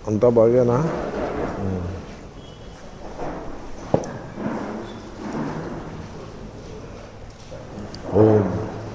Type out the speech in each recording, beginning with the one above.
అంతా బాగేనా ఓం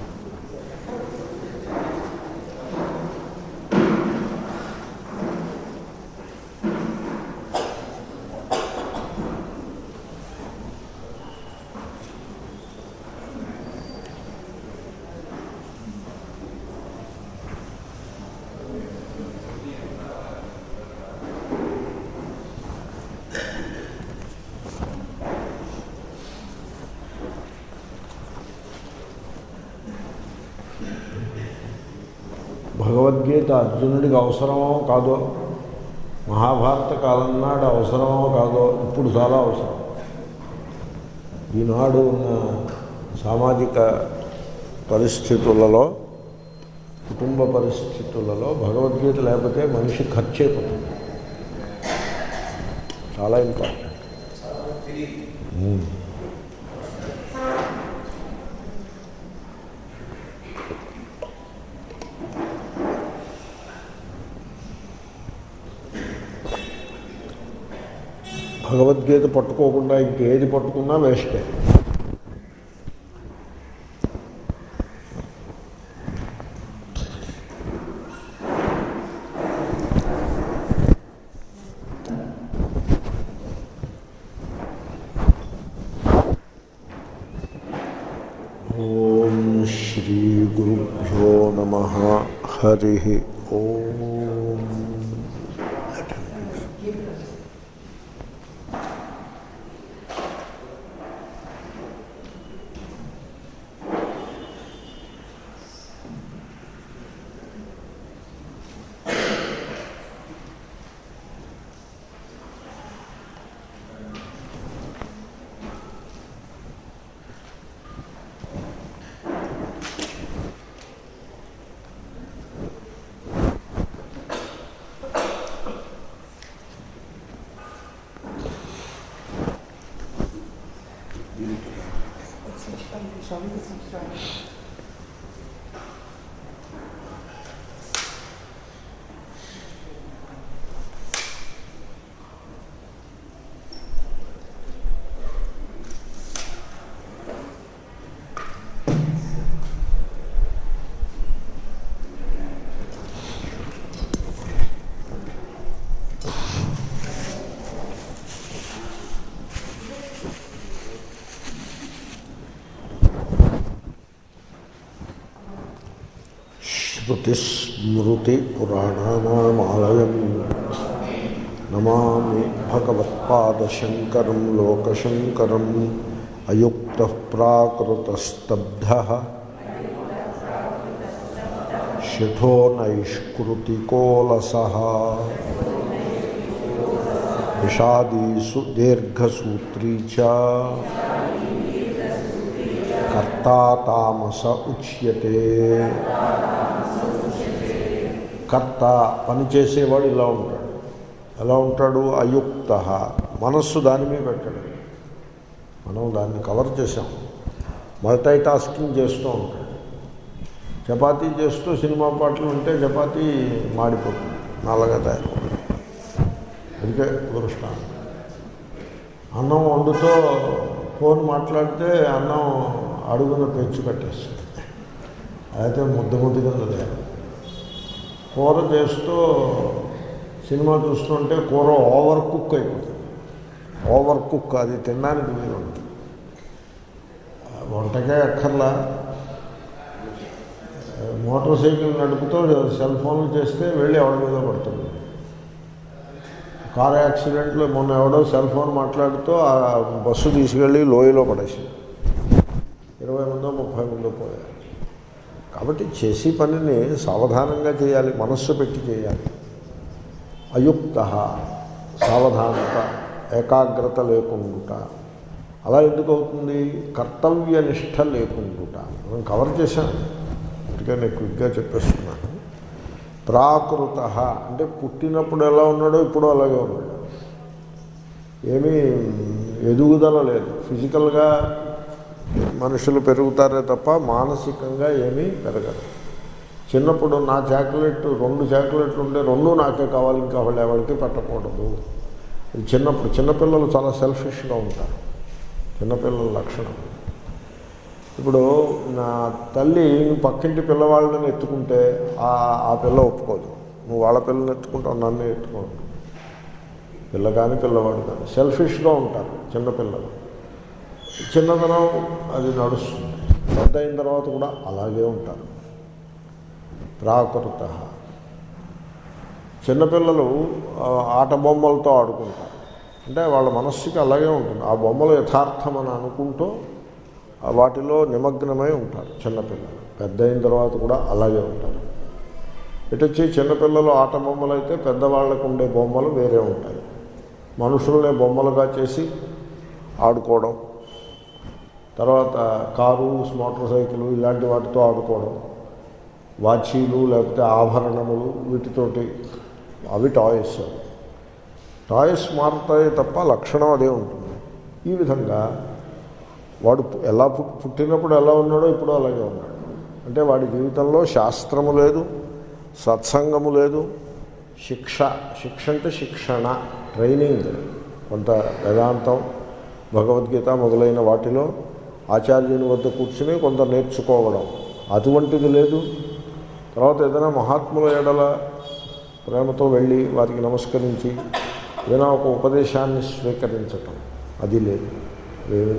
భగవద్గీత అర్జునుడికి అవసరమో కాదో మహాభారత కాలం నాడు అవసరమో కాదో ఇప్పుడు చాలా అవసరం ఈనాడు ఉన్న సామాజిక పరిస్థితులలో కుటుంబ పరిస్థితులలో భగవద్గీత లేకపోతే మనిషి ఖర్చు అయిపోతుంది చాలా ఇంపార్టెంట్ భగవద్గీత పట్టుకోకుండా ఇంకేది పట్టుకున్నా వేస్టే ఓం శ్రీ గురుభ్యో నమ హరి ఓం శృతిస్మృతిపురాణానామాలయం నమామి భగవత్పాదశంకరం లోకశంకరం అయుక్త ప్రాకృతస్తబ్ధ శఠో నైష్కృతికోలస విషాదీసు దీర్ఘసూత్రీ చ కర్తా తామస ఉచ్యతే కర్త పనిచేసేవాడు ఇలా ఉంటాడు ఎలా ఉంటాడు అయుక్త మనస్సు దాని మీద పెట్టాడు మనం దాన్ని కవర్ చేసాం మల్టీ టాస్కింగ్ చేస్తూ ఉంటాడు చపాతీ చేస్తూ సినిమా పాటలు ఉంటే చపాతీ మాడిపోతుంది నల్లగా తయారు అందుకే దృష్టాంతం అన్నం వండుతో ఫోన్ మాట్లాడితే అన్నం అడుగున పెంచి కట్టేస్తుంది అయితే ముద్ద ముద్ద కింద లేదు కూర చేస్తూ సినిమా చూస్తుంటే కూర ఓవర్ కుక్ అయిపోతుంది ఓవర్ కుక్ అది తినడానికి వీలు ఉండదు వంటకే అక్కర్లా మోటార్ సైకిల్ నడుపుతూ సెల్ ఫోన్లు చేస్తే వెళ్ళి ఎవరి మీద పడుతుంది కార్ యాక్సిడెంట్లో మొన్న ఎవడో సెల్ ఫోన్ మాట్లాడుతూ ఆ బస్సు తీసుకెళ్ళి లోయలో పడేసి ఇరవై మందో ముప్పై మందో పోయారు కాబట్టి చేసే పనిని సావధానంగా చేయాలి మనస్సు పెట్టి చేయాలి అయుక్త సావధానత ఏకాగ్రత లేకుండా అలా ఎందుకు అవుతుంది కర్తవ్య నిష్ట లేకుండా మనం కవర్ చేశాను అందుకే నేను క్విక్గా చెప్పేస్తున్నాను ప్రాకృత అంటే పుట్టినప్పుడు ఎలా ఉన్నాడో ఇప్పుడు అలాగే ఉన్నాడు ఏమీ ఎదుగుదల లేదు ఫిజికల్గా మనుషులు పెరుగుతారే తప్ప మానసికంగా ఏమీ పెరగదు చిన్నప్పుడు నా చాక్లెట్ రెండు చాక్లెట్లు ఉంటే రెండు నాకే కావాలి ఇంకా వాళ్ళు ఎవరికి పెట్టకూడదు ఇది చిన్నప్పుడు చిన్నపిల్లలు చాలా సెల్ఫిష్గా ఉంటారు చిన్నపిల్లల లక్షణం ఇప్పుడు నా తల్లి పక్కింటి పిల్లవాళ్ళని ఎత్తుకుంటే ఆ ఆ పిల్ల ఒప్పుకోదు నువ్వు వాళ్ళ పిల్లని ఎత్తుకుంటావు నన్ను ఎత్తుకోడు పిల్ల కానీ పిల్లవాడు కానీ సెల్ఫిష్గా ఉంటారు చిన్నపిల్లలు చిన్నతనం అది నడుస్తుంది పెద్ద అయిన తర్వాత కూడా అలాగే ఉంటారు ప్రాకృత చిన్నపిల్లలు ఆ, ఆట బొమ్మలతో ఆడుకుంటారు అంటే వాళ్ళ మనస్సుకి అలాగే ఉంటుంది ఆ బొమ్మలు యథార్థం అని అనుకుంటూ ఆ వాటిలో నిమగ్నమై ఉంటారు చిన్నపిల్లలు పెద్ద అయిన తర్వాత కూడా అలాగే ఉంటారు ఇటు వచ్చి చిన్నపిల్లలు ఆట బొమ్మలు అయితే పెద్దవాళ్ళకు ఉండే బొమ్మలు వేరే ఉంటాయి మనుషులనే బొమ్మలుగా చేసి ఆడుకోవడం తర్వాత కారు మోటార్ సైకిల్ ఇలాంటి వాటితో ఆడుకోవడం వాచీలు లేకపోతే ఆభరణములు వీటితోటి అవి టాయ్స్ టాయ్స్ మారుతాయి తప్ప లక్షణం అదే ఉంటుంది ఈ విధంగా వాడు పు- ఎలా పుట్- పుట్టినప్పుడు ఎలా ఉన్నాడో ఇప్పుడు అలాగే ఉన్నాడు అంటే వాడి జీవితంలో శాస్త్రము లేదు సత్సంగము లేదు శిక్ష శిక్ష అంటే శిక్షణ ట్రైనింగ్ కొంత వేదాంతం భగవద్గీత మొదలైన వాటిలో ఆచార్యుని వద్ద కూర్చుని కొంత నేర్చుకోవడం అటువంటిది లేదు తర్వాత ఏదైనా మహాత్ముల ఎడల ప్రేమతో వెళ్ళి వారికి నమస్కరించి ఏదైనా ఒక ఉపదేశాన్ని స్వీకరించటం అది లేదు లేదు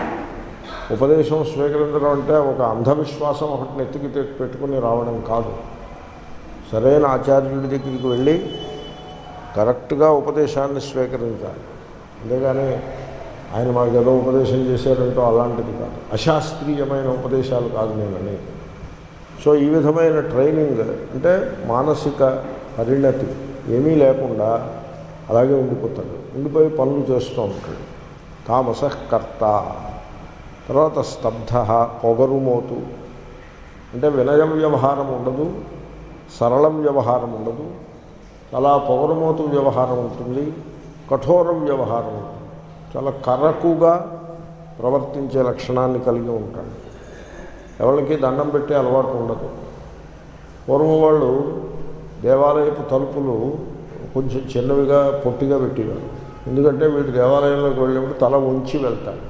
ఉపదేశం స్వీకరించడం అంటే ఒక అంధవిశ్వాసం ఒకటి నెత్తికి తె- పెట్టుకుని రావడం కాదు సరైన ఆచార్యుడి దగ్గరికి వెళ్ళి కరెక్ట్గా ఉపదేశాన్ని స్వీకరించాలి అంతేగాని ఆయన మాకు ఏదో ఉపదేశం చేశారంటో అలాంటిది కాదు అశాస్త్రీయమైన ఉపదేశాలు కాదు నేనని సో ఈ విధమైన ట్రైనింగ్ అంటే మానసిక పరిణతి ఏమీ లేకుండా అలాగే ఉండిపోతాడు ఉండిపోయి పనులు చేస్తూ ఉంటాడు తామస కర్త తర్వాత స్తబ్ధ పొగరుమోతు అంటే వినయ వ్యవహారం ఉండదు సరళ వ్యవహారం ఉండదు చాలా పొగరుమోతు వ్యవహారం ఉంటుంది కఠోర వ్యవహారం ఉంటుంది చాలా కరకుగా ప్రవర్తించే లక్షణాన్ని కలిగి ఉంటాడు ఎవరికి దండం పెట్టే అలవాటు ఉండదు పూర్వం వాళ్ళు దేవాలయపు తలుపులు కొంచెం చిన్నవిగా పొట్టిగా పెట్టేవారు ఎందుకంటే వీడు దేవాలయంలోకి వెళ్ళినప్పుడు తల ఉంచి వెళ్తాడు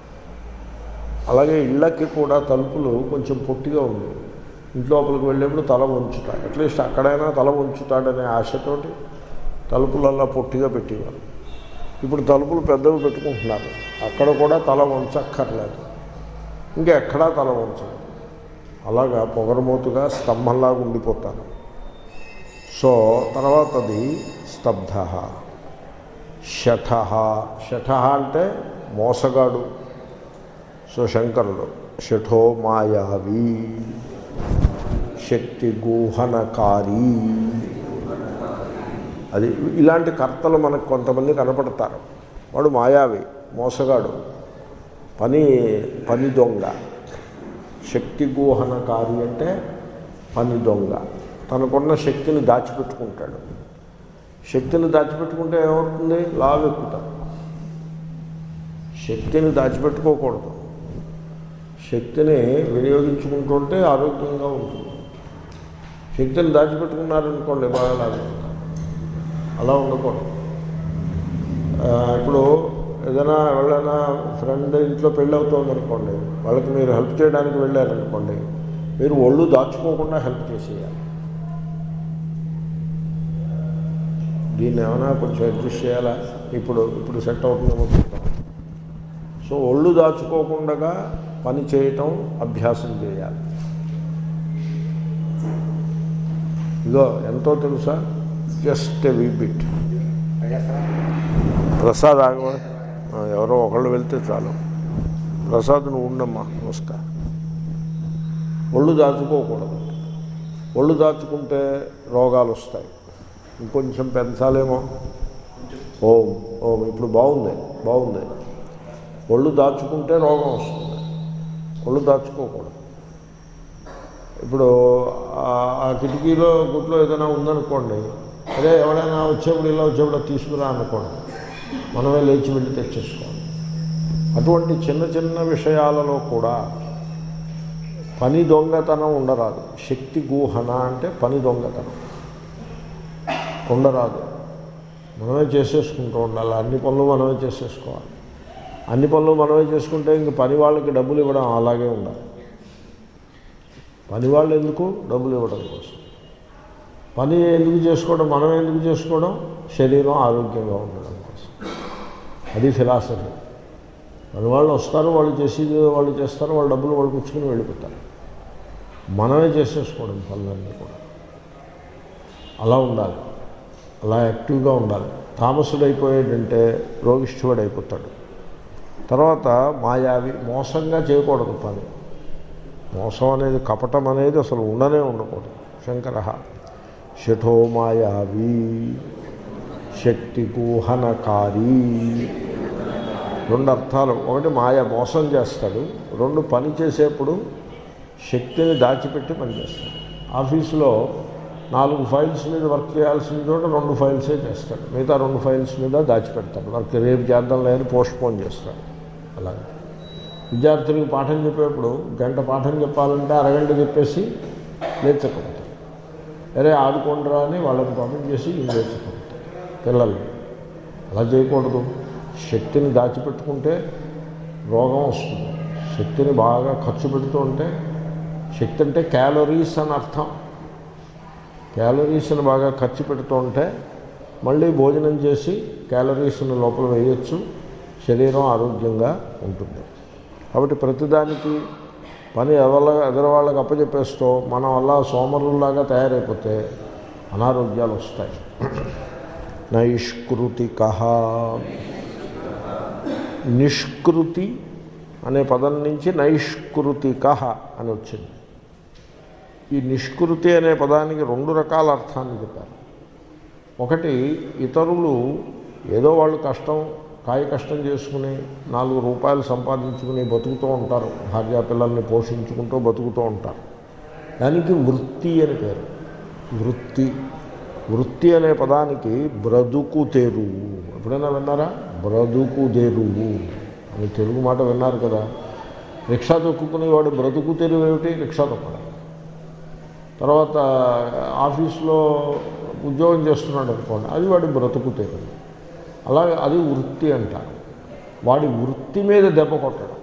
అలాగే ఇళ్ళకి కూడా తలుపులు కొంచెం పొట్టిగా ఉంది ఇంట్లోపలికి వెళ్ళేప్పుడు తల ఉంచుతాడు అట్లీస్ట్ అక్కడైనా తల ఉంచుతాడనే ఆశతోటి తలుపులల్లా పొట్టిగా పెట్టేవారు ఇప్పుడు తలుపులు పెద్దవి పెట్టుకుంటున్నారు అక్కడ కూడా తల ఉంచక్కర్లేదు ఇంకా ఎక్కడా తల ఉంచదు అలాగా పొగరమోతుగా స్తంభంలాగా ఉండిపోతారు సో తర్వాతది స్తబ్ధ శఠ శఠ అంటే మోసగాడు సో శంకరుడు శఠో మాయావి శక్తి గూహనకారి అది ఇలాంటి కర్తలు మనకు కొంతమంది కనపడతారు వాడు మాయావి మోసగాడు పని పని దొంగ శక్తి గూహనకారి అంటే పని దొంగ తనకున్న శక్తిని దాచిపెట్టుకుంటాడు శక్తిని దాచిపెట్టుకుంటే ఏమవుతుంది లావెక్కుతాడు శక్తిని దాచిపెట్టుకోకూడదు శక్తిని వినియోగించుకుంటుంటే ఆరోగ్యంగా ఉంటుంది శక్తిని దాచిపెట్టుకున్నారనుకోండి బాగా లాగెక్కుతారు అలా ఉండకూడదు ఆ, ఇప్పుడు ఏదైనా ఎవరైనా ఫ్రెండ్ ఇంట్లో పెళ్ళి అవుతుంది అనుకోండి వాళ్ళకి మీరు హెల్ప్ చేయడానికి వెళ్ళారనుకోండి మీరు ఒళ్ళు దాచుకోకుండా హెల్ప్ చేసేయాలి దీన్ని ఏమైనా కొంచెం అడ్జస్ట్ చేయాలా ఇప్పుడు ఇప్పుడు సెట్ అవుతుందేమో చూద్దాం సో ఒళ్ళు దాచుకోకుండా పని చేయటం అభ్యాసం చేయాలి ఇదో ఎంతో తెలుసా just a wee bit Prasad ఆగవా ఆ, ఎవరో ఒకళ్ళు వెళ్తే చాలు ప్రసాద్ నువ్వు ఉండమ్మా నమస్కారం ఒళ్ళు దాచుకోకూడదు ఒళ్ళు దాచుకుంటే రోగాలు వస్తాయి ఇంకొంచెం పెంచాలేమో ఓం ఓం ఇప్పుడు బాగుంది బాగుంది ఒళ్ళు దాచుకుంటే రోగం వస్తుంది ఒళ్ళు దాచుకోకూడదు ఇప్పుడు ఆ- ఆ కిటికీలో గుట్లో ఏదైనా ఉందనుకోండి అదే ఎవరైనా వచ్చేప్పుడు ఇలా వచ్చేప్పుడు అది తీసుకురా అనుకోండి మనమే లేచి వెళ్ళి తెచ్చేసుకోవాలి అటువంటి చిన్న చిన్న విషయాలలో కూడా పని దొంగతనం ఉండరాదు శక్తి గూహన అంటే పని దొంగతనం ఉండరాదు మనమే చేసేసుకుంటూ ఉండాలి అన్ని పనులు మనమే చేసేసుకోవాలి అన్ని పనులు మనమే చేసుకుంటే ఇంక పని వాళ్ళకి డబ్బులు ఇవ్వడం అలాగే ఉండాలి పని వాళ్ళు ఎందుకు డబ్బులు ఇవ్వడం కోసం పని ఎందుకు చేసుకోవడం మనం ఎందుకు చేసుకోవడం శరీరం ఆరోగ్యంగా ఉండడం కోసం అది ఫిలాసఫీ పని వాళ్ళు వస్తారు వాళ్ళు చేసేది వాళ్ళు చేస్తారు వాళ్ళ డబ్బులు వాళ్ళు పుచ్చుకుని వెళ్ళిపోతారు మనమే చేసేసుకోవడం పనులన్నీ కూడా అలా ఉండాలి అలా యాక్టివ్గా ఉండాలి తామసుడు అయిపోయాడంటే రోగిష్ఠుడు అయిపోతాడు తర్వాత మాయావి మోసంగా చేయకూడదు పని మోసం అనేది కపటం అనేది అసలు ఉండనే ఉండకూడదు శంకర షఠో మాయావి శక్తి కూహనకారి రెండు అర్థాలు ఒకటి మాయ మోసం చేస్తాడు రెండు పని చేసేప్పుడు శక్తిని దాచిపెట్టి పనిచేస్తాడు ఆఫీసులో నాలుగు ఫైల్స్ మీద వర్క్ చేయాల్సిన చోట రెండు ఫైల్సే చేస్తాడు మిగతా రెండు ఫైల్స్ మీద దాచిపెడతాడు వర్క్ రేపు చేద్దాం లేని పోస్ట్ పోన్ చేస్తాడు అలాగే విద్యార్థులకు పాఠం చెప్పేప్పుడు గంట పాఠం చెప్పాలంటే అరగంట చెప్పేసి లేచకపోతాడు అరే ఆడుకుంటారా అని వాళ్ళని పంపింగ్ చేసి లేచకపోతాడు పిల్లల్ని అలా చేయకూడదు శక్తిని దాచిపెట్టుకుంటే రోగం వస్తుంది శక్తిని బాగా ఖర్చు పెడుతూ ఉంటే శక్తి అంటే క్యాలరీస్ అని అర్థం క్యాలరీస్ని బాగా ఖర్చు పెడుతూ ఉంటే మళ్ళీ భోజనం చేసి క్యాలరీస్ని లోపల వేయచ్చు శరీరం ఆరోగ్యంగా ఉంటుంది కాబట్టి ప్రతిదానికి పని ఎవరి ఎదరవాళ్ళకి అప్పచెప్పేస్తూ మనం అలా సోమరుల్లాగా తయారైపోతే అనారోగ్యాలు వస్తాయి నైష్కృతిక నిష్కృతి అనే పదం నుంచి నైష్కృతిక అని వచ్చింది ఈ నిష్కృతి అనే పదానికి రెండు రకాల అర్థాన్ని చెప్పారు ఒకటి ఇతరులు ఏదో వాళ్ళు కష్టం కాయ కష్టం చేసుకుని నాలుగు రూపాయలు సంపాదించుకుని బతుకుతూ ఉంటారు భార్యా పిల్లల్ని పోషించుకుంటూ బతుకుతూ ఉంటారు దానికి వృత్తి అని పేరు వృత్తి వృత్తి అనే పదానికి బ్రతుకు తెరువు ఎప్పుడైనా విన్నారా బ్రతుకు తెరువు అని తెలుగు మాట విన్నారు కదా రిక్షా తొక్కుకునేవాడు బ్రతుకు తెరువు ఏమిటి రిక్షా తొక్కడం తర్వాత ఆఫీస్లో ఉద్యోగం చేస్తున్నాడు అనుకోండి అది వాడి బ్రతుకు తెరువు అలాగే అది వృత్తి అంటారు వాడి వృత్తి మీద దెబ్బ కొట్టడం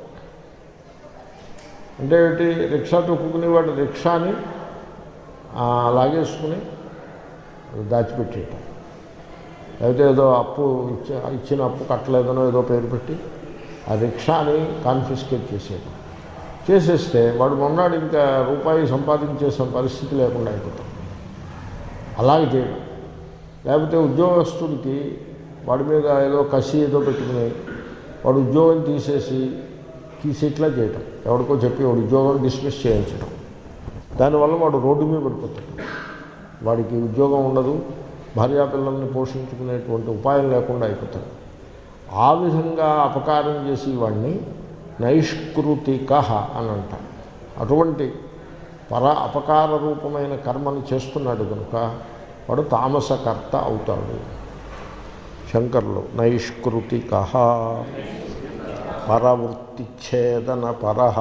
అంటే ఏంటి రిక్షా తొక్కుకుని వాడు రిక్షాని ఆ, లాగేసుకుని అది దాచిపెట్టేయటం లేకపోతే ఏదో అప్పు ఇచ్చి ఇచ్చిన అప్పు కట్టలేదనో ఏదో పేరు పెట్టి ఆ రిక్షాని కాన్ఫిస్కేట్ చేసేయటం చేసేస్తే వాడు మొన్నాడు ఇంకా రూపాయి సంపాదించేసిన పరిస్థితి లేకుండా అయిపోతాం అలాగే చేయడం లేకపోతే ఉద్యోగస్తుడికి వాడి మీద ఏదో కసి ఏదో పెట్టుకుని వాడు ఉద్యోగం తీసేసి తీసేట్లా చేయటం ఎవరికో చెప్పి వాడు ఉద్యోగం డిస్మిస్ చేయించడం దానివల్ల వాడు రోడ్డు మీద పడిపోతాడు వాడికి ఉద్యోగం ఉండదు భార్యాపిల్లల్ని పోషించుకునేటువంటి ఉపాయం లేకుండా అయిపోతాడు ఆ విధంగా అపకారం చేసి వాడిని నైష్కృతిక అని అంటారు అటువంటి పర అపకార రూపమైన కర్మని చేస్తున్నాడు కనుక వాడు తామసకర్త అవుతాడు శంకర్లు నైష్కృతిక పరవృత్తిచ్ఛేదన పరహ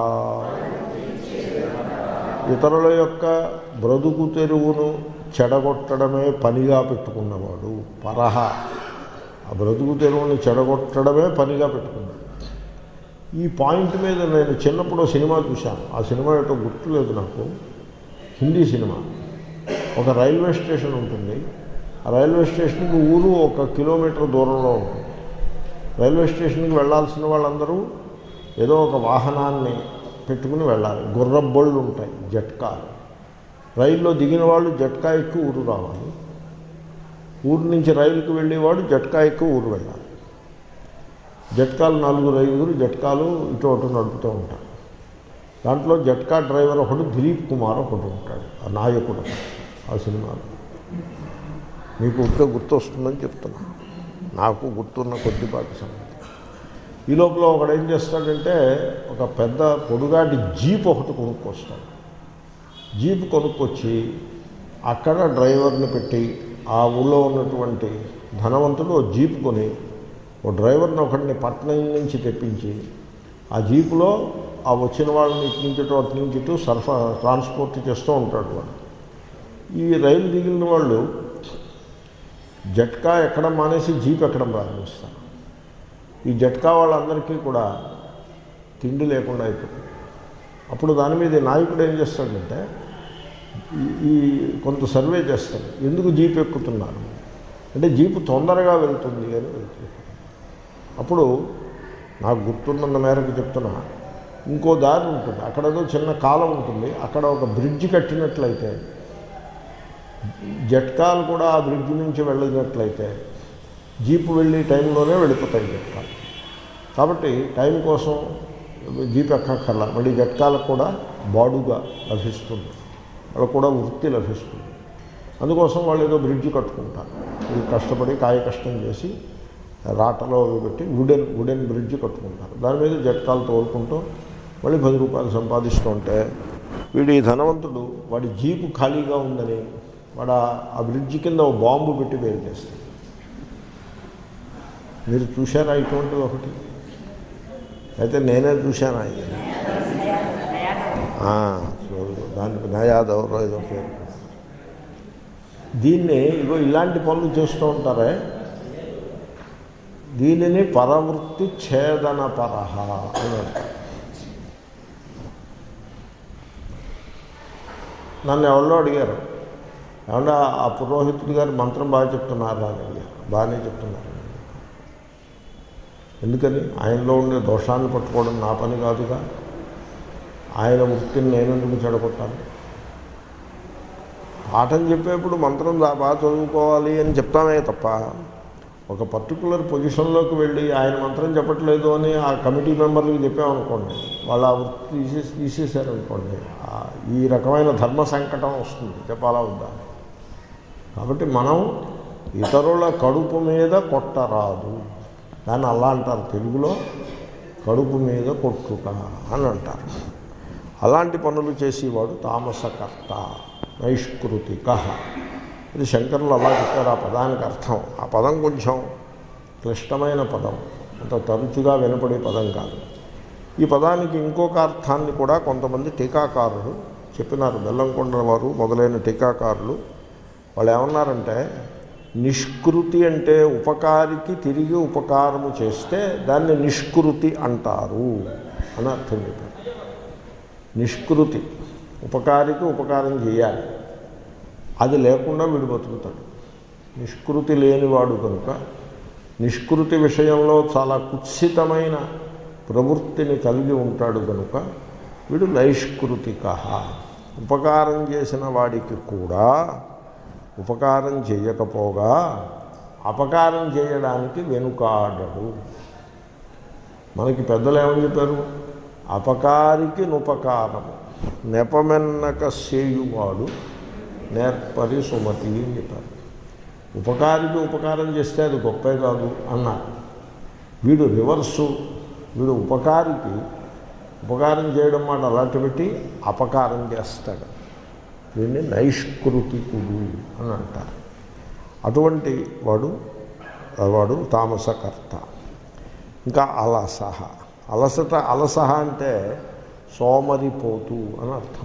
ఇతరుల యొక్క బ్రతుకు తెరువును చెడగొట్టడమే పనిగా పెట్టుకున్నవాడు పరహ ఆ బ్రతుకు తెరువుని చెడగొట్టడమే పనిగా పెట్టుకున్నాడు ఈ పాయింట్ మీద నేను చిన్నప్పుడు సినిమా చూశాను ఆ సినిమా యొక్క గుర్తులేదు నాకు హిందీ సినిమా ఒక రైల్వే స్టేషన్ ఉంటుంది ఆ రైల్వే స్టేషన్కి ఊరు ఒక కిలోమీటర్ దూరంలో ఉంటుంది రైల్వే స్టేషన్కి వెళ్ళాల్సిన వాళ్ళందరూ ఏదో ఒక వాహనాన్ని పెట్టుకుని వెళ్ళాలి గుర్రబళ్ళు ఉంటాయి జట్కాలు రైల్లో దిగిన వాళ్ళు జట్కా ఎక్కి ఊరు రావాలి ఊరు నుంచి రైలుకి వెళ్ళేవాడు జట్కా ఎక్కి ఊరు వెళ్ళాలి జట్కాలు నలుగురు ఐదుగురు జట్కాలు ఇటు అటు నడుపుతూ ఉంటారు దాంట్లో జట్కా డ్రైవర్ ఒకడు దిలీప్ కుమార్ ఒకడు ఉంటాడు ఆ నాయకుడు ఆ సినిమాలో మీకు ఉంటే గుర్తు వస్తుందని చెప్తున్నా నాకు గుర్తున్న కొద్దిపాటి సంగతి ఈ లోపల ఒకడు ఏం చేస్తాడంటే ఒక పెద్ద పొడుగాటి జీప్ ఒకటి కొనుక్కొస్తాడు జీప్ కొనుక్కొచ్చి అక్కడ డ్రైవర్ని పెట్టి ఆ ఊళ్ళో ఉన్నటువంటి ధనవంతుడు ఓ జీప్ కొని ఓ డ్రైవర్ని ఒకడిని పట్నం నుంచి తెప్పించి ఆ జీపులో ఆ వచ్చిన వాళ్ళని ఇటు నుంచి ఇటు అటు నుంచి ఇటు సరఫరా ట్రాన్స్పోర్ట్ చేస్తూ ఉంటాడు వాడు ఈ రైలు దిగిన వాళ్ళు జట్కా ఎక్కడం మానేసి జీప్ ఎక్కడం ప్రారంభిస్తారు ఈ జట్కా వాళ్ళందరికీ కూడా తిండి లేకుండా అయిపోతుంది అప్పుడు దాని మీద ఈ నాయకుడు ఏం చేస్తాడంటే ఈ- ఈ కొంత సర్వే చేస్తాడు ఎందుకు జీప్ ఎక్కుతున్నారు అంటే జీపు తొందరగా వెళ్తుంది అని వెళ్తుంది అప్పుడు నాకు గుర్తున్నంత మేరకు చెప్తున్నా ఇంకో దారి ఉంటుంది అక్కడ ఏదో చిన్న కాలం ఉంటుంది అక్కడ ఒక బ్రిడ్జ్ కట్టినట్లయితే జట్కాలు కూడా ఆ బ్రిడ్జ్ నుంచి వెళ్ళినట్లయితే జీపు వెళ్ళి టైంలోనే వెళ్ళిపోతాయి జట్కాలు కాబట్టి టైం కోసం జీప్ ఎక్కక్కర్లా మళ్ళీ జట్కాలకు కూడా బాడుగా లభిస్తుంది వాళ్ళకు కూడా వృత్తి లభిస్తుంది అందుకోసం వాళ్ళు ఏదో బ్రిడ్జ్ కట్టుకుంటారు ఇది కష్టపడి కాయ కష్టం చేసి రాటలో అవి పెట్టి వుడెన్ వుడెన్ బ్రిడ్జ్ కట్టుకుంటారు దాని మీద జట్కాలు తోలుకుంటూ మళ్ళీ పది రూపాయలు సంపాదిస్తూ ఉంటే వీడు ఈ ధనవంతుడు వాడి జీపు ఖాళీగా ఉందని వాడు ఆ- ఆ బ్రిడ్జ్ కింద ఒక బాంబు పెట్టి వేరు చేస్తాడు మీరు చూశారా ఇటువంటిది ఒకటి అయితే నేనే చూశానా ఇది ఆ, చూడు. దానికి నయాదవరో ఏదో పేరు దీన్ని ఇగో ఇలాంటి పనులు చేస్తూ ఉంటారే దీనిని పరవృత్తి ఛేదన పరహ అని అంటారు నన్ను ఎవరో అడిగారు ఏమన్నా ఆ పురోహితుడి గారు మంత్రం బాగా చెప్తున్నారా అని అడిగారు బాగానే చెప్తున్నారు ఎందుకని ఆయనలో ఉండే దోషాన్ని పట్టుకోవడం నా పని కాదుగా ఆయన వృత్తిని నేను ఎందుకు చెడగొట్టాలి పాఠం చెప్పేప్పుడు మంత్రం దా- బాగా చదువుకోవాలి అని చెప్తామే తప్ప ఒక పర్టికులర్ పొజిషన్లోకి వెళ్ళి ఆయన మంత్రం చెప్పట్లేదు అని ఆ కమిటీ మెంబర్లకు చెప్పామనుకోండి వాళ్ళు ఆ వృత్తి తీసేసి తీసేశారనుకోండి ఆ- ఈ రకమైన ధర్మ సంకటం వస్తుంది చెప్పాలా వద్దా కాబట్టి మనం ఇతరుల కడుపు మీద కొట్టరాదు దాన్ని అలా అంటారు తెలుగులో కడుపు మీద కొట్టుట అని అంటారు అలాంటి పనులు చేసేవాడు తామసకర్త నైష్కృతిక ఇది శంకరులు అలా చెప్పారు ఆ పదానికి అర్థం ఆ పదం కొంచెం క్లిష్టమైన పదం అంత తరచుగా వినపడే పదం కాదు ఈ పదానికి ఇంకొక అర్థాన్ని కూడా కొంతమంది టీకాకారులు చెప్పినారు బెల్లంకొండ వారు మొదలైన టీకాకారులు వాళ్ళు ఏమన్నారంటే నిష్కృతి అంటే ఉపకారికి తిరిగి ఉపకారము చేస్తే దాన్ని నిష్కృతి అంటారు అని అర్థం చెప్పారు నిష్కృతి ఉపకారికి ఉపకారం చేయాలి అది లేకుండా వీడు బతుకుతాడు నిష్కృతి లేనివాడు కనుక నిష్కృతి విషయంలో చాలా కుత్సితమైన ప్రవృత్తిని కలిగి ఉంటాడు కనుక వీడు నైష్కృతిక ఉపకారం చేసిన వాడికి కూడా ఉపకారం చేయకపోగా అపకారం చేయడానికి వెనుకాడడు మనకి పెద్దలు ఏమని చెప్పారు అపకారికి నుపకారము నెపమెన్నక సేయువాడు నేర్పరి సుమతి అని చెప్పారు ఉపకారికి ఉపకారం చేస్తే అది గొప్పే కాదు అన్నారు వీడు రివర్సు వీడు ఉపకారికి ఉపకారం చేయడం మాట అలాంటి పెట్టి అపకారం చేస్తాడు వీడిని నైష్కృతికుడు అని అంటారు అటువంటి వాడు వాడు తామసకర్త ఇంకా అలసహ అలసట అలసహ అంటే సోమరిపోతు అని అర్థం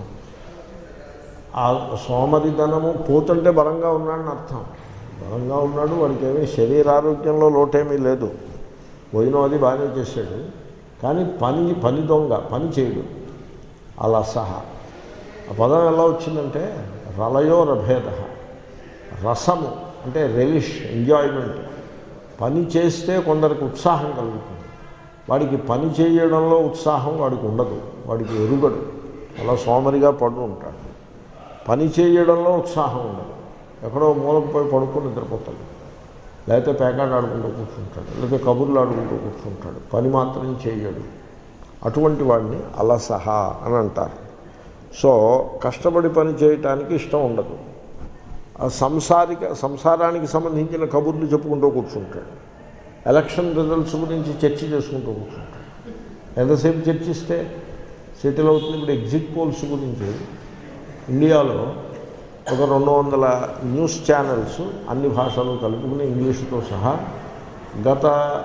ఆ సోమరిధనము పోతుంటే బలంగా ఉన్నాడని అర్థం బలంగా ఉన్నాడు వాడికి ఏమీ శరీరారోగ్యంలో లోటేమీ లేదు పోయిన అది బాగానే చేశాడు కానీ పని పని దొంగ పని చేయడు అలసహ ఆ పదం ఎలా వచ్చిందంటే రలయో రభేద రసము అంటే రెలిష్ ఎంజాయ్మెంట్ పని చేస్తే కొందరికి ఉత్సాహం కలుగుతుంది వాడికి పని చేయడంలో ఉత్సాహం వాడికి ఉండదు వాడికి ఎరుగడు అలా సోమరిగా పడు ఉంటాడు పని చేయడంలో ఉత్సాహం ఉండదు ఎక్కడో మూలకు పోయి పడుకొని నిద్రపోతాడు లేకపోతే పేకాట ఆడుకుంటూ కూర్చుంటాడు లేకపోతే కబుర్లు ఆడుకుంటూ కూర్చుంటాడు పని మాత్రం చేయడు అటువంటి వాడిని అలసహ అని అంటారు సో కష్టపడి పని చేయటానికి ఇష్టం ఉండదు ఆ సంసారిక సంసారానికి సంబంధించిన కబుర్లు చెప్పుకుంటూ కూర్చుంటాడు ఎలక్షన్ రిజల్ట్స్ గురించి చర్చ చేసుకుంటూ కూర్చుంటాడు ఎంతసేపు చర్చిస్తే సెటిల్ అవుతుంది ఇప్పుడు ఎగ్జిట్ పోల్స్ గురించి ఇండియాలో ఒక రెండు వందల న్యూస్ ఛానల్స్ అన్ని భాషలు కలుపుకుని ఇంగ్లీషుతో సహా గత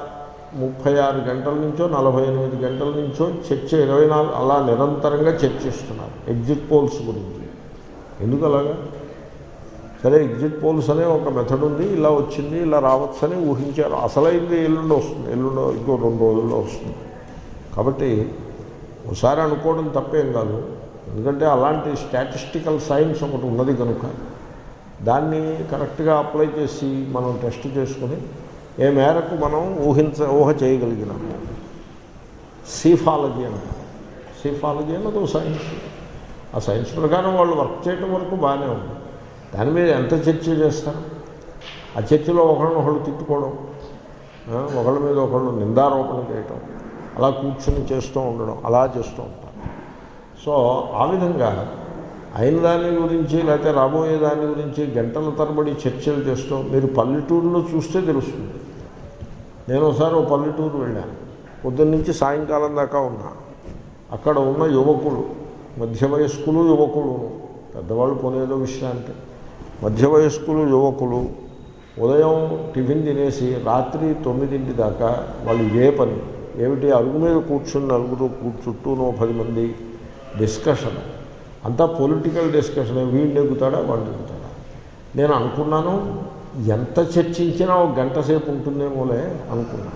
ముప్పై ఆరు గంటల నుంచో నలభై ఎనిమిది గంటల నుంచో చర్చ ఇరవై నాలుగు అలా నిరంతరంగా చర్చిస్తున్నారు ఎగ్జిట్ పోల్స్ గురించి ఎందుకు అలాగా సరే ఎగ్జిట్ పోల్స్ అనే ఒక మెథడ్ ఉంది ఇలా వచ్చింది ఇలా రావచ్చని ఊహించారు అసలైంది ఎల్లుండి వస్తుంది ఎల్లుండో ఇంకో రెండు రోజుల్లో వస్తుంది కాబట్టి ఒకసారి అనుకోవడం తప్పేం కాదు ఎందుకంటే అలాంటి స్టాటిస్టికల్ సైన్స్ ఒకటి ఉన్నది కనుక దాన్ని కరెక్ట్గా అప్లై చేసి మనం టెస్ట్ చేసుకుని ఏ మేరకు మనం ఊహించ ఊహ చేయగలిగినాము సీఫాలజీ అంటారు సీఫాలజీ అన్నది ఒక సైన్స్ ఆ సైన్స్ ప్రకారం వాళ్ళు వర్క్ చేయడం వరకు బాగానే ఉంది దాని మీద ఎంత చర్చ చేస్తారు ఆ చర్చలో ఒకళ్ళని ఒకళ్ళు తిట్టుకోవడం ఆ, ఒకళ్ళ మీద ఒకళ్ళు నిందారోపణ చేయటం అలా కూర్చుని చేస్తూ ఉండడం అలా చేస్తూ ఉంటారు సో ఆ విధంగా అయిన దాని గురించి లేకపోతే రాబోయే దాని గురించి గంటల తరబడి చర్చలు చేస్తూ మీరు పల్లెటూరులో చూస్తే తెలుస్తుంది నేను ఒకసారి ఓ పల్లెటూరు వెళ్ళాను పొద్దున్న నుంచి సాయంకాలం దాకా ఉన్నా అక్కడ ఉన్న యువకులు మధ్య వయస్కులు యువకులు పెద్దవాళ్ళు కొనేదో విశ్రాంతి మధ్య వయస్కులు యువకులు ఉదయం టిఫిన్ తినేసి రాత్రి తొమ్మిదింటి దాకా వాళ్ళు ఇదే పని ఏమిటి అరుగు మీద కూర్చుని నలుగురు కూ- చుట్టూనో పది మంది డిస్కషన్ అంతా పొలిటికల్ డిస్కషన్ వీడిని ఎగుతాడా వాడిని ఎగుతాడా నేను అనుకున్నాను ఎంత చర్చించినా ఒక గంట సేపు ఉంటుందేమోలే అనుకున్నాను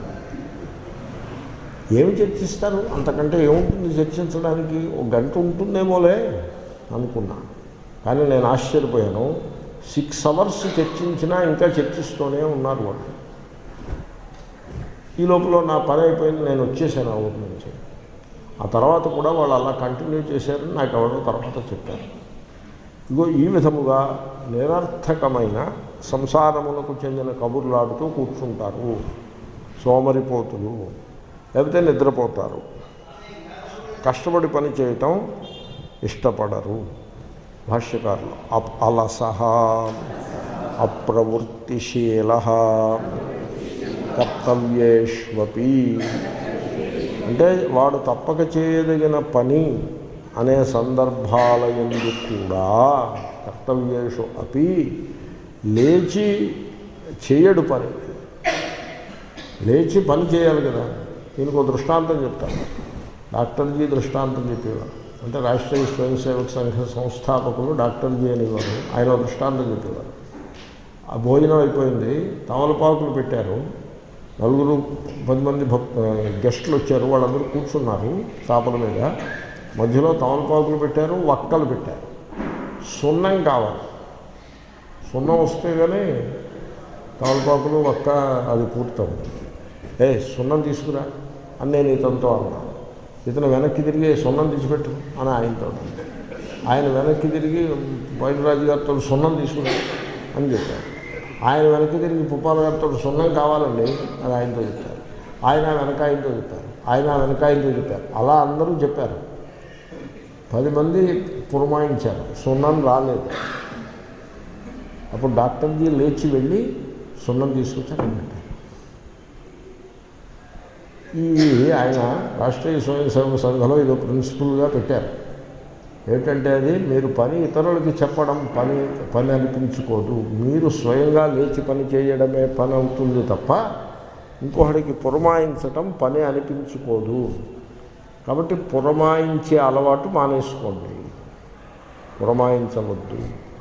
ఏమి చర్చిస్తారు అంతకంటే ఏముంటుంది చర్చించడానికి ఒక గంట ఉంటుందేమోలే అనుకున్నా కానీ నేను ఆశ్చర్యపోయాను సిక్స్ అవర్స్ చర్చించినా ఇంకా చర్చిస్తూనే ఉన్నారు వాళ్ళు ఈ లోపల నా పని అయిపోయింది నేను వచ్చేసాను ఆ ఊరి నుంచి ఆ తర్వాత కూడా వాళ్ళు అలా కంటిన్యూ చేశారని నాకు ఎవరో తర్వాత చెప్పారు ఇగో ఈ విధముగా నిరర్థకమైన సంసారమునకు చెందిన కబుర్లాడుతూ కూర్చుంటారు సోమరిపోతులు లేకపోతే నిద్రపోతారు కష్టపడి పని చేయటం ఇష్టపడరు భాష్యకారులు అప్ అలసహ అప్రవృత్తిశీల కర్తవ్యేష్వపి అంటే వాడు తప్పక చేయదగిన పని అనే సందర్భాల ఎందు కూడా కర్తవ్యేషు అపి లేచి చేయడు పని లేచి పని చేయాలి కదా దీనికి ఒక దృష్టాంతం చెప్తాను డాక్టర్జీ దృష్టాంతం చెప్పేవారు అంటే రాష్ట్రీయ స్వయం సేవక సంఘ సంస్థాపకులు డాక్టర్జీ అనేవారు ఆయన ఒక దృష్టాంతం చెప్పేవారు ఆ భోజనం అయిపోయింది తమలపాకులు పెట్టారు నలుగురు పది మంది భక్ గెస్టులు వచ్చారు వాళ్ళందరూ కూర్చున్నారు చాపల మీద మధ్యలో తమలపాకులు పెట్టారు వక్కలు పెట్టారు సున్నం కావాలి సున్నం వస్తే కానీ తమలపాకులు వక్క అది పూర్తవుతుంది ఏ సున్నం తీసుకురా అని నేను ఇతనితో అన్నా ఇతను వెనక్కి తిరిగి సున్నం తీసిపెట్టు అని ఆయనతో అన్నాను. ఆయన వెనక్కి తిరిగి బయటరాజు గారితో సున్నం తీసుకురా అని చెప్పారు ఆయన వెనక్కి తిరిగి పుప్పాల గారితో సున్నం కావాలండి అని ఆయనతో చెప్పారు ఆయన వెనక ఆయనతో చెప్పారు ఆయన వెనక ఆయనతో చెప్పారు అలా అందరూ చెప్పారు పది మంది పురమాయించారు సున్నం రాలేదు అప్పుడు డాక్టర్జీ లేచి వెళ్ళి సున్నం తీసుకొచ్చారు అన్నమాట ఈ ఆయన రాష్ట్రీయ స్వయం సేవక సంఘంలో ఏదో ప్రిన్సిపల్గా పెట్టారు ఏంటంటే అది మీరు పని ఇతరులకి చెప్పడం పని పని అనిపించుకోదు మీరు స్వయంగా లేచి పని చేయడమే పని అవుతుంది తప్ప ఇంకొకటికి పురమాయించటం పని అనిపించుకోదు కాబట్టి పురమాయించే అలవాటు మానేసుకోండి పురమాయించవద్దు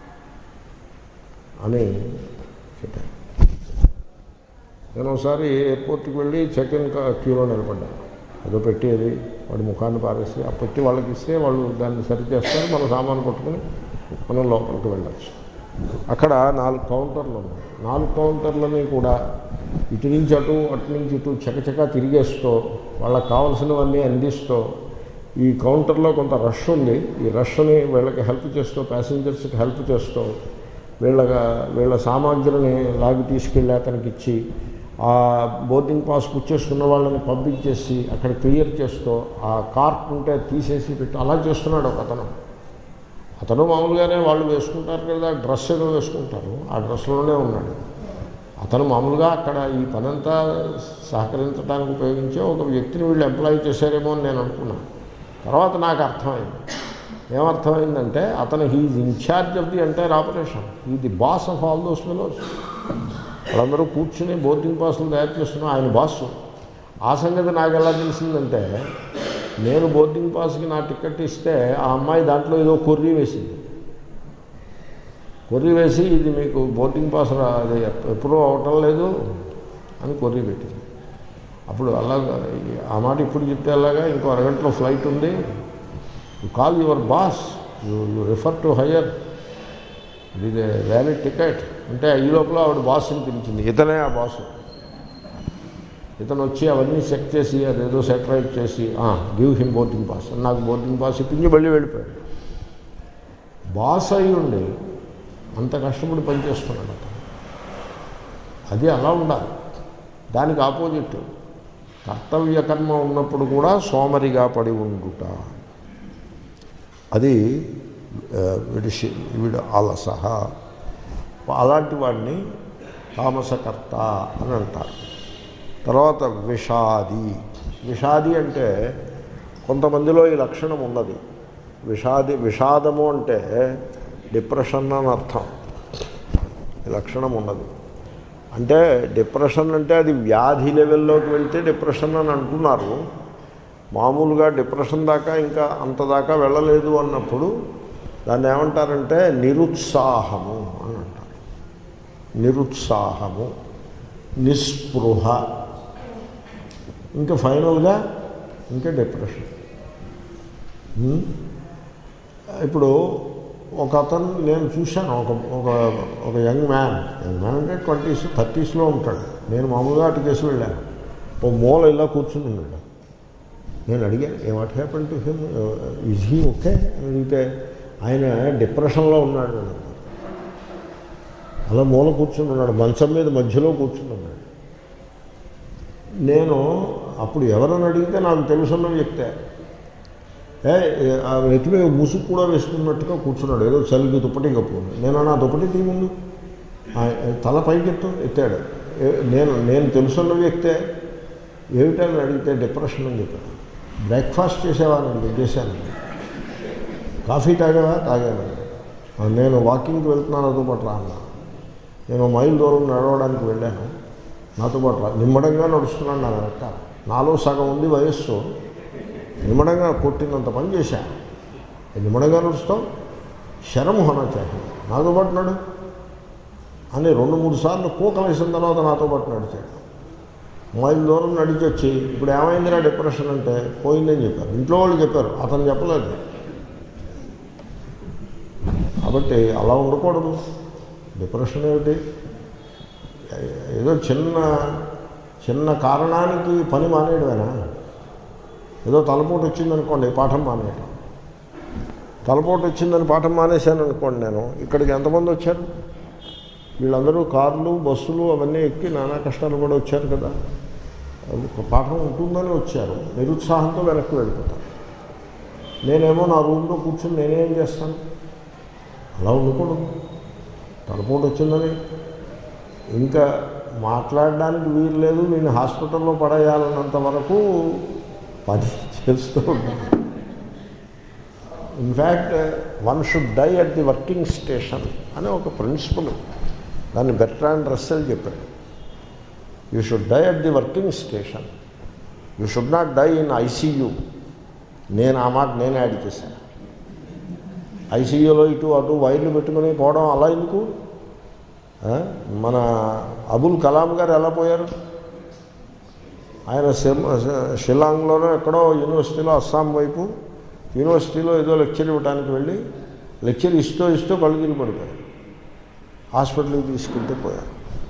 అని చెప్పాను నేను ఒకసారి ఎయిర్పోర్ట్కి వెళ్ళి చెక్ ఇన్ క్యూలో నిలబడ్డాను ఏదో పెట్టేది వాడి ముఖాన్ని పారేసి ఆ పెట్టి వాళ్ళకి ఇస్తే వాళ్ళు దాన్ని సరి చేస్తారు మన సామాను పట్టుకుని మనం లోపలికి వెళ్ళచ్చు అక్కడ నాలుగు కౌంటర్లు ఉన్నాయి నాలుగు కౌంటర్లని కూడా ఇటు నుంచి అటు అటు నుంచి ఇటు చకచకా తిరిగేస్తూ వాళ్ళకి కావాల్సినవన్నీ అందిస్తూ ఈ కౌంటర్లో కొంత రష్ ఉంది ఈ రష్ని వీళ్ళకి హెల్ప్ చేస్తూ ప్యాసింజర్స్కి హెల్ప్ చేస్తూ వీళ్ళ వీళ్ళ సామాగ్రిని లాగి తీసుకెళ్ళి అతనికి ఇచ్చి ఆ బోర్డింగ్ పాస్ పుచ్చేసుకున్న వాళ్ళని పంపించేసి అక్కడ క్లియర్ చేస్తూ ఆ కార్ట్ ఉంటే అది తీసేసి పెట్టి అలా చేస్తున్నాడు ఒక అతను అతను మామూలుగానే వాళ్ళు వేసుకుంటారు కదా డ్రెస్ ఏదో వేసుకుంటారు ఆ డ్రెస్లోనే ఉన్నాడు అతను మామూలుగా అక్కడ ఈ పనంతా సహకరించడానికి ఉపయోగించే ఒక వ్యక్తిని వీళ్ళు ఎంప్లాయ్ చేశారేమో అని నేను అనుకున్నాను తర్వాత నాకు అర్థమైంది ఏమర్థమైందంటే అతను he in charge of the entire operation ఈ the boss of all those fellows వాళ్ళందరూ కూర్చుని బోర్డింగ్ పాసులు తయారు చేస్తున్న ఆయన బాస్ ఆ సంగతి నాకు ఎలా తెలిసిందంటే నేను బోర్డింగ్ పాస్కి నా టికెట్ ఇస్తే ఆ అమ్మాయి దాంట్లో ఏదో కొర్రీ వేసింది కొర్రీ వేసి ఇది మీకు బోర్డింగ్ పాస్ రా అది ఎప్పుడూ అవటం లేదు అని కొర్రీ పెట్టింది అప్పుడు అలాగా ఆ మాట ఇప్పుడు చెప్తే అలాగా ఇంకో అరగంటలో ఫ్లైట్ ఉంది you call your boss you you refer to higher ఇది వ్యాలిడ్ టికెట్ అంటే ఈ లోపల ఆవిడ బాస్ని పిలిచింది ఇతనే ఆ బాసు ఇతను వచ్చి అవన్నీ చెక్ చేసి అదేదో సెటరైట్ చేసి గివ్ హిమ్ బోర్డింగ్ పాస్ నాకు బోర్డింగ్ పాస్ ఇప్పించి మళ్ళీ వెళ్ళిపోయాడు బాస్ అయి ఉండి అంత కష్టపడి పనిచేస్తున్నాడు అతను అది అలా ఉండాలి దానికి ఆపోజిట్ కర్తవ్య కర్మ ఉన్నప్పుడు కూడా సోమరిగా పడి ఉండుట అది ఆ, వీడి శి- వీడు అలసహ అలాంటి వాడిని తామసకర్త అని అంటారు తర్వాత విషాది విషాది అంటే కొంతమందిలో ఈ లక్షణం ఉన్నది విషాది విషాదము అంటే డిప్రెషన్ అని అర్థం ఈ లక్షణం ఉన్నది అంటే డిప్రెషన్ అంటే అది వ్యాధి లెవెల్లోకి వెళ్తే డిప్రెషన్ అని అంటున్నారు మామూలుగా డిప్రెషన్ దాకా ఇంకా అంత దాకా వెళ్ళలేదు అన్నప్పుడు దాన్ని ఏమంటారంటే నిరుత్సాహము అని అంటారు నిరుత్సాహము నిస్పృహ ఇంకా ఫైనల్గా ఇంకా డిప్రెషన్ ఉమ్. ఇప్పుడు ఒక అతను నేను చూశాను ఒక ఒక ఒక యంగ్ మ్యాన్ యంగ్ మ్యాన్ అంటే ట్వంటీస్ థర్టీస్లో ఉంటాడు నేను మామూలుగా అటు కేసు వెళ్ళాను ఓ మూల ఇలా కూర్చుని ఉన్నాడు నేను అడిగాను ఏ what happen to him is he okay అని అడిగితే ఆయన డిప్రెషన్లో ఉన్నాడు అని అన్నారు. అలా మూల కూర్చుని ఉన్నాడు మంచం మీద మధ్యలో కూర్చుని ఉన్నాడు నేను అప్పుడు ఎవరని అడిగితే నాకు తెలుసున్న వ్యక్తే ఏ ఏ, ఆ వ్యక్తి మీద ముసుగు కూడా వేసుకున్నట్టుగా కూర్చున్నాడు ఏదో చలికి దుప్పటి కప్పుకున్నాడు నేను నా దుప్పటి తీ ముందు ఆ, తల పైకెత్తు ఎత్తాడు ఏ- నేను నేను తెలుసున్న వ్యక్తే ఏమిటని అడిగితే డిప్రెషన్ అని చెప్పాను బ్రేక్ఫాస్ట్ చేసావా అని అడిగాను చేశాను కాఫీ తాగావా తాగాను "ఆ, నేను వాకింగ్కి వెళ్తున్నాను నాతో పాటు రా అన్నా నేను మైల్ దూరం నడవడానికి వెళ్ళాను నాతో పాటు రా నిమ్మడంగా నడుస్తున్నాను నా వెనక నాలో సగం ఉంది వయస్సు నిమ్మడంగా కొట్టినంత పని చేశా నిమ్మడంగా నడుస్తాం శరముహన చేత నాతో పాటు నడు అని రెండు మూడు సార్లు కూక వేసిన తర్వాత నాతో పాటు నడిచాడు మైల్ దూరం నడిచి వచ్చి ఇప్పుడు ఏమైందిరా డిప్రెషన్ అంటే పోయిందని చెప్పారు ఇంట్లో వాళ్ళు చెప్పారు అతను చెప్పలేదు కాబట్టి అలా ఉండకూడదు డిప్రెషన్ ఏమిటి ఏదో చిన్న చిన్న కారణానికి పని మానేయడమేనా ఏదో తలపోటు వచ్చిందనుకోండి పాఠం మానేయడం తలపోటు వచ్చిందని పాఠం మానేశాను అనుకోండి నేను ఇక్కడికి ఎంతమంది వచ్చారు వీళ్ళందరూ కార్లు బస్సులు అవన్నీ ఎక్కి నానా కష్టాలు కూడా వచ్చారు కదా ఒక పాఠం ఉంటుందని వచ్చారు నిరుత్సాహంతో వెనక్కి వెళ్ళిపోతారు నేనేమో నా రూమ్లో కూర్చొని నేనేం చేస్తాను అలా ఉండకూడదు తలపోటు వచ్చిందని ఇంకా మాట్లాడడానికి వీలు లేదు నేను హాస్పిటల్లో పడేయాలన్నంత వరకు పని చేస్తూ ఉంటాను in fact one should die at the working station అనే ఒక ప్రిన్సిపల్ దాన్ని బెర్ట్రాండ్ రస్సెల్ చెప్పాడు you should die at the working station you should not die in ICU నేను ఆ మాట నేనే యాడ్ చేశాను ఐసీయూలో ఇటు అటు వైర్లు పెట్టుకుని పోవడం అలా ఎందుకు ఆ? మన అబుల్ కలాం గారు ఎలా పోయారు ఆయన సిమ్- షిల్లాంగ్లోనో ఎక్కడో యూనివర్సిటీలో అస్సాం వైపు యూనివర్సిటీలో ఏదో లెక్చర్ ఇవ్వడానికి వెళ్ళి లెక్చర్ ఇస్తూ ఇస్తూ కళ్ళు తిరిగి పడిపోయారు హాస్పిటల్కి తీసుకెళ్తే పోయారు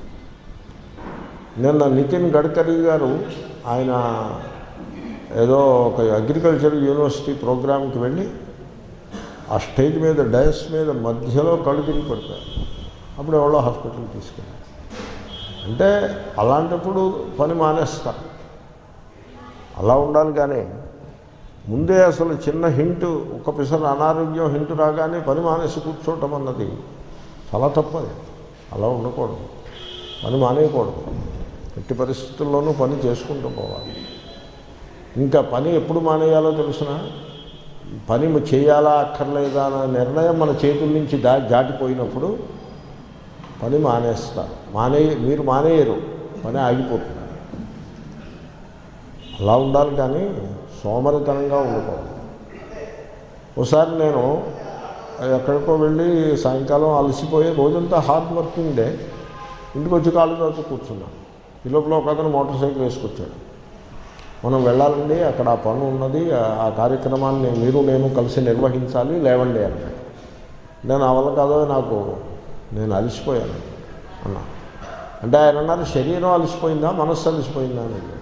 నిన్న నితిన్ గడ్కరీ గారు ఆయన ఏదో ఒక అగ్రికల్చర్ యూనివర్సిటీ ప్రోగ్రామ్కి వెళ్ళి ఆ స్టేజ్ మీద డయస్ మీద మధ్యలో కళ్ళు తిరిగి పడిపోయారు అప్పుడు ఎవరో హాస్పిటల్కి తీసుకెళ్ళారు అంటే అలాంటప్పుడు పని మానేస్తారు అలా ఉండాలి కానీ ముందే అసలు చిన్న హింటు ఒక పిసర అనారోగ్యం హింటు రాగానే పని మానేసి కూర్చోవటం అన్నది చాలా తప్పది అలా ఉండకూడదు పని మానేయకూడదు ఎట్టి పరిస్థితుల్లోనూ పని చేసుకుంటూ పోవాలి ఇంకా పని ఎప్పుడు మానేయాలో తెలిసిన పని చేయాలా అక్కర్లేదా అన్న నిర్ణయం మన చేతుల నుంచి దా దాటిపోయినప్పుడు పని మానేస్తారు మానే మీరు మానేయరు పని ఆగిపోతుంది అలా ఉండాలి కానీ సోమరితనంగా ఉండకూడదు ఒకసారి నేను ఎక్కడికో వెళ్ళి సాయంకాలం అలసిపోయి రోజంతా హార్డ్ వర్కింగ్ డే ఇంటికి వచ్చి కాళ్ళు రోజు కూర్చున్నాను ఈ లోపల ఒక అతను మోటార్ సైకిల్ వేసుకొచ్చాడు మనం వెళ్ళాలండి అక్కడ ఆ పని ఉన్నది ఆ- ఆ కార్యక్రమాన్ని మీరు నేను కలిసి నిర్వహించాలి లేవండి అన్నాడు నేను నా వల్ల కాదో నాకు నేను అలసిపోయాను అన్నా అంటే ఆయన అన్నారు శరీరం అలసిపోయిందా మనస్సు అలసిపోయిందా అని అడిగాడు.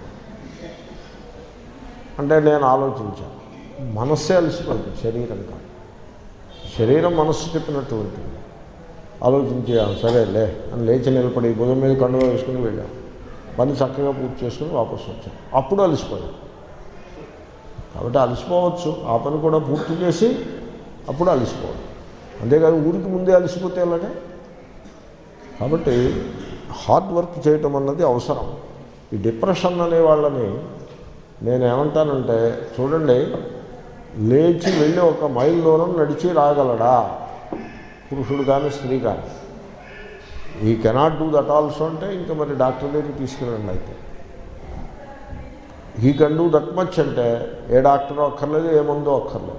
అంటే నేను ఆలోచించాను మనస్సే అలసిపోయింది శరీరం కాదు శరీరం మనస్సు చెప్పినట్టు ఉంటుంది ఆలోచించి "ఆ, సరేలే అని లేచి నిలబడి భుజం మీద కండుగా వేసుకుని వెళ్ళాం పని చక్కగా పూర్తి చేసుకుని వాపసు వచ్చాం అప్పుడు అలసిపోయాం కాబట్టి అలసిపోవచ్చు ఆ పని కూడా పూర్తి చేసి అప్పుడు అలసిపోవాలి అంతేకాదు ఊరికి ముందే అలసిపోతే ఎలాగే కాబట్టి హార్డ్ వర్క్ చేయటం అన్నది అవసరం ఈ డిప్రెషన్ అనే వాళ్ళని నేను ఏమంటానంటే చూడండి లేచి వెళ్ళి ఒక మైల్ దూరం నడిచి రాగలడా పురుషుడు కానీ స్త్రీ కానీ ఈ కెనాట్ డూ దట్ ఆల్సో అంటే ఇంకా మరి డాక్టర్ దగ్గరికి తీసుకెళ్ళండి అయితే ఈ కెన్ డూ దట్ మచ్ అంటే ఏ డాక్టర్ అక్కర్లేదు ఏ మందు అక్కర్లేదు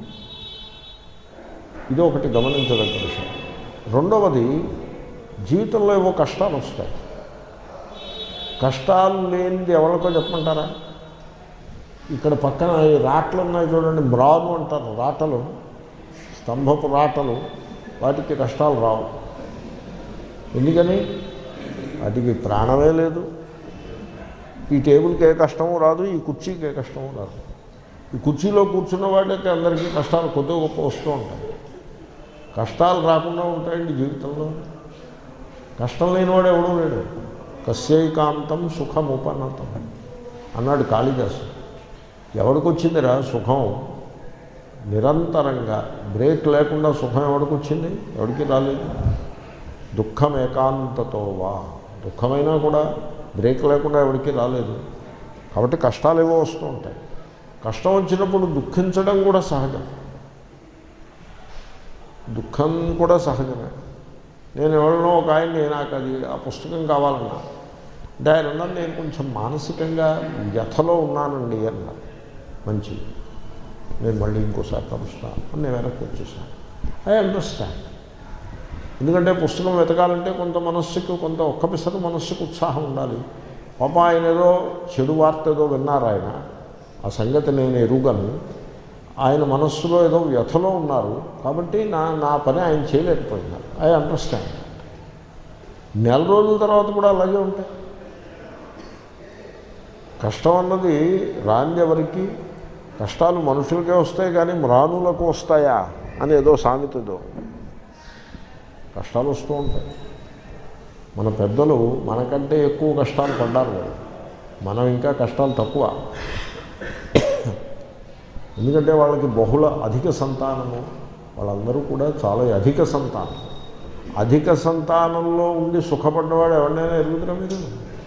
ఇది ఒకటి గమనించదగ్గ విషయం రెండవది జీవితంలో ఏవో కష్టాలు వస్తాయి కష్టాలు లేనిది ఎవరికో చెప్పమంటారా ఇక్కడ పక్కన ఈ రాట్లు ఉన్నాయి చూడండి మ్రాను అంటారు రాటలు స్తంభపు రాటలు వాటికి కష్టాలు రావు ఎందుకని వాటికి ప్రాణమే లేదు ఈ టేబుల్కి ఏ కష్టము రాదు ఈ కుర్చీకి ఏ కష్టము రాదు ఈ కుర్చీలో కూర్చున్న వాళ్ళకి అందరికీ కష్టాలు కొద్దిగా గొప్ప వస్తూ ఉంటాయి కష్టాలు రాకుండా ఉంటాయండి జీవితంలో కష్టం లేనివాడు ఎవడూ లేడు కస్యైకాంతం సుఖముపనతం అన్నాడు కాళిదాసు ఎవడికి వచ్చిందిరా సుఖం నిరంతరంగా బ్రేక్ లేకుండా సుఖం ఎవడికి వచ్చింది ఎవడికి రాలేదు దుఃఖం ఏకాంతతో వా దుఃఖమైనా కూడా బ్రేక్ లేకుండా ఎవరికి రాలేదు కాబట్టి కష్టాలు ఏవో వస్తూ ఉంటాయి కష్టం వచ్చినప్పుడు దుఃఖించడం కూడా సహజం దుఃఖం కూడా సహజమే నేను ఎవరినో ఒక ఆయన్ని నాకు అది ఆ పుస్తకం కావాలన్నా అంటే ఆయన అన్నారు నేను కొంచెం మానసికంగా వ్యథలో ఉన్నానండి అన్నారు మంచి నేను మళ్ళీ ఇంకోసారి కలుస్తాను అని నేను వెనక్కి వచ్చేసాను ఐ అండర్స్టాండ్ ఎందుకంటే పుస్తకం వెతకాలంటే కొంత మనస్సుకు కొంత ఒక్క పిసరు మనస్సుకు ఉత్సాహం ఉండాలి పాప ఆయన ఏదో చెడు వార్త ఏదో విన్నారు ఆయన ఆ సంగతి నేను ఎరుగను ఆయన మనస్సులో ఏదో వ్యథలో ఉన్నారు కాబట్టి నా నా పని ఆయన చేయలేకపోయినారు ఐ అండర్స్టాండ్ నెల రోజుల తర్వాత కూడా అలాగే ఉంటాయి కష్టం అన్నది రాని ఎవరికి కష్టాలు మనుషులకే వస్తాయి కానీ మ్రానులకు వస్తాయా అని ఏదో సామెతదో కష్టాలు వస్తూ ఉంటాయి మన పెద్దలు మనకంటే ఎక్కువ కష్టాలు పడ్డారు వాళ్ళు మనం ఇంకా కష్టాలు తక్కువ ఎందుకంటే వాళ్ళకి బహుళ అధిక సంతానము వాళ్ళందరూ కూడా చాలా అధిక సంతానం అధిక సంతానంలో ఉండి సుఖపడ్డవాడు ఎవరినైనా ఎరుగుతున్నా మీరు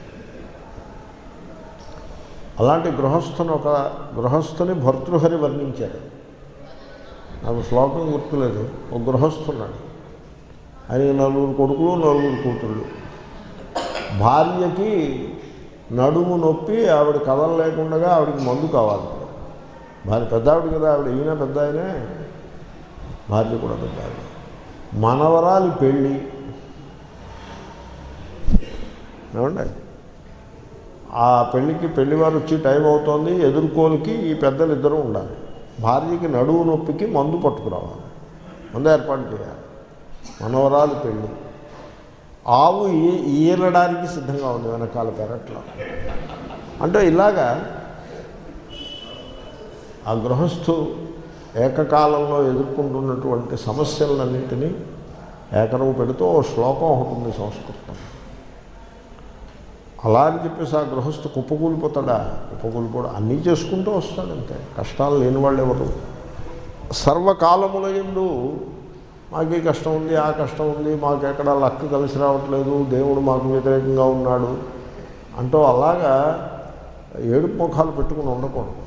అలాంటి గృహస్థుని ఒక గృహస్థుని భర్తృహరి వర్ణించాడు నాకు శ్లోకం గుర్తులేదు ఒక గృహస్థున్నాడు ఆయనకి నలుగురు కొడుకులు నలుగురు కూతుళ్ళు భార్యకి నడుము నొప్పి ఆవిడ కథలు లేకుండా ఆవిడకి మందు కావాలి భార్య పెద్ద ఆవిడ కదా ఆవిడ ఈయన పెద్ద ఆయనే భార్య కూడా పెద్ద ఆవిడ మనవరాలి పెళ్ళి ఏమండి ఆ పెళ్ళికి పెళ్లివారు వచ్చి టైం అవుతోంది ఎదుర్కోలికి ఈ పెద్దలు ఇద్దరు ఉండాలి భార్యకి నడువు నొప్పికి మందు పట్టుకురావాలి మందు ఏర్పాటు చేయాలి మనవరాలు పెళ్ళి ఆవు ఈ ఈలడానికి సిద్ధంగా ఉంది వెనకాల పెరట్లో అంటే ఇలాగా ఆ గృహస్థు ఏకకాలంలో ఎదుర్కొంటున్నటువంటి సమస్యలన్నింటినీ ఏకరవు పెడుతూ ఓ శ్లోకం ఒకటి ఉంది సంస్కృతం అలా అని చెప్పేసి ఆ గృహస్థు కుప్పకూలిపోతాడా కుప్పకూలిపోవడం అన్నీ చేసుకుంటూ వస్తాడంతే కష్టాలు లేని వాళ్ళు ఎవరు సర్వకాలముల ఎందు మాకు ఈ కష్టం ఉంది ఆ కష్టం ఉంది మాకు ఎక్కడ లక్ కలిసి రావట్లేదు దేవుడు మాకు వ్యతిరేకంగా ఉన్నాడు అంటూ అలాగా ఏడుపు ముఖాలు పెట్టుకుని ఉండకూడదు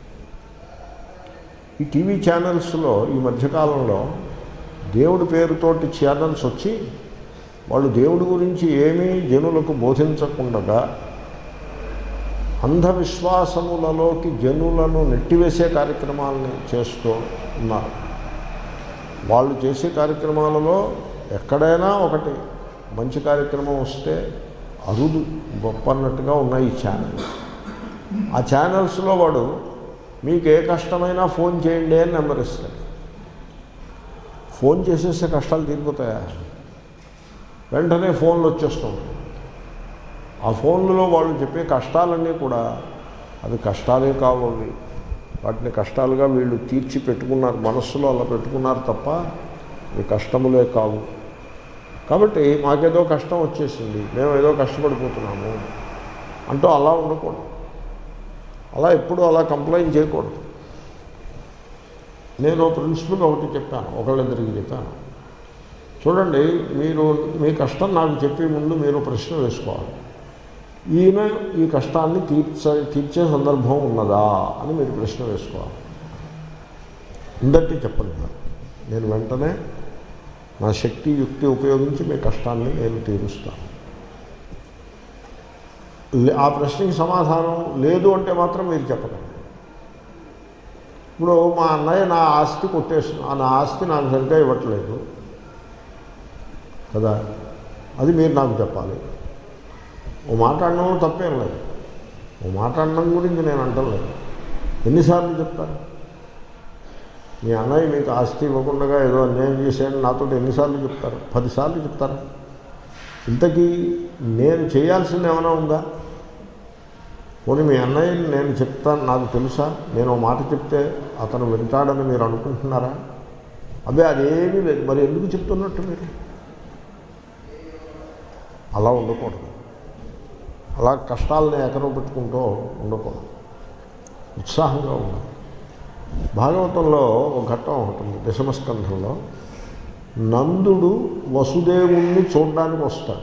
ఈ టీవీ ఛానల్స్లో ఈ మధ్యకాలంలో దేవుడి పేరుతోటి ఛానల్స్ వచ్చి వాళ్ళు దేవుడి గురించి ఏమీ జనులకు బోధించకుండా అంధవిశ్వాసములలోకి జనులను నెట్టివేసే కార్యక్రమాలని చేస్తూ ఉన్నారు వాళ్ళు చేసే కార్యక్రమాలలో ఎక్కడైనా ఒకటి మంచి కార్యక్రమం వస్తే అరుదు గొప్ప అన్నట్టుగా ఉన్నాయి ఈ ఛానల్ ఆ ఛానల్స్లో వాడు మీకు ఏ కష్టమైనా ఫోన్ చేయండి అని నెంబర్ ఇస్తాడు ఫోన్ చేసేస్తే కష్టాలు తీరిపోతాయా వెంటనే ఫోన్లు వచ్చేస్తుంది ఆ ఫోన్లలో వాళ్ళు చెప్పే కష్టాలన్నీ కూడా అవి కష్టాలే కావు అవి వాటిని కష్టాలుగా వీళ్ళు తీర్చి పెట్టుకున్నారు మనస్సులో అలా పెట్టుకున్నారు తప్ప ఇవి కష్టములే కావు కాబట్టి మాకేదో కష్టం వచ్చేసింది మేము ఏదో కష్టపడిపోతున్నాము అంటూ అలా ఉండకూడదు అలా ఎప్పుడు అలా కంప్లైంట్ చేయకూడదు నేను ప్రిన్సిపల్ ఒకటి చెప్పాను ఒకళ్ళిద్దరికి చెప్పాను చూడండి మీరు మీ కష్టం నాకు చెప్పే ముందు మీరు ప్రశ్న వేసుకోవాలి ఈయన ఈ కష్టాన్ని తీర్చ తీర్చే సందర్భం ఉన్నదా అని మీరు ప్రశ్న వేసుకోవాలి ఇందటి చెప్పండి నాకు నేను వెంటనే నా శక్తి యుక్తి ఉపయోగించి మీ కష్టాన్ని నేను తీరుస్తాను లే- ఆ ప్రశ్నకి సమాధానం లేదు అంటే మాత్రం మీరు చెప్పకండి ఇప్పుడు మా అన్నయ్య నా ఆస్తి కొట్టేసిన నా ఆస్తి నాకు సరిగ్గా ఇవ్వట్లేదు కదా అది మీరు నాకు చెప్పాలి ఓ మాట అనడం తప్పేం లేదు ఓ మాట అనడం గురించి నేను అంటలేదు ఎన్నిసార్లు చెప్తాను మీ అన్నయ్య మీకు ఆస్తి ఇవ్వకుండా ఏదో అన్యాయం చేశాడని నాతో ఎన్నిసార్లు చెప్తారు పదిసార్లు చెప్తారు ఇంతకీ నేను చేయాల్సింది ఏమైనా ఉందా పోనీ మీ అన్నయ్యని నేను చెప్తాను నాకు తెలుసా నేను ఓ మాట చెప్తే అతను వింటాడని మీరు అనుకుంటున్నారా అదే అదేమీ లేదు మరి ఎందుకు చెప్తున్నట్టు మీరు అలా ఉండకూడదు అలా కష్టాలని ఎకరం పెట్టుకుంటూ ఉండకూడదు ఉత్సాహంగా ఉండాలి భాగవతంలో ఒక ఘట్టం ఒకటి ఉంది దశమస్కంధంలో నందుడు వసుదేవుణ్ణి చూడడానికి వస్తాడు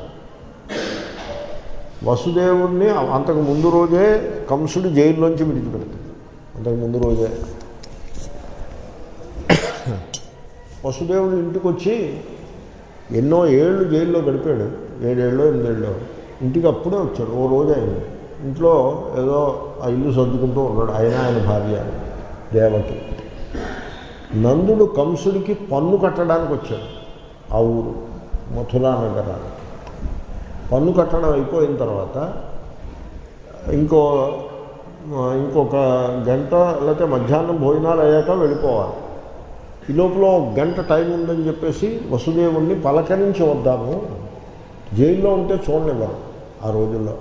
వసుదేవుణ్ణి అంతకు ముందు రోజే కంసుడు జైల్లోంచి విడిచిపెడతాడు అంతకు ముందు రోజే వసుదేవుడు ఇంటికి వచ్చి ఎన్నో ఏళ్ళు జైల్లో గడిపాడు ఏడేళ్ళు ఎనిమిదేళ్ళు ఇంటికి అప్పుడే వచ్చాడు ఓ రోజు అయింది ఇంట్లో ఏదో ఆ ఇల్లు సర్దుకుంటూ ఉన్నాడు ఆయన ఆయన భార్య దేవకి నందుడు కంసుడికి పన్ను కట్టడానికి వచ్చాడు ఆ ఊరు మథురా నగరానికి పన్ను కట్టడం అయిపోయిన తర్వాత ఇంకో ఇంకొక గంట లేకపోతే మధ్యాహ్నం భోజనాలు అయ్యాక వెళ్ళిపోవాలి ఈ లోపల ఒక గంట టైం ఉందని చెప్పేసి వసుదేవుణ్ణి పలకరించి వద్దాము జైల్లో ఉంటే చూడనివ్వరు ఆ రోజుల్లో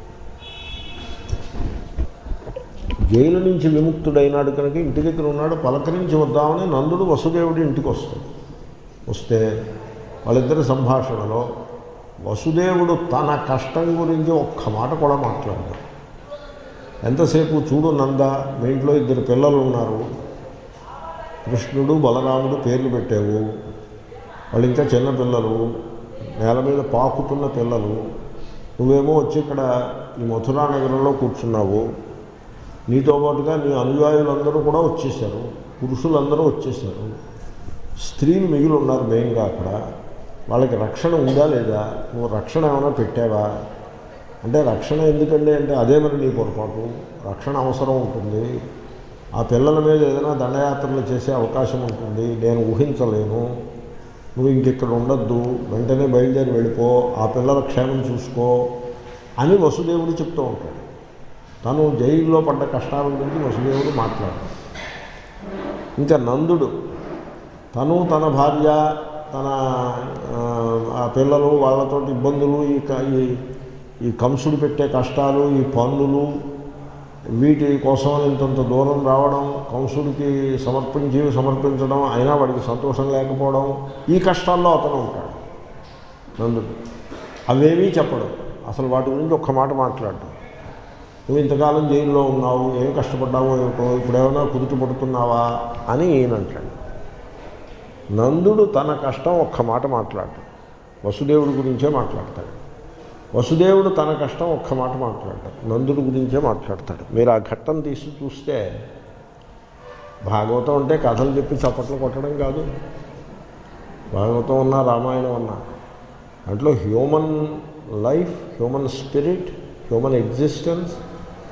జైలు నుంచి విముక్తుడైనాడు కనుక ఇంటి దగ్గర ఉన్నాడు పలకరించి వద్దామని నందుడు వసుదేవుడి ఇంటికి వస్తాడు వస్తే వాళ్ళిద్దరి సంభాషణలో వసుదేవుడు తన కష్టం గురించి ఒక్క మాట కూడా మాట్లాడాడు ఎంతసేపు చూడు నంద మీ ఇంట్లో ఇద్దరు పిల్లలు ఉన్నారు కృష్ణుడు బలరాముడు పేర్లు పెట్టావు వాళ్ళు ఇంకా చిన్న పిల్లలు నేల మీద పాకుతున్న పిల్లలు నువ్వేమో వచ్చి ఇక్కడ ఈ మథురా నగరంలో కూర్చున్నావు నీతో పాటుగా నీ అనుయాయులందరూ కూడా వచ్చేసారు పురుషులందరూ వచ్చేసారు స్త్రీలు మిగిలి ఉన్నారు మెయిన్గా అక్కడ వాళ్ళకి రక్షణ ఉందా లేదా నువ్వు రక్షణ ఏమైనా పెట్టావా అంటే రక్షణ ఎందుకండి అంటే అదే మరి నీ పొరపాటు రక్షణ అవసరం ఉంటుంది ఆ పిల్లల మీద ఏదైనా దండయాత్రలు చేసే అవకాశం ఉంటుంది నేను ఊహించలేను నువ్వు ఇంకెక్కడ ఉండొద్దు వెంటనే బయలుదేరి వెళ్ళిపో ఆ పిల్లల క్షేమం చూసుకో అని వసుదేవుడు చెప్తూ ఉంటాడు తను జైల్లో పడ్డ కష్టాల గురించి వసుదేవుడు మాట్లాడాడు ఇంకా నందుడు తను తన భార్య తన ఆ, ఆ పిల్లలు వాళ్ళతో ఇబ్బందులు ఈ క- ఈ ఈ కంసుడు పెట్టే కష్టాలు ఈ పన్నులు వీటి కోసం ఇంతంత దూరం రావడం కంసుడికి సమర్పించి సమర్పించడం అయినా వాడికి సంతోషం లేకపోవడం ఈ కష్టాల్లో అతను ఉంటాడు నందుడు అవేమీ చెప్పడం అసలు వాటి గురించి ఒక్క మాట మాట్లాడటం నువ్వు ఇంతకాలం జైల్లో ఉన్నావు ఏం కష్టపడ్డావో ఏమిటో ఇప్పుడు ఏమైనా కుదుట పడుతున్నావా అని ఈయన అంటాడు నందుడు తన కష్టం ఒక్క మాట మాట్లాడటం వసుదేవుడి గురించే మాట్లాడతాడు వసుదేవుడు తన కష్టం ఒక్క మాట మాట్లాడతాడు నందుడి గురించే మాట్లాడతాడు మీరు ఆ ఘట్టం తీసి చూస్తే భాగవతం అంటే కథలు చెప్పి చప్పట్లు కొట్టడం కాదు భాగవతం ఉన్నా రామాయణం ఉన్నా దాంట్లో human life human spirit human existence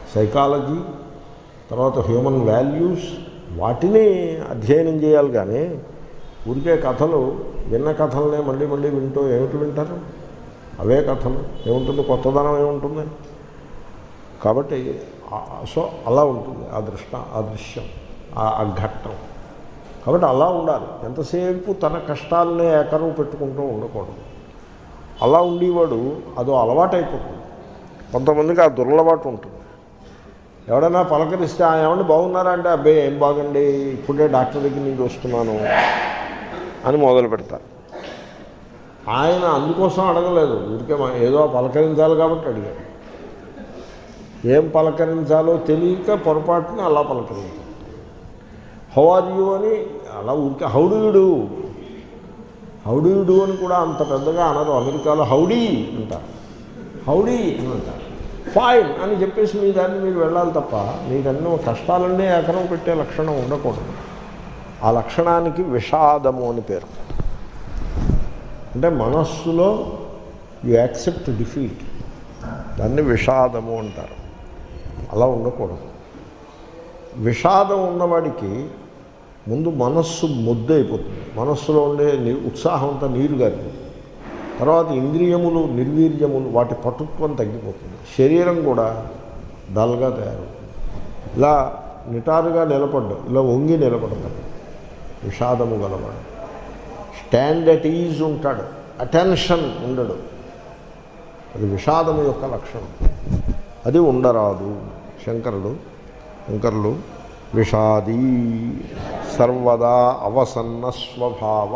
psychology తర్వాత హ్యూమన్ వాల్యూస్ వాటిని అధ్యయనం చేయాలి కానీ ఊరికే కథలు విన్న కథలనే మళ్ళీ మళ్ళీ వింటూ ఏమిటి వింటారు అవే కథలు ఏముంటుంది కొత్తదనం ఏముంటుంది కాబట్టి ఆ- సో అలా ఉంటుంది ఆ దృష్ట ఆ దృశ్యం ఆ- ఆ ఘట్టం కాబట్టి అలా ఉండాలి ఎంతసేపు తన కష్టాలనే ఏకరువు పెట్టుకుంటూ ఉండకూడదు అలా ఉండేవాడు అదో అలవాటు అయిపోతుంది కొంతమందికి ఆ దురలవాటు ఉంటుంది ఎవడైనా పలకరిస్తే "ఆ, ఏమండి బాగున్నారా అంటే అబ్బాయి ఏం బాగండి ఇప్పుడే డాక్టర్ దగ్గర నుంచి వస్తున్నాను అని మొదలు పెడతారు ఆయన అందుకోసం అడగలేదు ఊరికే మా- ఏదో పలకరించాలి కాబట్టి అడిగాడు ఏం పలకరించాలో తెలియక పొరపాటున అలా పలకరించాలి హౌ ఆర్ యూ అని అలా ఊరికే హౌడీయుడు హౌడీయుడు అని కూడా అంత పెద్దగా అనరు అమెరికాలో హౌడీ అంటారు హౌడీ అని అంటారు ఫైన్ అని చెప్పేసి మీ దాన్ని మీరు వెళ్ళాలి తప్ప మీకన్నీ కష్టాలన్నీ ఎకరం పెట్టే లక్షణం ఉండకూడదు ఆ లక్షణానికి విషాదము అని పేరు అంటే మనస్సులో యు యాక్సెప్ట్ డిఫీట్ దాన్ని విషాదము అంటారు అలా ఉండకూడదు విషాదం ఉన్నవాడికి ముందు మనస్సు ముద్దైపోతుంది మనస్సులో ఉండే ని- ఉత్సాహం అంతా నీరు గారిపోతుంది తర్వాత ఇంద్రియములు నిర్వీర్యములు వాటి పటుత్వం తగ్గిపోతుంది శరీరం కూడా డల్గా తయారవుతుంది ఇలా నిటారుగా నిలబడ్డం ఇలా వంగి నిలబడతాడు విషాదము గలవాడు స్టాండ్ అట్ ఈజ్ ఉంటాడు అటెన్షన్ ఉండడు అది విషాదము యొక్క లక్షణం అది ఉండరాదు శంకరుడు శంకరులు విషాదీ సర్వదా అవసన్న స్వభావ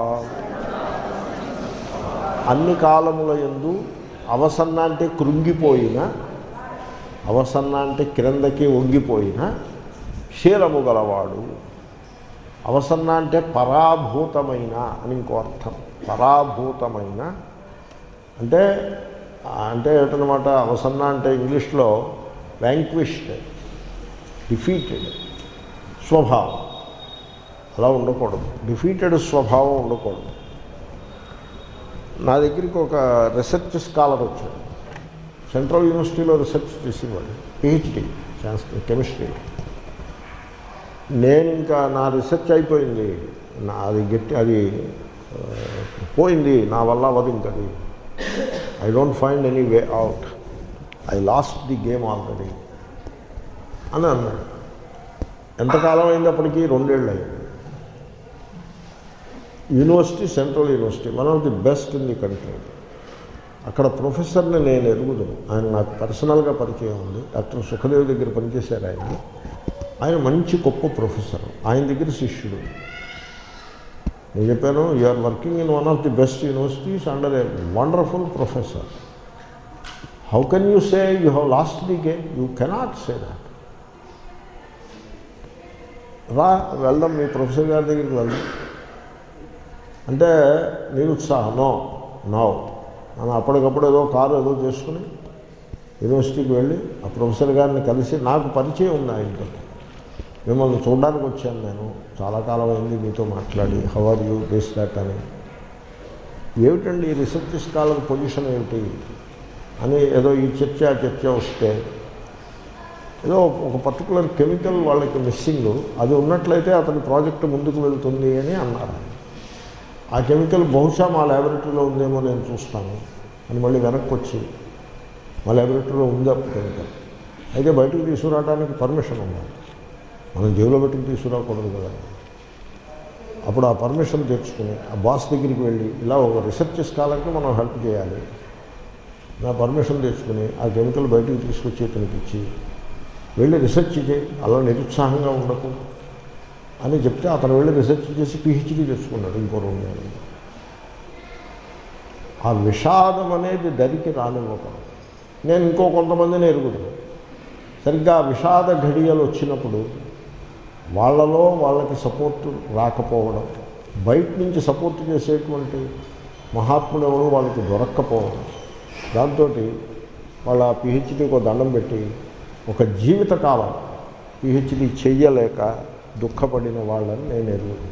అన్ని కాలముల ఎందు అవసన్న అంటే కృంగిపోయిన అవసన్న అంటే క్రిందకి వంగిపోయిన శీలము గలవాడు అవసన్న అంటే పరాభూతమైన అని ఇంకో అర్థం పరాభూతమైన అంటే అంటే ఏమిటనమాట అవసన్న అంటే ఇంగ్లీష్లో వ్యాంక్విష్డ్ డిఫీటెడ్ స్వభావం అలా ఉండకూడదు డిఫీటెడ్ స్వభావం ఉండకూడదు నా దగ్గరికి ఒక రీసెర్చ్ స్కాలర్ వచ్చాడు సెంట్రల్ యూనివర్సిటీలో రీసెర్చ్ చేసేవాడు పిహెచ్డి కెమిస్ట్రీ నేను ఇంకా నా రీసెర్చ్ అయిపోయింది నా అది గట్టి అది ఆ, పోయింది నా వల్ల అవ్వదు ఇంక అది I don't find any way out I lost the game already అని అన్నాడు ఎంతకాలం అయింది అప్పటికి రెండేళ్ళు అయింది university central university one of the best in the country అక్కడ ప్రొఫెసర్ని నేను ఎరుగుదును ఆయన నాకు పర్సనల్గా పరిచయం ఉంది డాక్టర్ సుఖదేవ్ దగ్గర పనిచేశారు ఆయన ఆయన మంచి గొప్ప ప్రొఫెసర్ ఆయన దగ్గర శిష్యుడు నేను చెప్పాను you are working in one of the best universities under a wonderful professor how can you say you have lost the game you cannot say that రా వెళ్దాం మీ ప్రొఫెసర్ గారి దగ్గరికి వెళ్దాం అంటే నిరుత్సాహం నో నో అని అప్పటికప్పుడు ఏదో కారు ఏదో చేసుకుని యూనివర్సిటీకి వెళ్ళి ఆ ప్రొఫెసర్ గారిని కలిసి నాకు పరిచయం ఉంది ఆయనతో మిమ్మల్ని చూడడానికి వచ్చాను నేను చాలా కాలం అయింది మీతో మాట్లాడి how are you this that అని ఏమిటండి ఈ రీసెర్చ్ స్కాలర్ పొజిషన్ ఏమిటి అని ఏదో ఈ చర్చ ఆ చర్చ వస్తే ఏదో ఒక పర్టికులర్ కెమికల్ వాళ్ళకి మిస్సింగ్ అది ఉన్నట్లయితే అతని ప్రాజెక్ట్ ముందుకు వెళ్తుంది అని అన్నారు ఆయన. ఆ కెమికల్ బహుశా మా ల్యాబొరేటరీలో ఉందేమో నేను చూస్తాను అని మళ్ళీ వెనక్కి వచ్చి మా ల్యాబొరేటరీలో ఉంది అప్పుడు కెమికల్ అయితే బయటకు తీసుకురావడానికి పర్మిషన్ ఉండాలి మనం జేబులో పెట్టుకు తీసుకురాకూడదు కదా అప్పుడు ఆ పర్మిషన్ తెచ్చుకుని ఆ బాస్ దగ్గరికి వెళ్ళి ఇలా ఒక రీసెర్చ్ స్కాలర్కి మనం హెల్ప్ చేయాలి నా పర్మిషన్ తెచ్చుకుని ఆ కెమికల్ బయటకు తీసుకొచ్చి ఇతనికి ఇచ్చి వెళ్ళి రీసెర్చ్ చేయి అలా నిరుత్సాహంగా ఉండకు అని చెప్తే అతను వెళ్ళి రీసెర్చ్ చేసి పిహెచ్డీ తెచ్చుకున్నాడు ఇంకో రెండు నెలలు ఆ విషాదం అనేది దరికి రానివ్వకూడదు నేను ఇంకో కొంతమందిని ఎరుగుతాను సరిగ్గా ఆ విషాద ఘడియలు వచ్చినప్పుడు వాళ్ళలో వాళ్ళకి సపోర్ట్ రాకపోవడం బయట నుంచి సపోర్ట్ చేసేటువంటి మహాత్ముడు ఎవరు వాళ్ళకి దొరక్కపోవడం దాంతో వాళ్ళ పిహెచ్డీకి ఒక దండం పెట్టి ఒక జీవితకాలం పిహెచ్డీ చెయ్యలేక దుఃఖపడిన వాళ్ళని నేను ఎరుగుతాను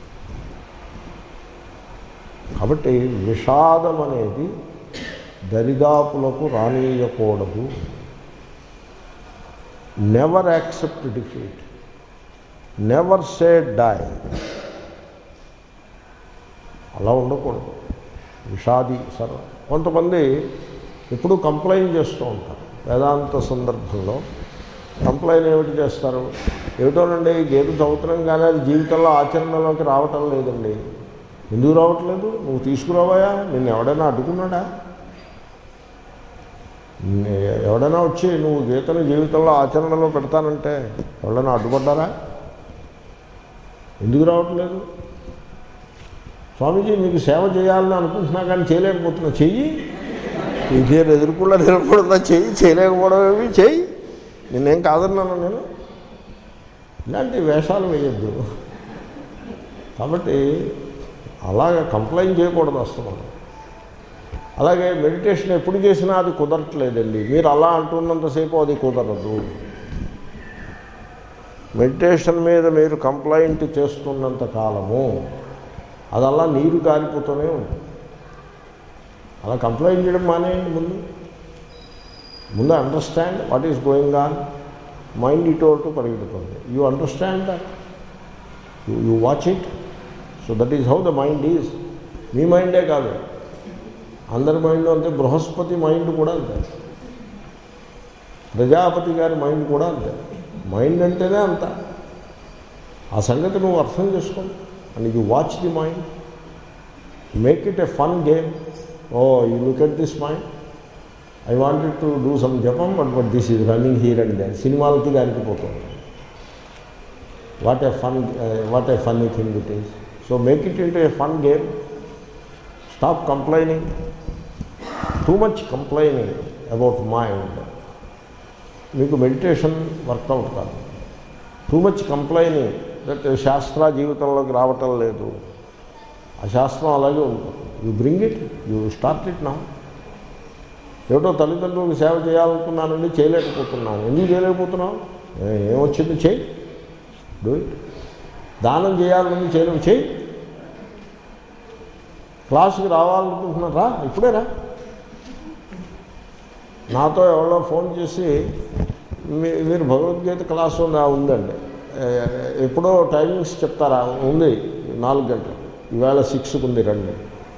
కాబట్టి విషాదం అనేది దరిదాపులకు రానియకూడదు never accept defeat never say die అలా ఉండకూడదు విషాది సర్వ కొంతమంది ఎప్పుడు కంప్లైంట్ చేస్తూ ఉంటారు వేదాంత సందర్భంలో కంప్లైంట్ ఏమిటి చేస్తారు ఏమిటోనండి గీత చదువుతున్నాం కానీ అది జీవితంలో ఆచరణలోకి రావటం లేదండి ఎందుకు రావట్లేదు నువ్వు తీసుకురావాయా నిన్ను ఎవడైనా అడ్డుకున్నాడా నే- ఎవడైనా వచ్చి నువ్వు గీతను జీవితంలో ఆచరణలో పెడతానంటే ఎవడైనా అడ్డుపడ్డారా ఎందుకు రావట్లేదు స్వామీజీ మీకు సేవ చేయాలని అనుకుంటున్నా కానీ చేయలేకపోతున్నా చెయ్యి ఇదే ఎదుర్కొన్నా నిలబడుతున్నా చెయ్యి చేయలేకపోవడం ఏమి చెయ్యి నేనేం కాదన్నాను నేను ఇలాంటి వేషాలు వేయద్దు కాబట్టి అలాగ కంప్లైంట్ చేయకూడదు అసలు అలాగే మెడిటేషన్ ఎప్పుడు చేసినా అది కుదరట్లేదండి మీరు అలా అంటున్నంతసేపు అది కుదరదు మెడిటేషన్ మీద మీరు కంప్లైంట్ చేస్తున్నంత కాలము అది అలా నీరు కారిపోతూనే ఉంటుంది అలా కంప్లైంట్ చేయడం మానేయండి ముందు ముందు understand what is going on mind ఇటు అటు పరిగెడుతుంది you understand that you you watch it so that is how the mind is మీ మైండే కాదు అందరి మైండ్ అంతే బృహస్పతి మైండ్ కూడా అంతే ప్రజాపతి గారి మైండ్ కూడా అంతే మైండ్ అంటేనే అంత ఆ సంగతి నువ్వు అర్థం చేసుకో and you watch the mind make it a fun game oh you look at this mind I wanted to do some జపం but but this is running here and then సినిమాలకి దానికి పోతుంది what a fun what a funny thing it is so make it into a fun game stop complaining too much complaining about mind మీకు meditation workout కాదు too much complaining that శాస్త్ర జీవితంలోకి రావటం లేదు ఆ శాస్త్రం అలాగే ఉంటుంది you bring it you start it నా ఏమిటో తల్లిదండ్రులకు సేవ చేయాలనుకున్నానండి చేయలేకపోతున్నాను ఎందుకు చేయలేకపోతున్నావు ఏ- ఏమొచ్చింది చేయి డూ ఇట్ దానం చేయాలని చేయడం చేయి క్లాసుకి రావాలనుకుంటున్నారా ఇప్పుడే రా నాతో ఎవరో ఫోన్ చేసి మీ- మీరు భగవద్గీత క్లాస్ ఉందా ఉందండి ఏ, ఎప్పుడో టైమింగ్స్ చెప్తారా ఉంది నాలుగు గంటలు ఈవేళ సిక్స్కి ఉంది రండి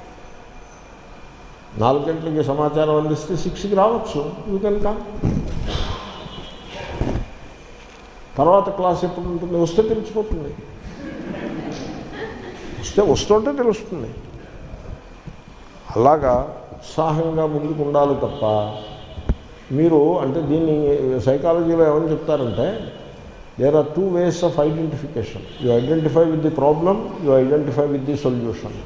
నాలుగు గంటలకి సమాచారం అందిస్తే సిక్స్కి రావచ్చు యూ కెన్ కమ్ తర్వాత క్లాస్ ఎప్పుడు ఉంటుంది వస్తే తెలిసిపోతుంది వస్తే వస్తుంటే తెలుస్తుంది అలాగా ఉత్సాహంగా ముందుకు ఉండాలి తప్ప మీరు అంటే దీన్ని సైకాలజీలో ఏమని చెప్తారంటే there are two ways of identification you identify with the problem you identify with the solution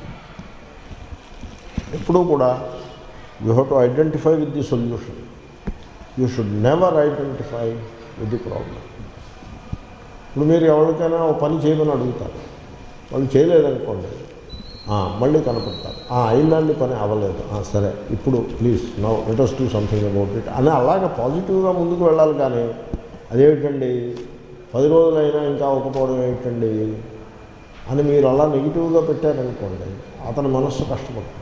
ఎప్పుడూ కూడా you have to identify with the solution you should never identify with the problem ఇప్పుడు మీరు ఎవరికైనా ఒక పని చేయమని అడుగుతారు వాళ్ళు చేయలేదనుకోండి ఆ, మళ్ళీ కనపడతారు "ఆ, అయిందండి పని అవ్వలేదు "ఆ, సరే ఇప్పుడు please no let's do something about it అని అలాగ పాజిటివ్గా ముందుకు వెళ్ళాలి కానీ అదేమిటండి పది రోజులైనా ఇంకా ఒకపోవడం ఏమిటండి అని మీరు అలా నెగిటివ్గా పెట్టారనుకోండి అతని మనస్సు కష్టపడుతుంది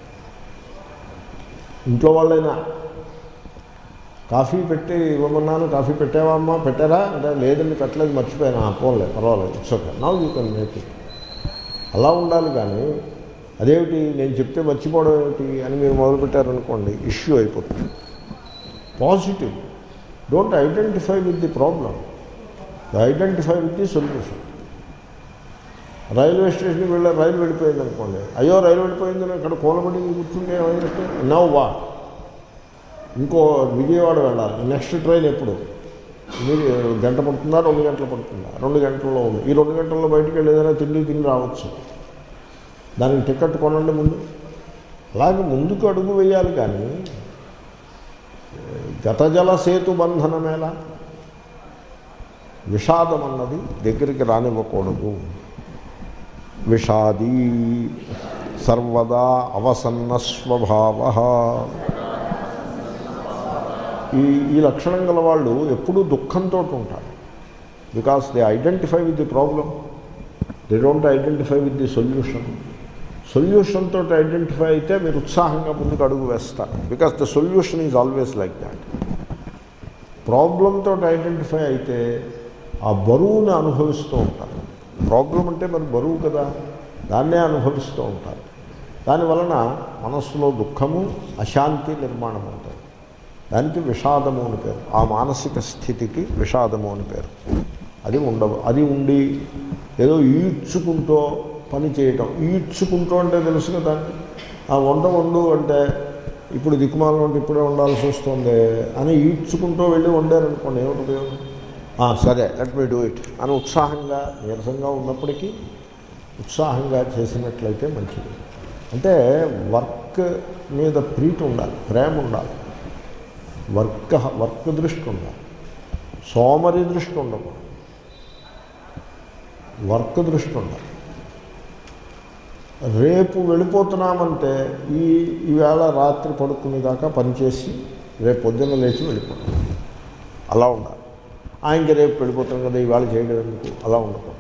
ఇంట్లో వాళ్ళైనా కాఫీ పెట్టి ఇవ్వమన్నాను కాఫీ పెట్టావా అమ్మా పెట్టారా అంటే లేదండి పెట్టలేదు మర్చిపోయాను "ఆ, పోన్లే పర్వాలేదు it's okay now you can make it అలా ఉండాలి కానీ అదేమిటి నేను చెప్తే మర్చిపోవడం ఏమిటి అని మీరు మొదలుపెట్టారనుకోండి ఇష్యూ అయిపోతుంది positive don't identify with the problem identify with the solution railway స్టేషన్కి వెళ్ళి రైలు వెళ్ళిపోయింది అనుకోండి అయ్యో రైలు వెళ్ళిపోయిందని అక్కడ కూలబడి కూర్చుంటే ఏమైనట్టు నవ్ వా ఇంకో విజయవాడ వెళ్ళాలి నెక్స్ట్ ట్రైన్ ఎప్పుడు మీరు గంట పడుతుందా రెండు గంటలు పడుతుందా రెండు గంటల్లో ఉంది ఈ రెండు గంటల్లో బయటికి వెళ్ళి ఏదైనా తిండి తిని రావచ్చు దానికి టికెట్ కొనండి ముందు అలాగే ముందుకు అడుగు వేయాలి కానీ గతజల సేతు బంధనమేలా విషాదం అన్నది దగ్గరికి రానివ్వకూడదు విషాదీ సర్వదా అవసన్న స్వభావ ఈ ఈ లక్షణం గల వాళ్ళు ఎప్పుడూ దుఃఖంతో ఉంటారు because they identify with the problem they don't identify with the solution solution తోటి ఐడెంటిఫై అయితే మీరు ఉత్సాహంగా ముందుకు అడుగు వేస్తారు because the solution is always like that ప్రాబ్లంతో ఐడెంటిఫై అయితే ఆ బరువుని అనుభవిస్తూ ఉంటారు ప్రాబ్లం అంటే మరి బరువు కదా దాన్నే అనుభవిస్తూ ఉంటారు దానివలన మనస్సులో దుఃఖము అశాంతి నిర్మాణం అవుతాయి దానికి విషాదము అని పేరు ఆ మానసిక స్థితికి విషాదము అని పేరు అది ఉండవు అది ఉండి ఏదో ఈడ్చుకుంటూ పని చేయటం ఈడ్చుకుంటూ అంటే తెలుసు కదా ఆ వంట వండు అంటే ఇప్పుడు దిక్కుమాల వంట ఇప్పుడే ఉండాల్సి వస్తుంది అని ఈడ్చుకుంటూ వెళ్ళి వండారనుకోండి ఏమిటి ఉపయోగం "ఆ, సరే లెట్ మీ డూ ఇట్ అని ఉత్సాహంగా నీరసంగా ఉన్నప్పటికీ ఉత్సాహంగా చేసినట్లయితే మంచిది అంటే వర్క్ మీద ప్రీతి ఉండాలి ప్రేమ ఉండాలి వర్క్ వర్క్ దృష్టి ఉండాలి సోమరి దృష్టి ఉండకూడదు వర్క్ దృష్టి ఉండాలి రేపు వెళ్ళిపోతున్నామంటే ఈ ఈవేళ రాత్రి పడుకునేదాకా పనిచేసి రేపు పొద్దున్న లేచి వెళ్ళిపోతాం అలా ఉండాలి ఆయనకి రేపు వెళ్ళిపోతాం కదా ఈవేళ చేయడం ఎందుకు అలా ఉండకూడదు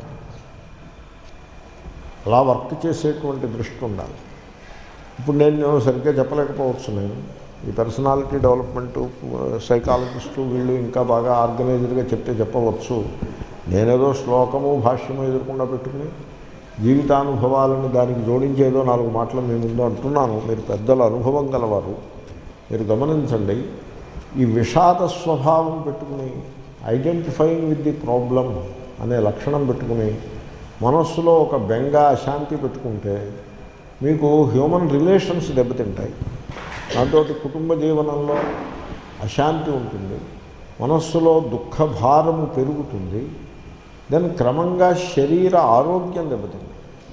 అలా వర్క్ చేసేటువంటి దృష్టి ఉండాలి ఇప్పుడు నేను సరిగ్గా చెప్పలేకపోవచ్చు నేను ఈ పర్సనాలిటీ డెవలప్మెంట్ సైకాలజిస్టు వీళ్ళు ఇంకా బాగా ఆర్గనైజర్గా చెప్తే చెప్పవచ్చు నేనేదో శ్లోకము భాష్యము ఎదురకుండా పెట్టుకుని జీవితానుభవాలను దానికి జోడించేదో నాలుగు మాటలు మీ ముందు అంటున్నాను మీరు పెద్దల అనుభవం గలవారు మీరు గమనించండి ఈ విషాద స్వభావం పెట్టుకుని ఐడెంటిఫైయింగ్ విత్ ది ప్రాబ్లం అనే లక్షణం పెట్టుకుని మనస్సులో ఒక బెంగ అశాంతి పెట్టుకుంటే మీకు హ్యూమన్ రిలేషన్స్ దెబ్బతింటాయి దాంతో కుటుంబ జీవనంలో అశాంతి ఉంటుంది మనస్సులో దుఃఖ భారము పెరుగుతుంది దెన్ క్రమంగా శరీర ఆరోగ్యం దెబ్బతింది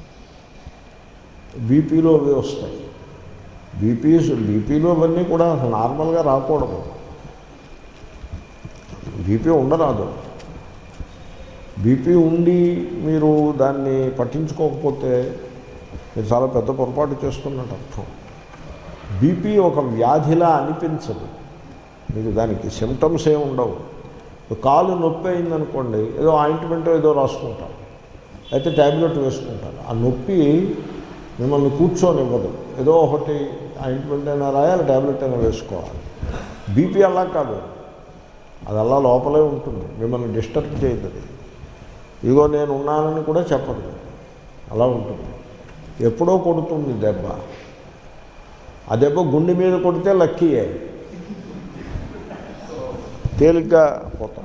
బీపీలో అవి వస్తాయి బీపీస్ బీపీలో అవన్నీ కూడా అసలు నార్మల్గా రాకూడదు బీపీ ఉండరాదు బీపీ ఉండి మీరు దాన్ని పట్టించుకోకపోతే మీరు చాలా పెద్ద పొరపాటు చేస్తున్నట్టు అర్థం బీపీ ఒక వ్యాధిలా అనిపించదు మీకు దానికి సిమ్టమ్స్ ఏమి ఉండవు కాలు నొప్పి అయిందనుకోండి ఏదో ఆయింట్మెంట్ ఏదో రాసుకుంటారు అయితే ట్యాబ్లెట్ వేసుకుంటారు ఆ నొప్పి మిమ్మల్ని కూర్చోనివ్వదు ఏదో ఒకటి ఆయింట్మెంట్ అయినా రాయాలి ట్యాబ్లెట్ అయినా వేసుకోవాలి బీపీ అలా కాదు అది అలా లోపలే ఉంటుంది మిమ్మల్ని డిస్టర్బ్ చేయదు అది ఇదిగో నేను ఉన్నానని కూడా చెప్పదు అలా ఉంటుంది ఎప్పుడో కొడుతుంది దెబ్బ ఆ దెబ్బ గుండె మీద కొడితే లక్కీయే తేలిగ్గా పోతాం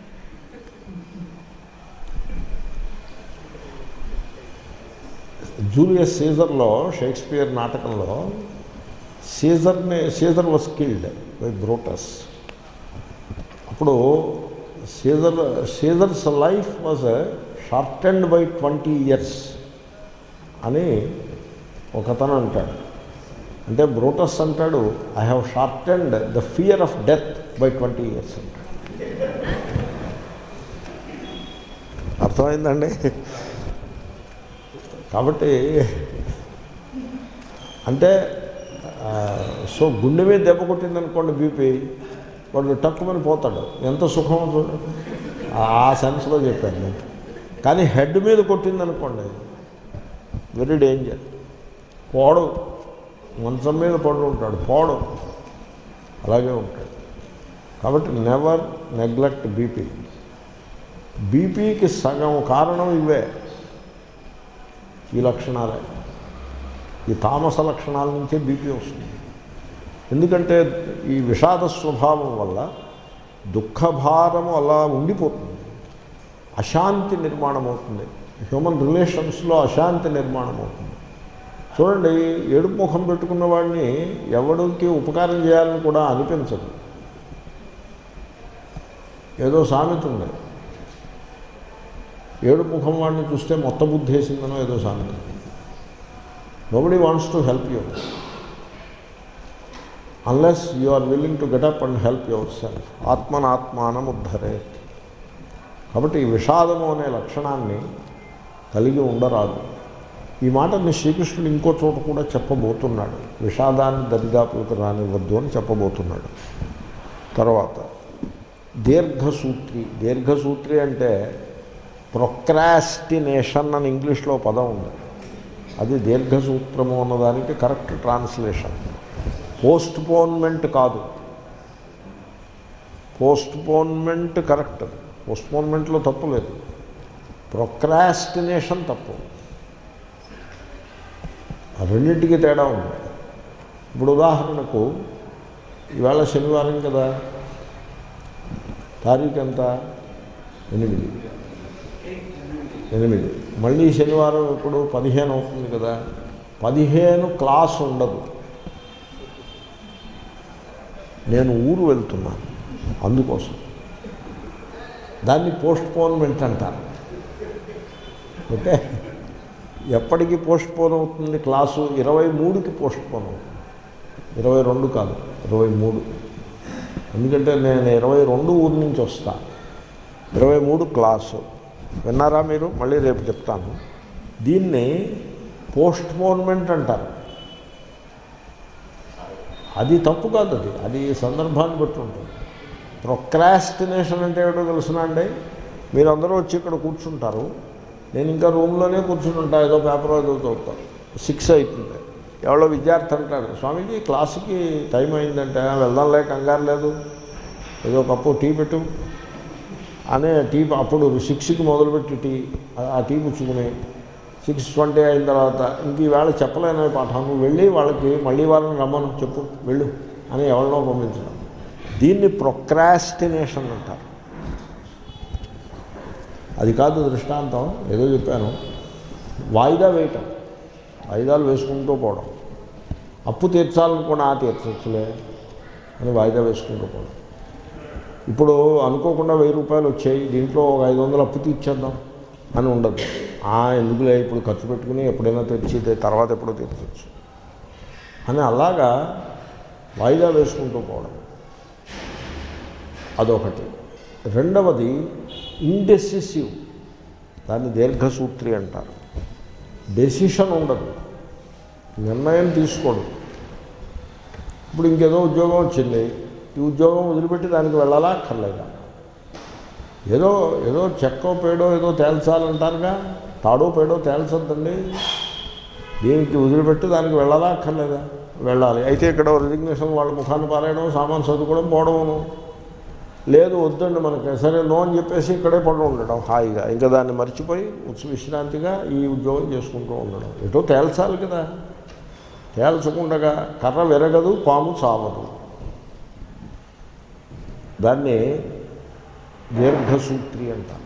జూలియస్ సీజర్లో షేక్స్పియర్ నాటకంలో సీజర్ని Caesar was killed by Brutus అప్పుడు Caesar Caesar's life was shortened by twenty years అని ఒకతను అంటాడు అంటే బ్రోటస్ అంటాడు I have shortened the fear of death by twenty years అంటాడు అర్థమైందండి కాబట్టి అంటే ఆ, సో గుండె మీద దెబ్బ కొట్టిందనుకోండి బీపీ వాడు టక్కుమని పోతాడు ఎంత సుఖమో చూడండి ఆ సెన్స్లో చెప్పాను నేను కానీ హెడ్ మీద కొట్టిందనుకోండి వెరీ డేంజర్ పోడు మంచం మీద పడి ఉంటాడు పోడు అలాగే ఉంటాడు కాబట్టి నెవర్ నెగ్లెక్ట్ బీపీ బీపీకి సగం కారణం ఇవే ఈ లక్షణాలే ఈ తామస లక్షణాల నుంచే బీపీ వస్తుంది ఎందుకంటే ఈ విషాద స్వభావం వల్ల దుఃఖభారము అలా ఉండిపోతుంది అశాంతి నిర్మాణం అవుతుంది హ్యూమన్ రిలేషన్స్లో అశాంతి నిర్మాణం అవుతుంది చూడండి ఏడుపు ముఖం పెట్టుకున్న వాడిని ఎవడికి ఉపకారం చేయాలని కూడా అనిపించదు ఏదో సామెత ఉంది ఏడు ముఖం వాడిని చూస్తే మొత్త బుద్ధి వేసిందనో ఏదో సామెత nobody wants to help you unless you are willing to get up and help yourself ఆత్మనాత్మానం ఉద్ధరేత్ కాబట్టి ఈ విషాదము అనే లక్షణాన్ని కలిగి ఉండరాదు ఈ మాటని శ్రీకృష్ణుడు ఇంకో చోట కూడా చెప్పబోతున్నాడు విషాదాన్ని దరిదాపులకు రానివ్వద్దు అని చెప్పబోతున్నాడు తర్వాత దీర్ఘసూత్రి దీర్ఘసూత్రి అంటే ప్రొక్రాస్టినేషన్ అని ఇంగ్లీష్లో పదం ఉంది అది దీర్ఘసూత్రము అన్నదానికి కరెక్ట్ ట్రాన్స్లేషన్ పోస్ట్ పోన్మెంట్ కాదు పోస్ట్పోన్మెంట్ కరెక్ట్ పోస్ట్పోన్మెంట్లో తప్పు లేదు ప్రొక్రాస్టినేషన్ తప్పు ఆ రెండింటికి తేడా ఉంది ఇప్పుడు ఉదాహరణకు ఈవేళ శనివారం కదా తారీఖు ఎంత ఎనిమిది ఎనిమిది మళ్ళీ శనివారం ఇప్పుడు పదిహేను అవుతుంది కదా పదిహేను క్లాస్ ఉండదు నేను ఊరు వెళ్తున్నాను అందుకోసం దాన్ని పోస్ట్పోన్మెంట్ అంటారు ఓకే ఎప్పటికి పోస్ట్పోన్ అవుతుంది క్లాసు ఇరవై మూడుకి పోస్ట్పోన్ అవుతుంది ఇరవై రెండు కాదు ఇరవై మూడు ఎందుకంటే నేను ఇరవై రెండు ఊరి నుంచి వస్తా ఇరవై మూడు క్లాసు విన్నారా మీరు మళ్ళీ రేపు చెప్తాను దీన్ని పోస్ట్పోన్మెంట్ అంటారు అది తప్పు కాదు అది అది సందర్భాన్ని బట్టి ఉంటుంది ప్రొక్రాస్టినేషన్ అంటే ఏమిటో తెలుసునా అండి మీరందరూ వచ్చి ఇక్కడ కూర్చుంటారు నేను ఇంకా రూమ్లోనే కూర్చుని ఉంటా ఏదో పేపర్ ఏదో చదువుతాను సిక్స్ అవుతుంది ఎవరో విద్యార్థి అంటాడు స్వామీజీ క్లాసుకి టైం అయిందంటే వెళ్దాంలే కంగారు లేదు ఏదో కప్పు టీ పెట్టు అనే టీ అప్పుడు సిక్స్కి మొదలుపెట్టి టీ ఆ టీ పుచ్చుకుని సిక్స్ ట్వంటీ అయిన తర్వాత ఇంక ఈవేళ చెప్పలేని పాఠం నువ్వు వెళ్ళి వాళ్ళకి మళ్ళీ వాళ్ళని రమ్మను చెప్పు వెళ్ళు అని ఎవరినో పంపించడం దీన్ని ప్రొక్రాస్టినేషన్ అంటారు అది కాదు దృష్టాంతం ఏదో చెప్పాను వాయిదా వేయటం వాయిదాలు వేసుకుంటూ పోవడం అప్పు తీర్చాలనుకున్న ఆ తీర్చచ్చులే అని వాయిదా వేసుకుంటూ పోవడం ఇప్పుడు అనుకోకుండా వెయ్యి రూపాయలు వచ్చాయి దీంట్లో ఒక ఐదు వందలు అప్పు తీర్చేద్దాం అని ఉండదు ఆ ఎందుకులే ఇప్పుడు ఖర్చు పెట్టుకుని ఎప్పుడైనా తెచ్చి తర్వాత ఎప్పుడో తీర్చవచ్చు అని అలాగా వాయిదా వేసుకుంటూ పోవడం అదొకటి రెండవది ఇండెసిసివ్ దాన్ని దీర్ఘసూత్రి అంటారు డెసిషన్ ఉండదు నిర్ణయం తీసుకోడు ఇప్పుడు ఇంకేదో ఉద్యోగం వచ్చింది ఈ ఉద్యోగం వదిలిపెట్టి దానికి వెళ్ళాలా అక్కర్లేదా ఏదో ఏదో చెక్కో పేడో ఏదో తేల్చాలంటారుగా తాడో పేడో తేల్చొద్దండి దీనికి వదిలిపెట్టి దానికి వెళ్ళాలా అక్కర్లేదా వెళ్ళాలి అయితే ఇక్కడ రిజిగ్నేషన్ వాళ్ళ ముఖాన్ని పారేయడం సామాన్ చదువుకోవడం పోవడము లేదు వద్దండి మనకి సరే నో అని చెప్పేసి ఇక్కడే పడి ఉండడం హాయిగా ఇంకా దాన్ని మర్చిపోయి ఉత్స విశ్రాంతిగా ఈ ఉద్యోగం చేసుకుంటూ ఉండడం ఎటో తేల్చాలి కదా తేల్చకుండగా కర్ర విరగదు పాము చావదు దాన్ని దీర్ఘసూత్రి అంటారు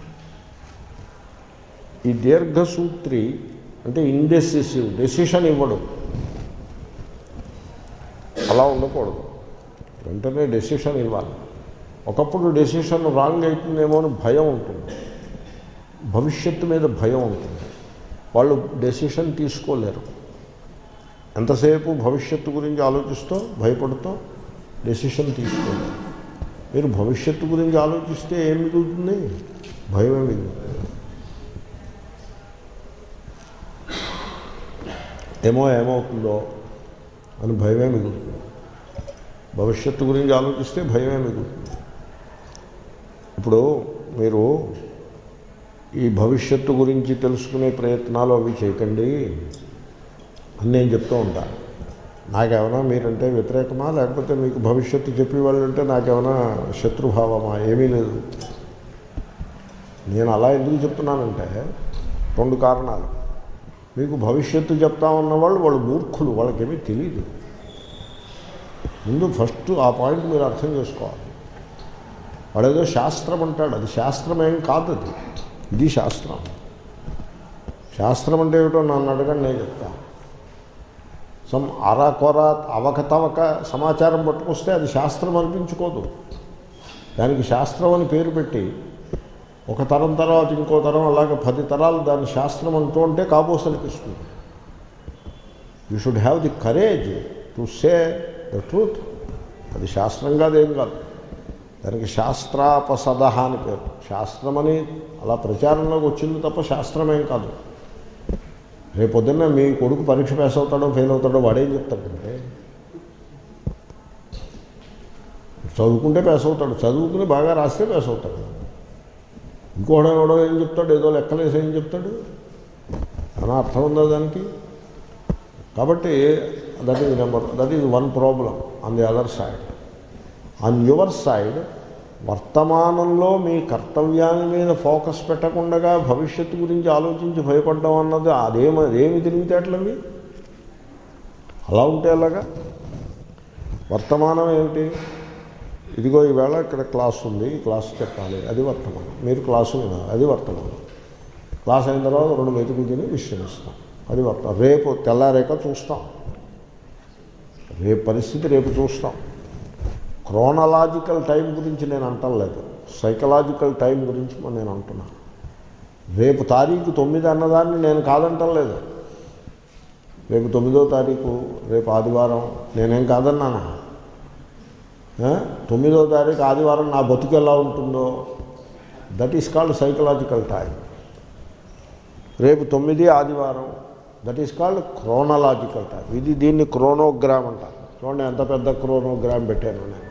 ఈ దీర్ఘసూత్రి అంటే ఇండెసిసివ్ డెసిషన్ ఇవ్వడు అలా ఉండకూడదు వెంటనే డెసిషన్ ఇవ్వాలి ఒకప్పుడు డెసిషన్ రాంగ్ అవుతుందేమో అని భయం ఉంటుంది భవిష్యత్తు మీద భయం ఉంటుంది వాళ్ళు డెసిషన్ తీసుకోలేరు ఎంతసేపు భవిష్యత్తు గురించి ఆలోచిస్తూ భయపడుతూ డెసిషన్ తీసుకోలేరు మీరు భవిష్యత్తు గురించి ఆలోచిస్తే ఏం మిగులుతుంది భయమే మిగులుతుంది ఏమో ఏమవుతుందో అని భయమే మిగులుతుంది భవిష్యత్తు గురించి ఆలోచిస్తే భయమే మిగులుతుంది ఇప్పుడు మీరు ఈ భవిష్యత్తు గురించి తెలుసుకునే ప్రయత్నాలు అవి చేయకండి అని నేను చెప్తూ ఉంటాను నాకేమైనా మీరంటే వ్యతిరేకమా లేకపోతే మీకు భవిష్యత్తు చెప్పేవాళ్ళు అంటే నాకేమైనా శత్రుభావమా ఏమీ లేదు నేను అలా ఎందుకు చెప్తున్నానంటే రెండు కారణాలు మీకు భవిష్యత్తు చెప్తామన్న వాళ్ళు వాళ్ళు మూర్ఖులు వాళ్ళకేమీ తెలియదు ముందు ఫస్ట్ ఆ పాయింట్ మీరు అర్థం చేసుకోవాలి వాడు ఏదో శాస్త్రం అంటాడు అది శాస్త్రం ఏం కాదు అది ఇది శాస్త్రం శాస్త్రం అంటే ఏమిటో నన్ను అడగండి నేను చెప్తా సమ్ అరాకొర అవకతవక సమాచారం పట్టుకొస్తే అది శాస్త్రం అనిపించుకోదు దానికి శాస్త్రం అని పేరు పెట్టి ఒక తరం తర్వాత ఇంకో తరం అలాగే పది తరాలు దాన్ని శాస్త్రం అంటూ ఉంటే కాబోస్ అనిపిస్తుంది you should have the courage to say the truth అది శాస్త్రం కాదేం కాదు దానికి శాస్త్రాపసద అని పేరు శాస్త్రమని అలా ప్రచారంలోకి వచ్చింది తప్ప శాస్త్రమేం కాదు రేపొద్దున్న మీ కొడుకు పరీక్ష పాస్ అవుతాడో ఫెయిల్ అవుతాడో వాడేం చెప్తాడంటే చదువుకుంటే పాస్ అవుతాడు చదువుకుని బాగా రాస్తే పాస్ అవుతాడు ఇంకోడో ఎవడో ఏం చెప్తాడు ఏదో లెక్కలేసి ఏం చెప్తాడు అలా అర్థం ఉందా దానికి కాబట్టి that is number that is one problem on the other side on your side వర్తమానంలో మీ కర్తవ్యాన్ని మీద ఫోకస్ పెట్టకుండా భవిష్యత్తు గురించి ఆలోచించి భయపడడం అన్నది అదేమి అదేమి తెలివితేటలవి అలా ఉంటే ఎలాగా వర్తమానం ఏమిటి ఇదిగో ఈవేళ ఇక్కడ క్లాస్ ఉంది ఈ క్లాస్ చెప్పాలి అది వర్తమానం మీరు క్లాసు వినాలి అది వర్తమానం క్లాస్ అయిన తర్వాత రెండు మెతుకులు తిని విశ్రమిస్తాం అది వర్తమానం రేపు తెల్లారేక చూస్తాం రేపు పరిస్థితి రేపు చూస్తాం క్రోనలాజికల్ టైం గురించి నేను అంటలేదు సైకలాజికల్ టైం గురించి నేను అంటున్నాను రేపు తారీఖు తొమ్మిది అన్నదాన్ని నేను కాదంటలేదు రేపు తొమ్మిదో తారీఖు రేపు ఆదివారం నేనేం కాదన్నానా ఆ? తొమ్మిదో తారీఖు ఆదివారం నా బతుకు ఎలా ఉంటుందో that is called psychological time రేపు తొమ్మిది ఆదివారం that is called chronological time ఇది దీన్ని క్రోనోగ్రామ్ అంటారు చూడండి ఎంత పెద్ద క్రోనోగ్రామ్ పెట్టాను నేను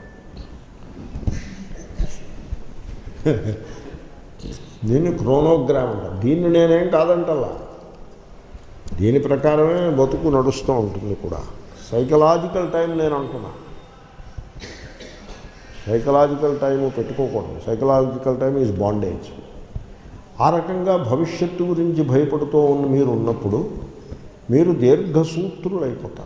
దీన్ని క్రోనోగ్రామ్ అంటారు దీన్ని నేనేం కాదంటలా దీని ప్రకారమే బతుకు నడుస్తూ ఉంటుంది కూడా సైకలాజికల్ టైం నేను అంటున్నా సైకలాజికల్ టైం పెట్టుకోకూడదు సైకలాజికల్ టైం ఈజ్ బాండేజ్ ఆ రకంగా భవిష్యత్తు గురించి భయపడుతూ ఉన్న మీరు ఉన్నప్పుడు మీరు దీర్ఘసూత్రులు అయిపోతారు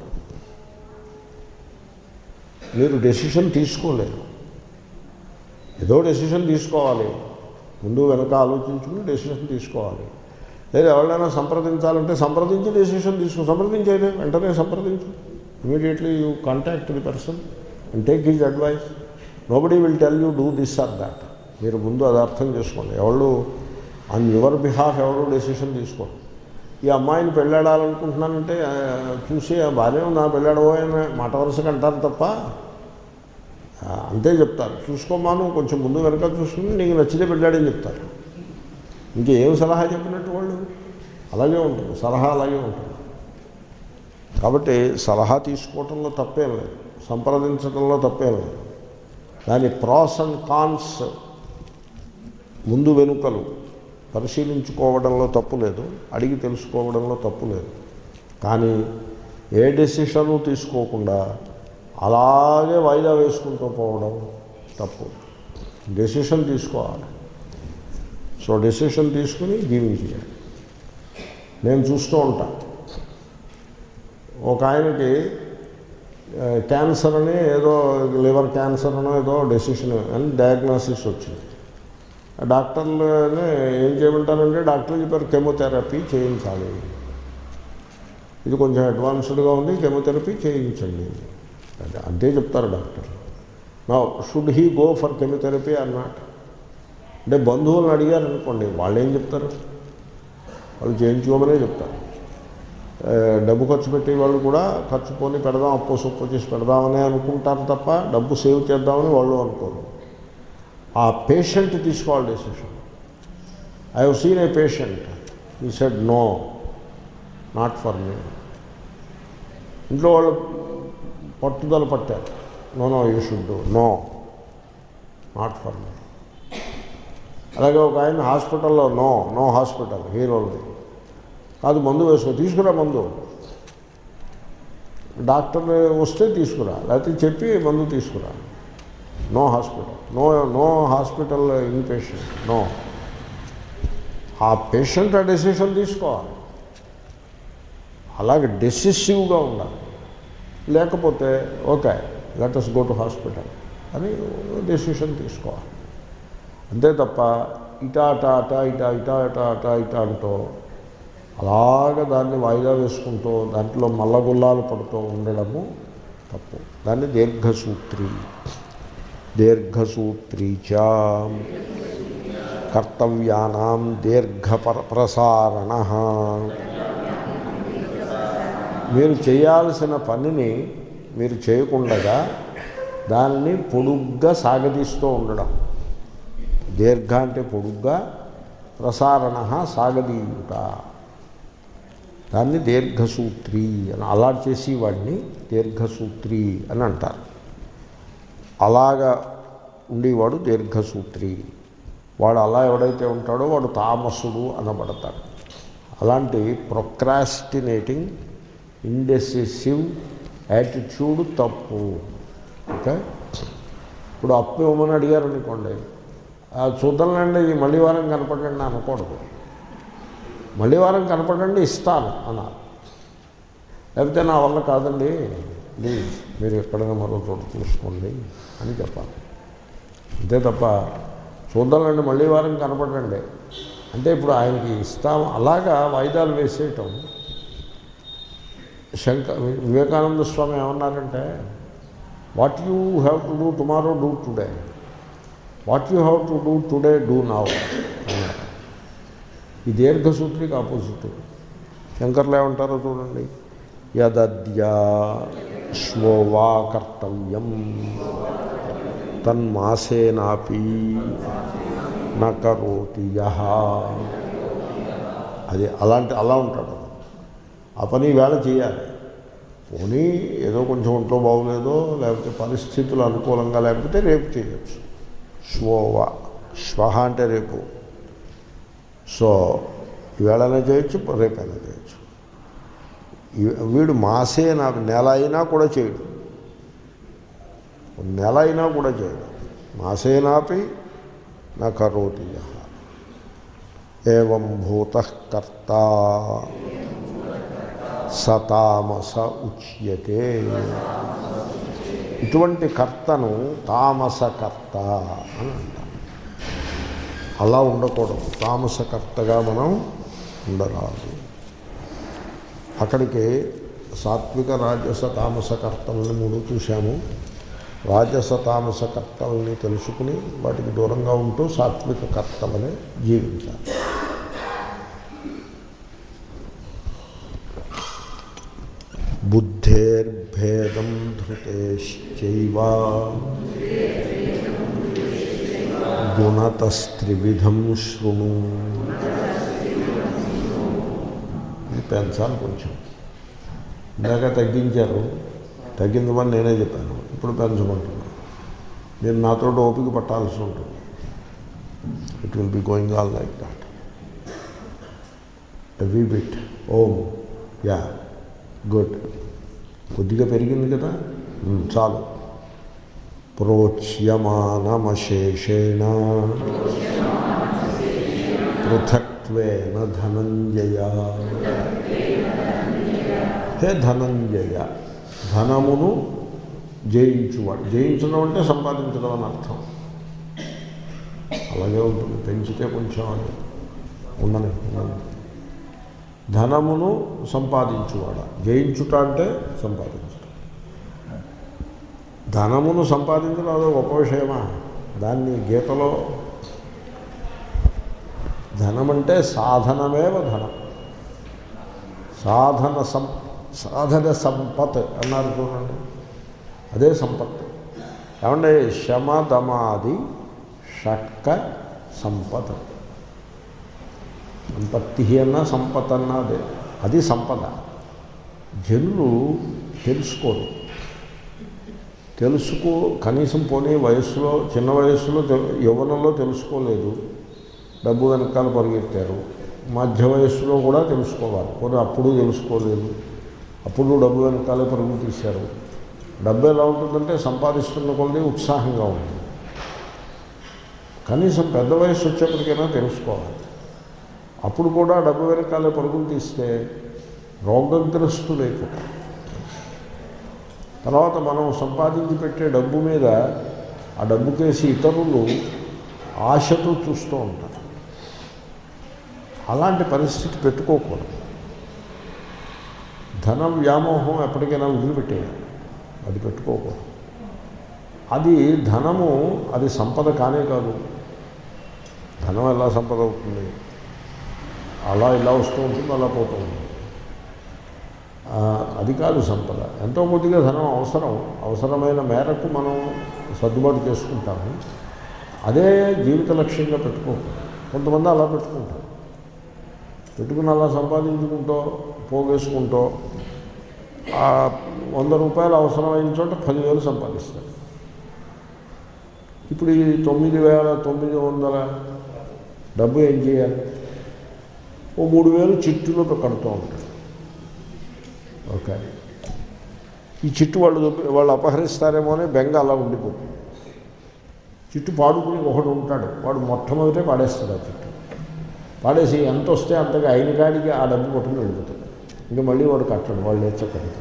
మీరు డెసిషన్ తీసుకోలేరు ఏదో డెసిషన్ తీసుకోవాలి ముందు వెనక ఆలోచించుకుని డెసిషన్ తీసుకోవాలి లేదా ఎవరైనా సంప్రదించాలంటే సంప్రదించి డెసిషన్ తీసుకో సంప్రదించేదే వెంటనే సంప్రదించు immediately you contact the person and take his advice nobody will tell you do this or that మీరు ముందు అది అర్థం చేసుకోండి ఎవరు ఆన్ యువర్ బిహాఫ్ ఎవరు డెసిషన్ తీసుకోండి ఈ అమ్మాయిని పెళ్ళాడాలనుకుంటున్నానంటే ఆ, చూసి ఆ భార్య నా పెళ్ళాడబోయని మాట వరుసగా అంటారు తప్ప ఆ, అంతే చెప్తారు చూసుకోమాను కొంచెం ముందు వెనక చూసుకుని నీకు నచ్చితే పెళ్ళాడని చెప్తారు ఇంకేం సలహా చెప్పినట్టు వాళ్ళు అలాగే ఉంటుంది సలహా అలాగే ఉంటుంది కాబట్టి సలహా తీసుకోవటంలో తప్పేం లేదు సంప్రదించడంలో తప్పేం లేదు దాని ప్రాస్ అండ్ కాన్స్ ముందు వెనుకలు పరిశీలించుకోవడంలో తప్పు లేదు అడిగి తెలుసుకోవడంలో తప్పు లేదు కానీ ఏ డెసిషను తీసుకోకుండా అలాగే వాయిదా వేసుకుంటూ పోవడం తప్పు డెసిషన్ తీసుకోవాలి సో డెసిషన్ తీసుకుని జీవించేయాలి నేను చూస్తూ ఉంటా ఒక ఆయనకి ఆ, క్యాన్సర్ అని ఏదో లివర్ క్యాన్సర్ అనో ఏదో డెసిషన్ అని డయాగ్నోసిస్ వచ్చింది ఆ డాక్టర్లు ఏం చేయమంటారంటే డాక్టర్లు చెప్పారు కెమోథెరపీ చేయించాలి ఇది కొంచెం అడ్వాన్స్డ్గా ఉంది కెమోథెరపీ చేయించండి అంటే అంతే చెప్తారు డాక్టర్ నా should he go for chemotherapy అన్నమాట అంటే బంధువులను అడిగారు అనుకోండి వాళ్ళు ఏం చెప్తారు వాళ్ళు చేయించుకోమనే చెప్తారు ఆ, డబ్బు ఖర్చు పెట్టే వాళ్ళు కూడా ఖర్చు పోని పెడదాం అప్పు సొప్పు చేసి పెడదామని అనుకుంటారు తప్ప డబ్బు సేవ్ చేద్దామని వాళ్ళు అనుకోరు ఆ పేషెంట్ తీసుకోవాలి decision I have seen a patient he said no not for me ఇంట్లో వాళ్ళు పట్టుదల పట్టారు no no you should do no not for me అలాగే ఒక ఆయన హాస్పిటల్లో నో నో హాస్పిటల్ హీరోది కాదు మందు వేసుకో తీసుకురా మందు డాక్టర్ వస్తే తీసుకురా లేకపోతే చెప్పి మందు తీసుకురా no hospital no no hospital in patient no ఆ పేషెంట్ ఆ డెసిషన్ తీసుకోవాలి అలాగే డెసిసివ్గా ఉండాలి లేకపోతే okay let us go to hospital అని డెసిషన్ తీసుకోవాలి అంతే తప్ప ఇటా అటా అటా ఇటా ఇటా అటా అటా ఇటా అంటూ అలాగ దాన్ని వాయిదా వేసుకుంటూ దాంట్లో మల్లగుల్లాలు పడుతూ ఉండడము తప్పు దాన్ని దీర్ఘసూత్రి దీర్ఘసూత్రీ చ కర్తవ్యానాం దీర్ఘ ప్రసారణ మీరు చేయాల్సిన పనిని మీరు చేయకుండగా దాన్ని పొడుగ్గా సాగదీస్తూ ఉండడం దీర్ఘ అంటే పొడుగ్గా ప్రసారణ సాగదీయుట దాన్ని దీర్ఘసూత్రి అని అలా చేసి వాడిని దీర్ఘసూత్రి అని అంటారు అలాగా ఉండేవాడు దీర్ఘసూత్రి వాడు అలా ఎవడైతే ఉంటాడో వాడు తామసుడు అనబడతాడు అలాంటి ప్రొక్రాస్టినేటింగ్ ఇండెసిసివ్ యాటిట్యూడ్ తప్పు ఓకే ఇప్పుడు అప్పు ఇవ్వమని అడిగారు అనుకోండి "ఆ, చూద్దాంలేండి ఈ మళ్ళీ వారం కనపడండి అనకూడదు మళ్ళీ వారం కనపడండి ఇస్తాను అన్నారు లేకపోతే నా వల్ల కాదండి ప్లీజ్ మీరు ఎక్కడైనా మరో చోట చూసుకోండి అని చెప్పాలి అంతే తప్ప చూద్దామండి మళ్ళీ వారం కనపడండి అంటే ఇప్పుడు ఆయనకి ఇస్తాం అలాగా వాయిదాలు వేసేయటం శంక వివేకానంద స్వామి ఏమన్నారంటే what you have to do tomorrow do today what you have to do today do now అన్నారు ఈ దీర్ఘసూత్రికి ఆపోజిట్ శంకర్లు ఏమంటారో చూడండి యదద్యా శ్వోవా కర్తవ్యం తన్మాసేనాపి నకరోతి యహ అది అలాంటి అలా ఉంటాడు ఆ పని వేళ చేయాలి పోనీ ఏదో కొంచెం ఒంట్లో బాగోలేదో లేకపోతే పరిస్థితులు అనుకూలంగా లేకపోతే రేపు చేయొచ్చు శ్వోవ శ్వహ అంటే రేపు సో ఈవేళనే చేయొచ్చు రేపైనా చేయొచ్చు ఈ- వీడు మాసే నాకు నెల అయినా కూడా చేయడు నెల అయినా కూడా చేయడు మాసేనాపి నా కరోతి యః. ఏం భూత కర్త సతామస ఉచ్యతే ఇటువంటి కర్తను తామసకర్త అని అంటారు అలా ఉండకూడదు తామసకర్తగా మనం ఉండరాదు అక్కడికి సాత్విక రాజస తామస కర్తల్ని మూడు చూశాము రాజస తామస కర్తల్ని తెలుసుకుని వాటికి దూరంగా ఉంటూ సాత్విక కర్తలనే జీవించాలి బుద్ధేర్భేదం ధృతేశ్చైవ గుణతస్త్రివిధం శృణు ఇది పెంచాలి కొంచెం ఇందాక తగ్గించారు తగ్గిందమని నేనే చెప్పాను ఇప్పుడు పెంచమంటున్నాను మీరు నాతో ఓపిక పట్టాల్సి ఉంటుంది it will be going all like that every bit ఓం యా గుడ్ కొద్దిగా పెరిగింది కదా మ్, చాలు ప్రోచ్యమానమశేషేణ పృథక్వేన ధనంజయ హే ధనంజయ ధనమును జయించువాడు జయించడం అంటే సంపాదించడం అని అర్థం అలాగే ఉంటుంది పెంచితే కొంచెం అది ఉండని ఉండని ధనమును సంపాదించువాడ జయించుట అంటే సంపాదించుట ధనమును సంపాదించడం అదో గొప్ప విషయమా దాన్ని గీతలో ధనం అంటే సాధనమేవ ధనం సాధన సం సాధన సంపత్ అన్నారు చూడండి అదే సంపత్ ఏమంటే శమ దమాది షట్క సంపద సంపత్తి అన్నా సంపత్ అన్నా అదే అది సంపద జనులు తెలుసుకోరు తెలుసుకో కనీసం పోనీ వయస్సులో చిన్న వయస్సులో తెలు- యవ్వనంలో తెలుసుకోలేదు డబ్బు వెనకాల పరిగెత్తారు మధ్య వయస్సులో కూడా తెలుసుకోవాలి పోనీ అప్పుడు తెలుసుకోలేదు అప్పుడు డబ్బు వెనకాలే పరుగు తీశారు డబ్బు ఎలా ఉంటుందంటే సంపాదిస్తున్న కొద్ది ఉత్సాహంగా ఉంటుంది కనీసం పెద్ద వయసు వచ్చేప్పటికైనా తెలుసుకోవాలి అప్పుడు కూడా డబ్బు వెనకాలే పరుగులు తీస్తే రోగగ్రస్తులైపోతారు తర్వాత మనం సంపాదించి పెట్టే డబ్బు మీద ఆ డబ్బు కేసి ఇతరులు ఆశతో చూస్తూ ఉంటారు అలాంటి పరిస్థితి పెట్టుకోకూడదు ధనం వ్యామోహం ఎప్పటికైనా వదిలిపెట్టేయాలి అది పెట్టుకోకూడదు అది ధనము అది సంపద కానే కాదు ధనం ఎలా సంపద అవుతుంది అలా ఇలా వస్తూ ఉంటుంది అలా పోతూ ఉంటుంది ఆ, అది కాదు సంపద ఎంతో కొద్దిగా ధనం అవసరం అవసరమైన మేరకు మనం సర్దుబాటు చేసుకుంటాము అదే జీవిత లక్ష్యంగా పెట్టుకోకూడదు కొంతమంది అలా పెట్టుకుంటారు పెట్టుకుని అలా సంపాదించుకుంటూ పోగేసుకుంటూ ఆ వంద రూపాయలు అవసరమైన చోట పదివేలు సంపాదిస్తారు ఇప్పుడు ఈ తొమ్మిది వేల తొమ్మిది వందల డబ్బు ఏం చేయాలి ఓ మూడు వేలు చిట్టులో కడుతూ ఉంటాడు ఓకే ఈ చిట్టు వాళ్ళు దొబ్బి- వాళ్ళు అపహరిస్తారేమో అని బెంగ అలా ఉండిపోతుంది చిట్టు పాడుకుని ఒకడు ఉంటాడు వాడు మొట్టమొదటే పాడేస్తాడు ఆ చిట్టు పాడేసి ఎంత వస్తే అంతగా అయిన కాడికి ఆ డబ్బు పట్టుకుని వెళ్ళిపోతాడు ఇంకా మళ్ళీ వాడు కట్టడు వాళ్ళు నేర్చకడతాడు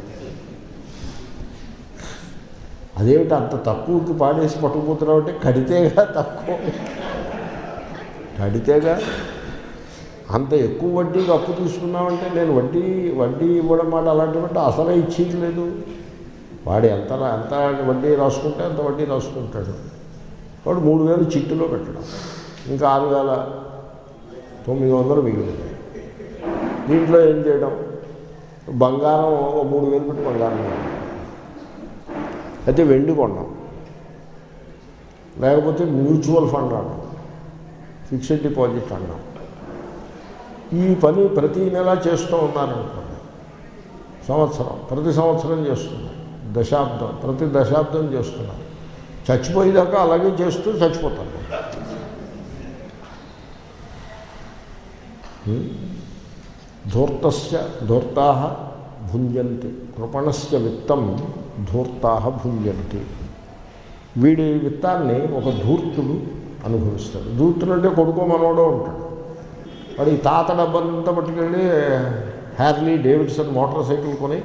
అదేమిటి అంత తక్కువకి పాడేసి పట్టుకుపోతున్నావు అంటే కడితేగా తక్కువ కడితేగా అంత ఎక్కువ వడ్డీకి అప్పు తీసుకున్నామంటే నేను వడ్డీ వడ్డీ ఇవ్వడం మాట అలాంటివంటే అసలే ఇచ్చేది లేదు వాడు ఎంత ఎంత వడ్డీ రాసుకుంటే అంత వడ్డీ రాసుకుంటాడు వాడు మూడు వేలు చిట్టులో పెట్టడం ఇంకా ఆరు వేల తొమ్మిది వందలు మిగిలింది దీంట్లో ఏం చేయడం బంగారం ఓ మూడు వేలు పెట్టి బంగారం కొన్నాం. అయితే వెండి కొన్నాం లేకపోతే మ్యూచువల్ ఫండ్ అన్నాం ఫిక్స్డ్ డిపాజిట్ అన్నాం ఈ పని ప్రతి నెల చేస్తూ ఉన్నారనుకోండి సంవత్సరం ప్రతి సంవత్సరం చేస్తున్నారు దశాబ్దం ప్రతి దశాబ్దం చేస్తున్నారు చచ్చిపోయేదాకా అలాగే చేస్తూ చచ్చిపోతారు ధూర్తస్య ధూర్తా భుంజంతి కృపణస్య విత్తం ధూర్తా భుంజంతి వీడి విత్తాన్ని ఒక ధూర్తుడు అనుభవిస్తాడు ధూర్తుడు అంటే కొడుకో మనోడో ఉంటాడు వాడు ఈ తాత డబ్బంతా పట్టుకెళ్ళి హ్యార్లీ డేవిడ్సన్ మోటార్ సైకిల్ కొని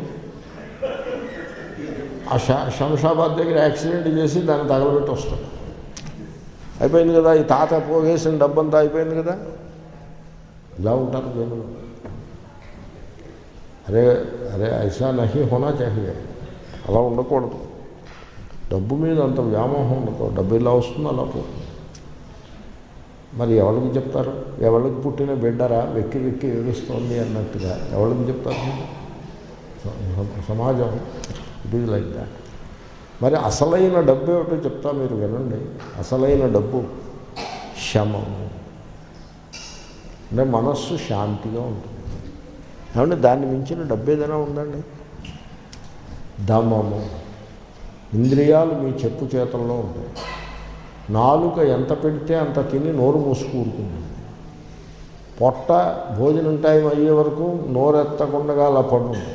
ఆ షా శంషాబాద్ దగ్గర యాక్సిడెంట్ చేసి దాన్ని తగలబెట్టి వస్తాడు అయిపోయింది కదా ఈ తాత పోగేసిన డబ్బంతా అయిపోయింది కదా ఇలా ఉంటారు జనులు అరే అరే ఐసా నహి హోనా చాహియే అలా ఉండకూడదు డబ్బు మీద అంత వ్యామోహం ఉండకూడదు డబ్బు ఇలా వస్తుంది అలా పోతుంది మరి ఎవరికి చెప్తారు ఎవరికి పుట్టిన బిడ్డరా వెక్కి వెక్కి ఏడుస్తోంది అన్నట్టుగా ఎవరికి చెప్తారు మీరు? స- సమాజం ఇట్ ఈజ్ లైక్ దాట్ మరి అసలైన డబ్బు ఏమిటో చెప్తా మీరు వినండి అసలైన డబ్బు శమము అంటే మనస్సు శాంతిగా ఉంటుంది ఏమంటే దాన్ని మించిన డబ్బు ఏదైనా ఉందండి దమము ఇంద్రియాలు మీ చెప్పు చేతల్లో ఉంటాయి నాలుక ఎంత పెడితే అంత తిని నోరు మూసుకూరుకుంటుంది పొట్ట భోజనం టైం అయ్యే వరకు నోరెత్తకుండా అలా పడి ఉంటుంది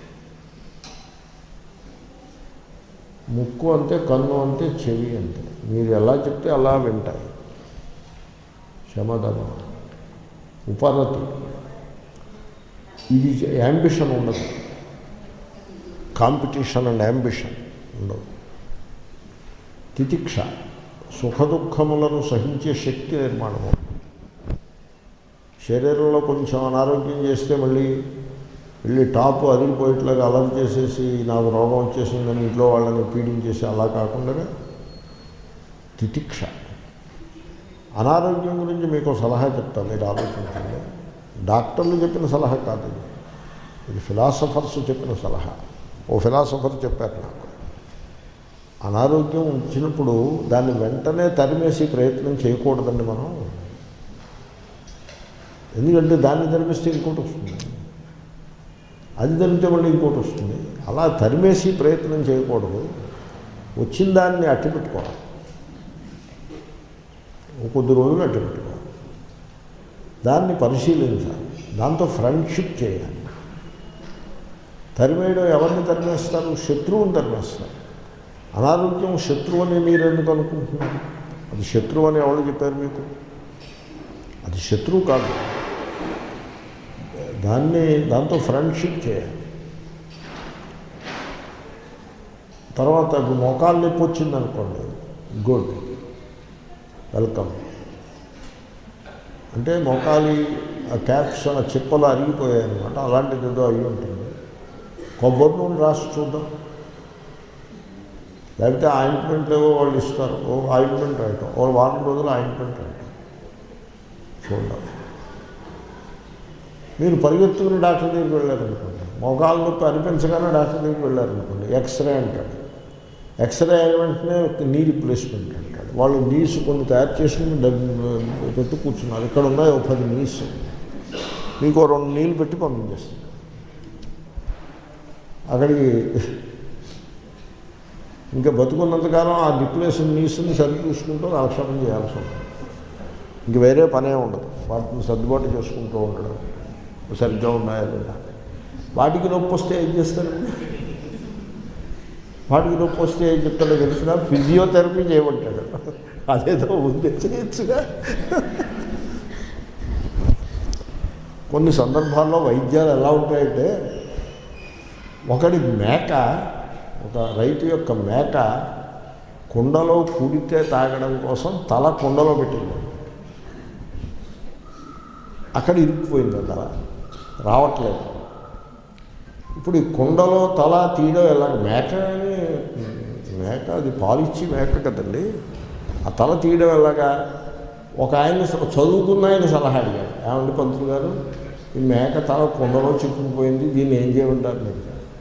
ముక్కు అంతే కన్ను అంతే చెవి అంతే మీరు ఎలా చెప్తే అలా వింటాయి శమదమ ఉపరతి ఇది యాంబిషన్ ఉండదు కాంపిటీషన్ అండ్ యాంబిషన్ ఉండదు తితిక్ష సుఖదుఖములను సహించే శక్తి నిర్మాణం అవుతుంది. శరీరంలో కొంచెం అనారోగ్యం చేస్తే మళ్ళీ వెళ్ళి టాప్ అదిరిపోయేట్లాగా అలర్ చేసేసి నాకు రోగం వచ్చేసిందని ఇంట్లో వాళ్ళని పీడించేసి అలా కాకుండా తితిక్ష అనారోగ్యం గురించి మీకు ఒక సలహా చెప్తాను మీరు ఆలోచించండి డాక్టర్లు చెప్పిన సలహా కాదు ఇది ఇది ఫిలాసఫర్స్ చెప్పిన సలహా ఓ ఫిలాసఫర్ చెప్పారు నాకు అనారోగ్యం వచ్చినప్పుడు దాన్ని వెంటనే తరిమేసి ప్రయత్నం చేయకూడదండి మనం ఎందుకంటే దాన్ని తరిమిస్తే ఇంకోటి వస్తుంది అది తరిమితే మళ్ళీ ఇంకోటి వస్తుంది అలా తరిమేసి ప్రయత్నం చేయకూడదు వచ్చిన దాన్ని అట్టి పెట్టుకోవాలి ఓ కొద్ది రోజులు అట్టి పెట్టుకోవాలి దాన్ని పరిశీలించాలి దాంతో ఫ్రెండ్షిప్ చేయాలి తరిమేయడం ఎవరిని తరిమేస్తారు శత్రువుని తరిమేస్తారు అనారోగ్యం శత్రువు అని మీరు ఎందుకు అనుకుంటున్నారు అది శత్రువు అని ఎవరు చెప్పారు మీకు అది శత్రువు కాదు దాన్ని దాంతో ఫ్రెండ్షిప్ చేయాలి తర్వాత ఇప్పుడు మోకాలు నొప్పి వచ్చింది అనుకోండి గుడ్ వెల్కమ్ అంటే మోకాలి ఆ క్యాప్స్ ఆ చిప్పలు అరిగిపోయాయి అనమాట అలాంటిది ఏదో అయి ఉంటుంది కొబ్బరి నూనె రాసి చూద్దాం లేకపోతే ఆయింట్మెంట్ ఏవో వాళ్ళు ఇస్తారు ఓ ఆయింట్మెంట్ రాయటం ఓ వారం రోజులు ఆయింట్మెంట్ రాయటం చూడాలి మీరు పరిగెత్తుకుని డాక్టర్ దగ్గరికి వెళ్ళారనుకోండి మోకాలు నొప్పి అనిపించగానే డాక్టర్ దగ్గరికి వెళ్ళారనుకోండి ఎక్స్రే అంటాడు ఎక్స్రే అయిన వెంటనే నీ రిప్లేస్మెంట్ అంటాడు వాళ్ళు నీస్ కొన్ని తయారు చేసుకుని డబ్బు పెట్టి కూర్చున్నారు ఇక్కడ ఉన్నాయి ఒక పది నీస్ మీకు ఓ రెండు నీళ్ళు పెట్టి పంపించేస్తారు అక్కడికి ఇంకా బతుకున్నంతకాలం ఆ రిప్లేషన్ నీస్ని సరి చూసుకుంటూ కాలక్షేపం చేయాల్సి ఉంటుంది ఇంక వేరే పనే ఉండదు వాటిని సర్దుబాటు చేసుకుంటూ ఉండడం సరిగ్గా ఉన్నాయా లేదా వాటికి నొప్పి వస్తే ఏం చేస్తారండి వాటికి నొప్పి వస్తే ఏం చెప్తాడో తెలిసిన ఫిజియోథెరపీ చేయమంటాడు అదేదో ఉంది చేయొచ్చుగా కొన్ని సందర్భాల్లో వైద్యాలు ఎలా ఉంటాయంటే ఒకడి మేక ఒక రైతు యొక్క మేక కుండలో కుడితే తాగడం కోసం తల కుండలో పెట్టింది అక్కడ ఇరుక్కుపోయింది ఆ తల రావట్లేదు ఇప్పుడు ఈ కుండలో తల తీయడం ఎలా మేక అని మేక అది పాలిచ్చి మేక కదండి ఆ తల తీయడం ఎలాగా ఒక ఆయన చదువుకున్న ఆయన సలహా అడిగాడు ఏమండి పంతులు గారు ఈ మేక తల కుండలో చిక్కుకుపోయింది దీన్ని ఏం చేయమంటారు మీరు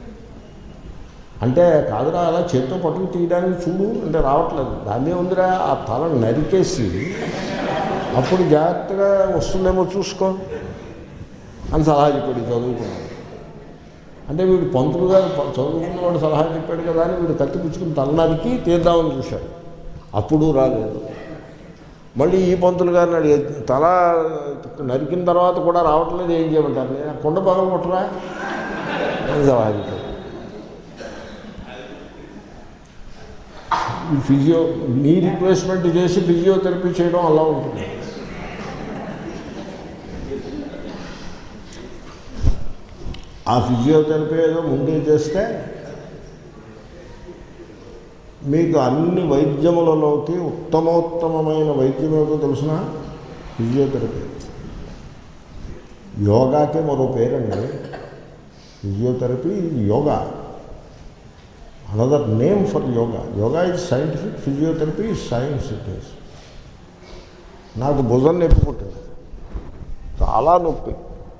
అంటే కాదురా అలా చేత్తో పట్టుకు తీయడానికి చూడు అంటే రావట్లేదు దాన్ని ఉందిరా ఆ తల నరికేసి అప్పుడు జాగ్రత్తగా వస్తుందేమో చూసుకో అని సలహా చెప్పాడు ఈ చదువుకున్నాడు అంటే వీడు పంతులు గారు ప- చదువుకున్నవాడు సలహా చెప్పాడు కదా అని వీడు కత్తి పుచ్చుకుని తలనరికి తీద్దామని చూశాడు అప్పుడు రాలేదు మళ్ళీ ఈ పంతులు గారిని అడిగి తల నరికిన తర్వాత కూడా రావట్లేదు ఏం చేయమంటారు నేను "ఆ కుండ పగల కొట్టరా అని సలహా చెప్పాడు ఈ ఫిజియో నీ రిప్లేస్మెంట్ చేసి ఫిజియోథెరపీ చేయడం అలా ఉంటుంది ఆ ఫిజియోథెరపీ ఏదో ముందే చేస్తే మీకు అన్ని వైద్యములలోకి ఉత్తమోత్తమమైన వైద్యం ఏదో తెలిసిన ఫిజియోథెరపీ యోగాకే మరో పేరండి physiotherapy yoga another name for yoga yoga is scientific physiotherapy is science it is నాకు భుజం నొప్పి పుట్టింది చాలా నొప్పి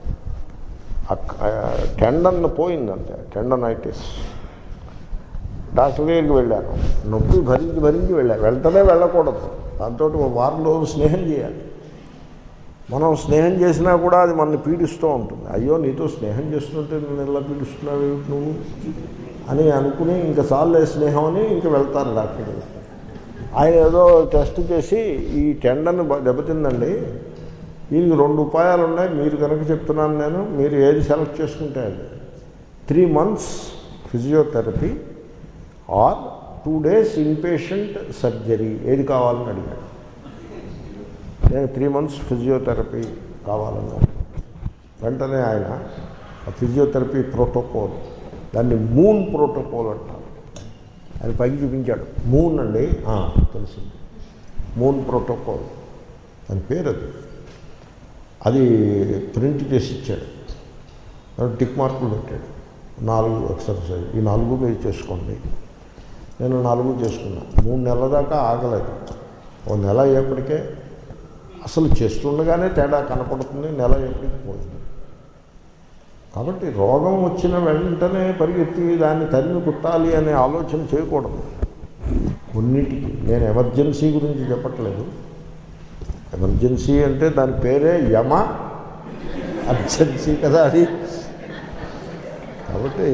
టెండన్ పోయిందంటే టెండనైటిస్ డాక్టర్ దగ్గరికి వెళ్ళాను నొప్పి భరించి భరించి వెళ్ళాను వెంటనే వెళ్ళకూడదు దాంతో ఓ వారం రోజులు స్నేహం చేయాలి మనం స్నేహం చేసినా కూడా అది మనల్ని పీడిస్తూ ఉంటుంది అయ్యో నీతో స్నేహం చేస్తుంటే నేను ఎలా పీడిస్తున్నావు ఏమిటి నువ్వు అని అనుకుని ఇంకా చాలే స్నేహం అని ఇంకా వెళ్తారు డాక్టర్ దగ్గరికి ఆయన ఏదో టెస్ట్ చేసి ఈ టెండన్ బ- దెబ్బతిందండి దీనికి రెండు ఉపాయాలు ఉన్నాయి మీరు కనుక చెప్తున్నాను నేను మీరు ఏది సెలెక్ట్ చేసుకుంటే అది three months physiotherapy or two days inpatient surgery ఏది కావాలని అడిగాడు నేను త్రీ మంత్స్ ఫిజియోథెరపీ కావాలన్నాను వెంటనే ఆయన ఆ ఫిజియోథెరపీ ప్రోటోకాల్ దాన్ని మూన్ ప్రోటోకాల్ అంటారు ఆయన పైకి చూపించాడు మూన్ అండి ఆ, తెలిసింది మూన్ ప్రోటోకాల్ దాని పేరు అది అది ప్రింట్ చేసి ఇచ్చాడు దానికి టిక్ మార్కులు పెట్టాడు నాలుగు ఎక్సర్సైజ్ ఈ నాలుగు మీరు చేసుకోండి నేను నాలుగు చేసుకున్నా మూడు నెలల దాకా ఆగలేదు ఓ నెల అయ్యేప్పటికే అసలు చేస్తుండగానే తేడా కనపడుతుంది నెల ఎప్పటికి పోయింది కాబట్టి రోగం వచ్చిన వెంటనే పరిగెత్తి దాన్ని తరిమి కుట్టాలి అనే ఆలోచన చేయకూడదు కొన్నిటికి నేను ఎమర్జెన్సీ గురించి చెప్పట్లేదు ఎమర్జెన్సీ అంటే దాని పేరే యమ అర్జెన్సీ కదా అది కాబట్టి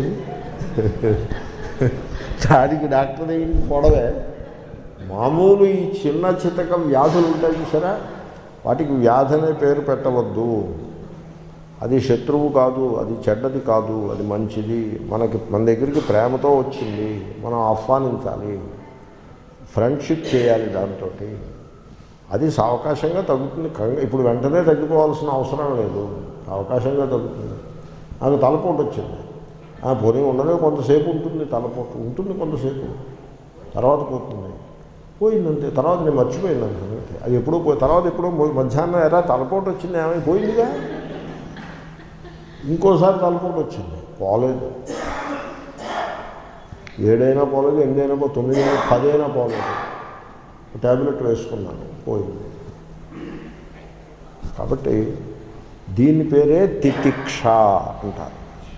దానికి డాక్టర్ దగ్గరికి పోవడమే మామూలు ఈ చిన్న చితక వ్యాధులు ఉంటాయి చూసారా వాటికి వ్యాధి అనే పేరు పెట్టవద్దు అది శత్రువు కాదు అది చెడ్డది కాదు అది మంచిది మనకి మన దగ్గరికి ప్రేమతో వచ్చింది మనం ఆహ్వానించాలి ఫ్రెండ్షిప్ చేయాలి దాంతో అది సావకాశంగా తగ్గుతుంది కంగ- ఇప్పుడు వెంటనే తగ్గిపోవాల్సిన అవసరం లేదు అవకాశంగా తగ్గుతుంది నాకు తలపోటు వచ్చింది ఆ పోనీ ఉండదే కొంతసేపు ఉంటుంది తలపోటు ఉంటుంది కొంతసేపు తర్వాత పోతుంది పోయిందంతే తర్వాత నేను మర్చిపోయినాను సంగతి అది ఎప్పుడో పోయి తర్వాత ఎప్పుడో పోయి మధ్యాహ్నం ఎరా తలపోటు వచ్చింది ఏమై పోయిందిగా ఇంకోసారి తలపోటు వచ్చింది పోలేదు ఏడైనా పోలేదు ఎనిమిదైనా పో తొమ్మిది అయినా పదైనా పోలేదు ట్యాబ్లెట్ వేసుకున్నాను పోయింది కాబట్టి దీని పేరే తితిక్ష అంటారు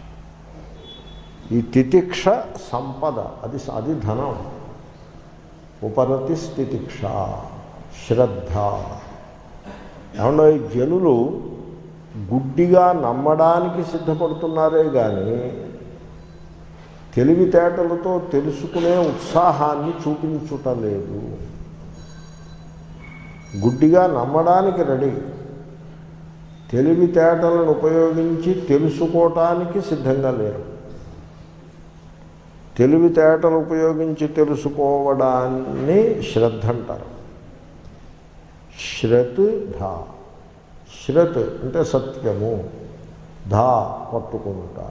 ఈ తితిక్ష సంపద అది అది ధనం ఉపరతి స్థితిక్ష శ్రద్ధ ఏమన్నా ఈ జనులు గుడ్డిగా నమ్మడానికి సిద్ధపడుతున్నారే కానీ తెలివితేటలతో తెలుసుకునే ఉత్సాహాన్ని చూపించుటలేదు గుడ్డిగా నమ్మడానికి రెడీ తెలివితేటలను ఉపయోగించి తెలుసుకోవటానికి సిద్ధంగా లేరు తెలివితేటలు ఉపయోగించి తెలుసుకోవడాన్ని శ్రద్ధ అంటారు శ్రత్ ధా శ్రత్ అంటే సత్యము ధా పట్టుకుంటా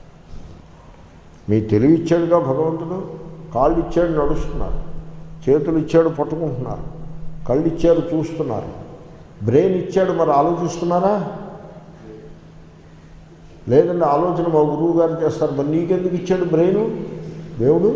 మీ తెలివి ఇచ్చాడుగా భగవంతుడు కాళ్ళు ఇచ్చాడు నడుస్తున్నారు చేతులు ఇచ్చాడు పట్టుకుంటున్నారు కళ్ళు ఇచ్చాడు చూస్తున్నారు బ్రెయిన్ ఇచ్చాడు మరి ఆలోచిస్తున్నారా లేదండి ఆలోచన మా గురువు గారు చేస్తారు మరి నీకెందుకు ఇచ్చాడు బ్రెయిన్ దేవుడు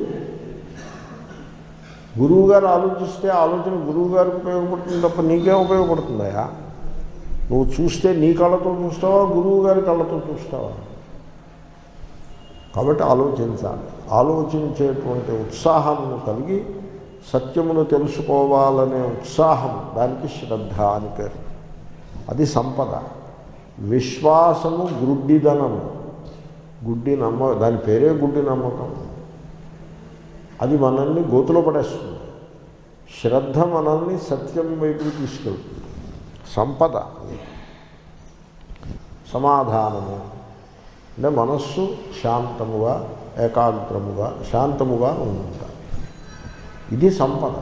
గురువు గారు ఆలోచిస్తే ఆలోచన గురువు గారికి ఉపయోగపడుతుంది తప్ప నీకే ఉపయోగపడుతుందయా నువ్వు చూస్తే నీ కళ్ళతో చూస్తావా గురువు గారి కళ్ళతో చూస్తావా కాబట్టి ఆలోచించాలి ఆలోచించేటువంటి ఉత్సాహమును కలిగి సత్యమును తెలుసుకోవాలనే ఉత్సాహం దానికి శ్రద్ధ అని పేరు అది సంపద విశ్వాసము గుడ్డిదనము గుడ్డి నమ్మ దాని పేరే గుడ్డి నమ్మకం అది మనల్ని గోతులో పడేస్తుంది శ్రద్ధ మనల్ని సత్యం వైపుకి తీసుకెళ్తుంది సంపద అది సమాధానము అంటే మనస్సు శాంతముగా ఏకాగ్రముగా శాంతముగా ఉండాలి ఇది సంపద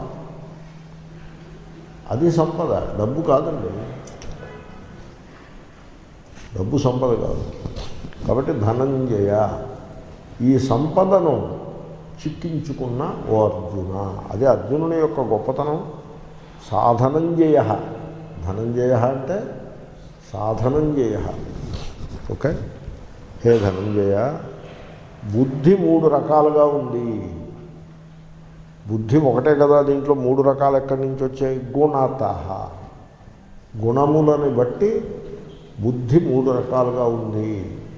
అది సంపద డబ్బు కాదండి డబ్బు సంపద కాదు కాబట్టి ధనంజయ ఈ సంపదను చిక్కించుకున్న ఓ అర్జున అదే అర్జునుని యొక్క గొప్పతనం సాధనంజయ ధనంజయ అంటే సాధనంజయ ఓకే హే ధనంజయ బుద్ధి మూడు రకాలుగా ఉంది బుద్ధి ఒకటే కదా దీంట్లో మూడు రకాలు ఎక్కడి నుంచి వచ్చాయి గుణత గుణములను బట్టి బుద్ధి మూడు రకాలుగా ఉంది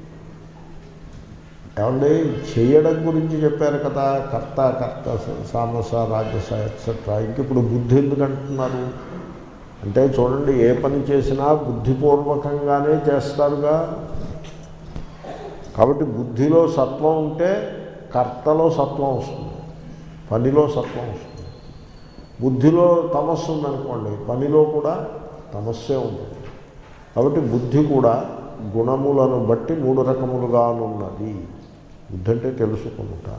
ఏమండి చేయడం గురించి చెప్పారు కదా కర్త కర్త సామస రాజస ఎక్సెట్రా ఇంక ఇప్పుడు బుద్ధి ఎందుకు అంటున్నారు అంటే చూడండి ఏ పని చేసినా బుద్ధిపూర్వకంగానే చేస్తారుగా కాబట్టి బుద్ధిలో సత్వం ఉంటే కర్తలో సత్వం వస్తుంది పనిలో సత్వం వస్తుంది బుద్ధిలో తమస్సు ఉందనుకోండి పనిలో కూడా తమస్సే ఉంటుంది కాబట్టి బుద్ధి కూడా గుణములను బట్టి మూడు రకములుగానున్నది బుద్ధి అంటే తెలుసుకుంటా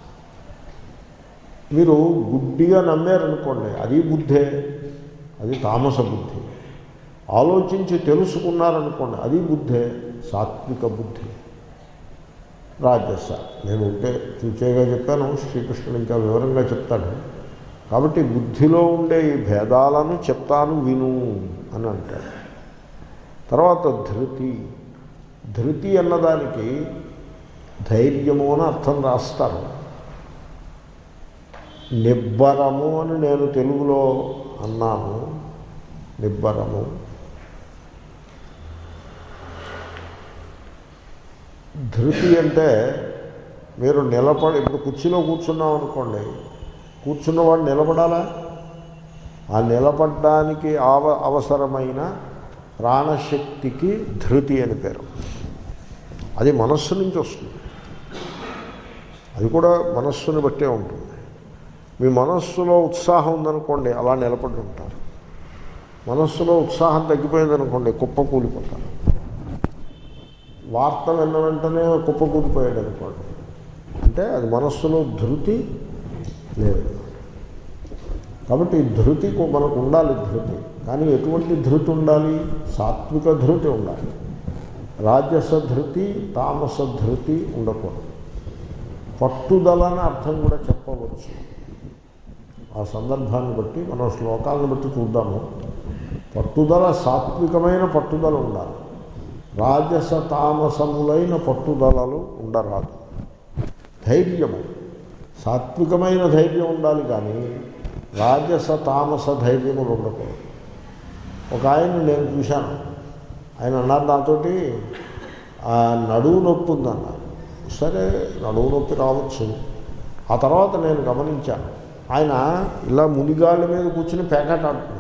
మీరు గుడ్డిగా నమ్మారనుకోండి అది బుద్ధే అది తామస బుద్ధి ఆలోచించి తెలుసుకున్నారనుకోండి అది బుద్ధే సాత్విక బుద్ధి రాజస నేను ఉంటే చూచేగా చెప్పాను శ్రీకృష్ణుడు ఇంకా వివరంగా చెప్తాడు కాబట్టి బుద్ధిలో ఉండే ఈ భేదాలను చెప్తాను విను అని అంటాడు తర్వాత ధృతి ధృతి అన్నదానికి ధైర్యము అని అర్థం రాస్తారు నిబ్బరము అని నేను తెలుగులో అన్నాను నిబ్బరము ధృతి అంటే మీరు నిలబడి ఇప్పుడు కుర్చీలో కూర్చున్నాం అనుకోండి కూర్చున్నవాడు నిలబడాలా ఆ నిలబడడానికి ఆవ అవసరమైన ప్రాణశక్తికి ధృతి అని పేరు అది మనస్సు నుంచి వస్తుంది అది కూడా మనస్సుని బట్టే ఉంటుంది మీ మనస్సులో ఉత్సాహం ఉందనుకోండి అలా నిలబడి ఉంటారు మనస్సులో ఉత్సాహం తగ్గిపోయిందనుకోండి కుప్ప కూలిపోతారు వార్త విన్న వెంటనే కుప్ప కూలిపోయాడు అనుకోండి అంటే అది మనస్సులో ధృతి లేదు కాబట్టి ధృతి కు- మనకు ఉండాలి ధృతి కానీ ఎటువంటి ధృతి ఉండాలి సాత్విక ధృతి ఉండాలి రాజస ధృతి తామస ధృతి ఉండకూడదు పట్టుదల అని అర్థం కూడా చెప్పవచ్చు ఆ సందర్భాన్ని బట్టి మనం శ్లోకాలను బట్టి చూద్దాము పట్టుదల సాత్వికమైన పట్టుదల ఉండాలి రాజస తామసములైన పట్టుదలలు ఉండరాదు ధైర్యము సాత్వికమైన ధైర్యం ఉండాలి కానీ రాజస తామస ధైర్యములు ఉండకూడదు ఒక ఆయన నేను చూశాను ఆయన అన్నారు నాతోటి "ఆ, నడువు నొప్పి ఉందన్నారు సరే నడువు నొప్పి రావచ్చు ఆ తర్వాత నేను గమనించాను ఆయన ఇలా మునిగాళ్ళ మీద కూర్చుని పేకాట ఆడుతున్నారు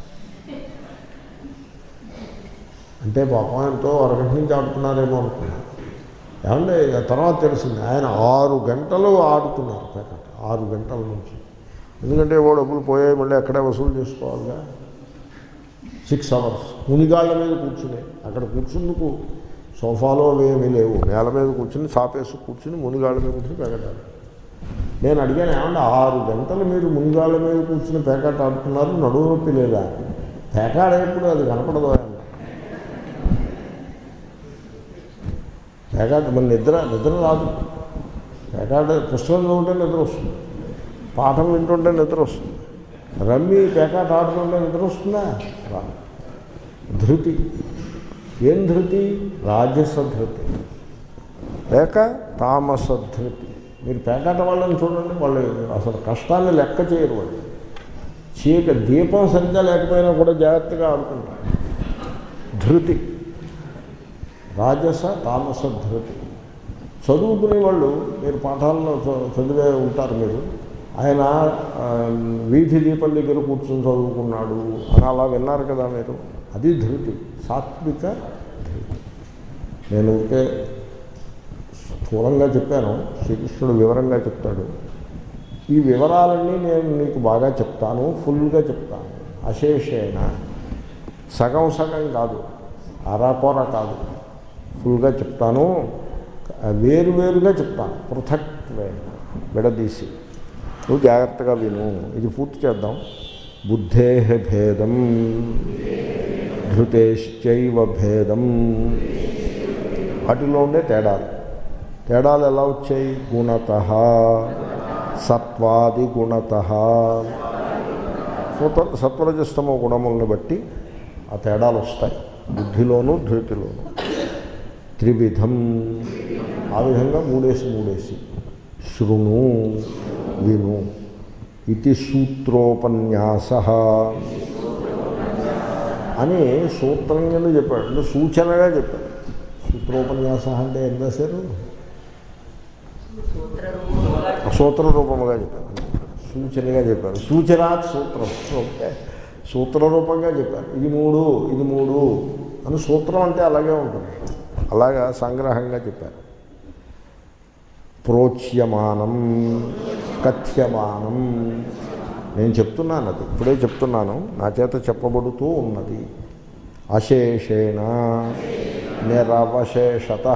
అంటే పాపం ఎంతో అరగంట నుంచి ఆడుతున్నారేమో అనుకున్నాను ఏమంటే ఆ తర్వాత తెలిసింది ఆయన ఆరు గంటలు ఆడుతున్నారు పేకాట ఆరు గంటల నుంచి ఎందుకంటే ఓ డబ్బులు పోయాయి మళ్ళీ అక్కడే వసూలు చేసుకోవాలిగా సిక్స్ అవర్స్ మునిగాళ్ళ మీద కూర్చుని అక్కడ కూర్చుందుకు సోఫాలో అవి ఏమీ లేవు నేల మీద కూర్చుని సాపేసి కూర్చుని మునిగాళ్ళ మీద కూర్చుని పెగటాలి నేను అడిగాను ఏమన్నా ఆరు గంటలు మీరు ముంగాళ్ళ మీద కూర్చుని పేకాట ఆడుతున్నారు నడువు నొప్పి లేదా పేకాడేప్పుడు అది కనపడదు అన్న పేకాట మన నిద్ర నిద్ర రాదు పేకాట పుస్తకం చదువుంటే నిద్ర వస్తుంది పాఠం వింటుంటే నిద్ర వస్తుంది రమ్మి పేకాట ఆడుతుంటే నిద్ర వస్తుందా రాదు ధృతి ఏం ధృతి రాజస ధృతి లేక తామస ధృతి మీరు పేకాట వాళ్ళని చూడండి వాళ్ళు అసలు కష్టాన్ని లెక్క చేయరు వాళ్ళు చీక దీపం సరిగ్గా లేకపోయినా కూడా జాగ్రత్తగా ఆడుకుంటారు ధృతి రాజస తామస ధృతి చదువుకునే వాళ్ళు మీరు పాఠాల్లో చ- చదివే ఉంటారు మీరు ఆయన ఆ, వీధి దీపం దగ్గర కూర్చొని చదువుకున్నాడు అని అలా విన్నారు కదా మీరు అది ధృతి సాత్విక ధృతి నేను ఊరికే స్థూలంగా చెప్పాను శ్రీకృష్ణుడు వివరంగా చెప్తాడు ఈ వివరాలన్నీ నేను నీకు బాగా చెప్తాను ఫుల్గా చెప్తాను అశేషేణ సగం సగం కాదు అరాకొర కాదు ఫుల్గా చెప్తాను వేరువేరుగా చెప్తాను పృథక్వేన విడదీసి నువ్వు జాగ్రత్తగా విను ఇది పూర్తి చేద్దాం బుద్ధే భేదం ధృతేశ్చైవ భేదం వాటిలో ఉండే తేడాలు తేడాలు ఎలా వచ్చాయి గుణత సత్వాది గుణత సత్వ సత్వరజస్తమ గుణములను బట్టి ఆ తేడాలు వస్తాయి బుద్ధిలోను ధృతిలోను త్రివిధం ఆ విధంగా మూడేసి మూడేసి శృణు విను ఇది సూత్రోపన్యాస అని సూత్రం కింద చెప్పాడు అంటే సూచనగా చెప్పాడు సూత్రోపన్యాస అంటే ఏం రాశారు సూత్ర రూపముగా చెప్పారు సూచనగా చెప్పారు సూచనాత్ సూత్రం ఓకే సూత్ర రూపంగా చెప్పారు ఇది మూడు ఇది మూడు అని సూత్రం అంటే అలాగే ఉంటుంది అలాగా సంగ్రహంగా చెప్పారు ప్రోచ్యమానం కథ్యమానం నేను చెప్తున్నాను అది ఇప్పుడే చెప్తున్నాను నా చేత చెప్పబడుతూ ఉన్నది అశేషేణ నిరవశేషత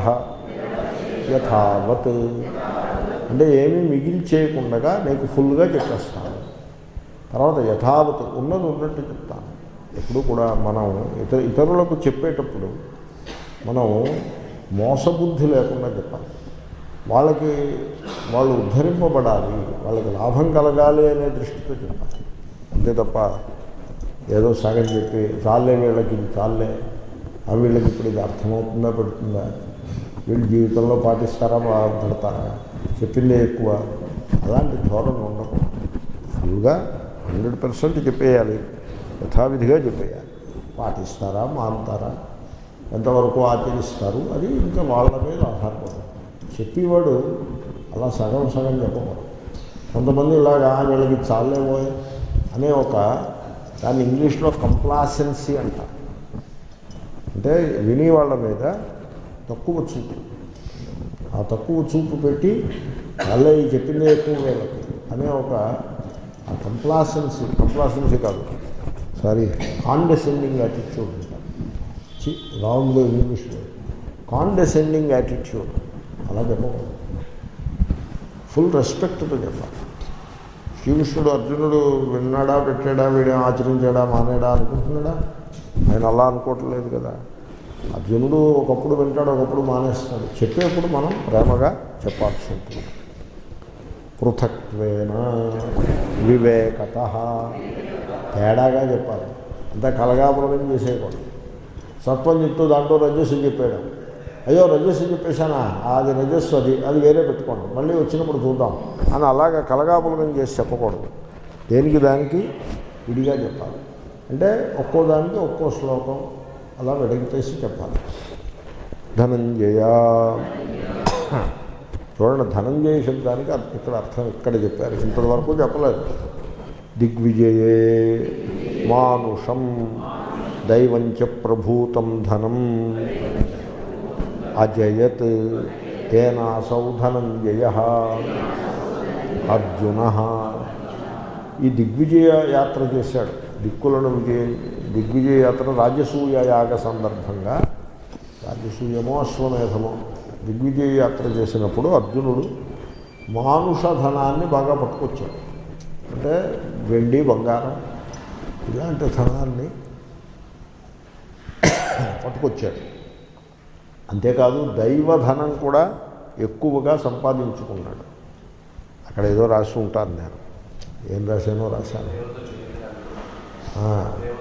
యథావత్ అంటే ఏమీ మిగిల్చేయకుండా నీకు ఫుల్గా చెప్పేస్తాను తర్వాత యథావత్ ఉన్నది ఉన్నట్టు చెప్తాను ఎప్పుడు కూడా మనం ఇతర ఇతరులకు చెప్పేటప్పుడు మనం మోసబుద్ధి లేకుండా చెప్పాలి వాళ్ళకి వాళ్ళు ఉద్ధరింపబడాలి వాళ్ళకి లాభం కలగాలి అనే దృష్టితో చెప్పాలి అంతే తప్ప ఏదో సగం చెప్పి చాలే వీళ్ళకి ఇది చాలే ఆ వీళ్ళకి ఇప్పుడు ఇది అర్థమవుతుందా పెడుతుందా వీళ్ళు జీవితంలో పాటిస్తారా బా- పడతారా చెప్పిందే ఎక్కువ అలాంటి ధోరణి ఉండకూడదు ఫుల్గా హండ్రెడ్ పర్సెంట్ చెప్పేయాలి యథావిధిగా చెప్పేయాలి పాటిస్తారా మారుతారా ఎంతవరకు ఆచరిస్తారు అది ఇంకా వాళ్ళ మీద ఆధారపడదు చెప్పేవాడు అలా సగం సగం చెప్పకూడదు కొంతమంది ఇలాగా "ఆ, వీళ్ళకి చాలేమో అనే ఒక దాన్ని ఇంగ్లీష్లో కంప్లాసెన్సీ అంటారు అంటే విని వాళ్ళ మీద తక్కువ చూపు ఆ తక్కువ చూపు పెట్టి వాళ్ళే ఈ చెప్పిందే ఎక్కువ వీళ్ళకి అనే ఒక ఆ కంప్లాసెన్సీ కంప్లాసెన్సీ కాదు సారీ కాండెసెండింగ్ యాటిట్యూడ్ చి రాంగ్ ఇంగ్లీష్లో కాండెసెండింగ్ యాటిట్యూడ్ అలా చెప్పకూడదు ఫుల్ రెస్పెక్ట్తో చెప్పాలి శ్రీకృష్ణుడు అర్జునుడు విన్నాడా పెట్టాడా వీడేం ఆచరించాడా మానేడా అనుకుంటున్నాడా ఆయన అలా అనుకోవట్లేదు కదా అర్జునుడు ఒకప్పుడు వింటాడు ఒకప్పుడు మానేస్తాడు చెప్పేప్పుడు మనం ప్రేమగా చెప్పాల్సి ఉంటుంది పృథక్వేన వివేకత తేడాగా చెప్పాలి అంతా కలగాపురం చేసేయకూడదు సత్వం చెప్తూ దాంట్లో రజస్సు చెప్పాడు అయ్యో రజస్సు చెప్పేశానా అది రజస్సు అది అది వేరే పెట్టుకోండి మళ్ళీ వచ్చినప్పుడు చూద్దాం అని అలాగా కలగాపులగం చేసి చెప్పకూడదు దేనికి దానికి విడిగా చెప్పాలి అంటే ఒక్కో దానికి ఒక్కో శ్లోకం అలా వెడగితేసి చెప్పాలి ధనంజయ చూడండి ధనంజయ శబ్దానికి అర్థం- ఇక్కడ అర్థం ఇక్కడ చెప్పారు ఇంతవరకు చెప్పలేదు దిగ్విజయే మానుషం దైవంచ ప్రభూతం ధనం అజయత్ తేనాసౌ ధనంజయ అర్జున ఈ దిగ్విజయ యాత్ర చేశాడు దిక్కులను విజయ దిగ్విజయ యాత్ర రాజసూయ యాగ సందర్భంగా రాజసూయమో అశ్వమేధమో దిగ్విజయ యాత్ర చేసినప్పుడు అర్జునుడు మానుష ధనాన్ని బాగా పట్టుకొచ్చాడు అంటే వెండి బంగారం ఇలాంటి ధనాన్ని పట్టుకొచ్చాడు అంతేకాదు దైవధనం కూడా ఎక్కువగా సంపాదించుకున్నాడు అక్కడ ఏదో రాసి ఉంటాను నేను ఏం రాశానో రాశాను ఆ,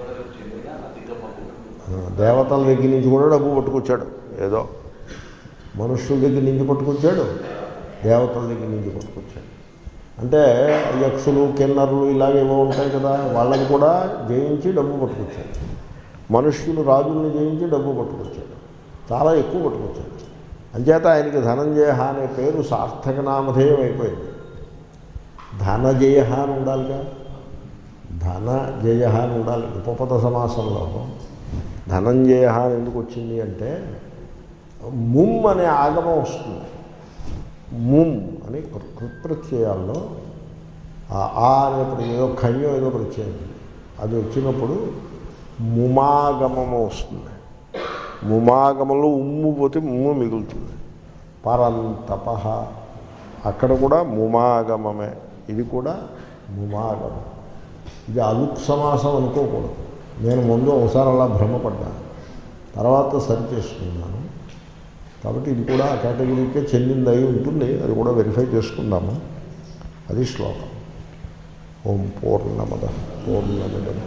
ఆ, దేవతల దగ్గర నుంచి కూడా డబ్బు పట్టుకొచ్చాడు ఏదో మనుషుల దగ్గర నుంచి పట్టుకొచ్చాడు దేవతల దగ్గర నుంచి పట్టుకొచ్చాడు అంటే యక్షులు కిన్నరులు ఇలాగేవో ఉంటాయి కదా వాళ్ళని కూడా జయించి డబ్బు పట్టుకొచ్చాడు మనుష్యులు రాజుల్ని జయించి డబ్బు పట్టుకొచ్చాడు చాలా ఎక్కువ పట్టుకొచ్చాడు అంచేత ఆయనకి ధనంజయ అనే పేరు సార్థక నామధేయం అయిపోయింది ధనజయ అని ఉండాలిగా ధన జయ అని ఉండాలి ఉపపద సమాసంలో ధనంజయ అని ఎందుకు వచ్చింది అంటే ముమ్ అనే ఆగమం వస్తుంది ముమ్ అని కృ- కృత్ప్రత్యయాల్లో ఆ ఆ అనే ప్ర- ఏదో ఖన్యం ఏదో ప్రత్యయం అది వచ్చినప్పుడు ముమాగమము వస్తుంది ముమాగమంలో ఉమ్ము పోతే ఉమ్ము మిగులుతుంది పరంతప అక్కడ కూడా ముమాగమమే ఇది కూడా ముమాగమం ఇది అలుక్ సమాసం అనుకోకూడదు నేను ముందు ఒకసారి అలా భ్రమపడ్డాను తర్వాత సరి చేసుకున్నాను కాబట్టి ఇది కూడా ఆ కేటగిరీకే చెందింది అయి ఉంటుంది అది కూడా వెరిఫై చేసుకుందాము అది శ్లోకం ఓం పూర్ణమద పూర్ణమిదం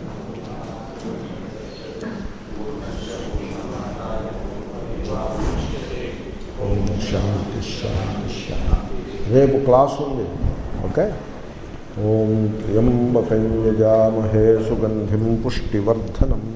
ఓం శాంతి శాంతి శాంతి రేపు క్లాస్ ఉంది ఓకే ఓం త్ర్యంబకం యజామహే సుగంధిం పుష్టివర్ధనం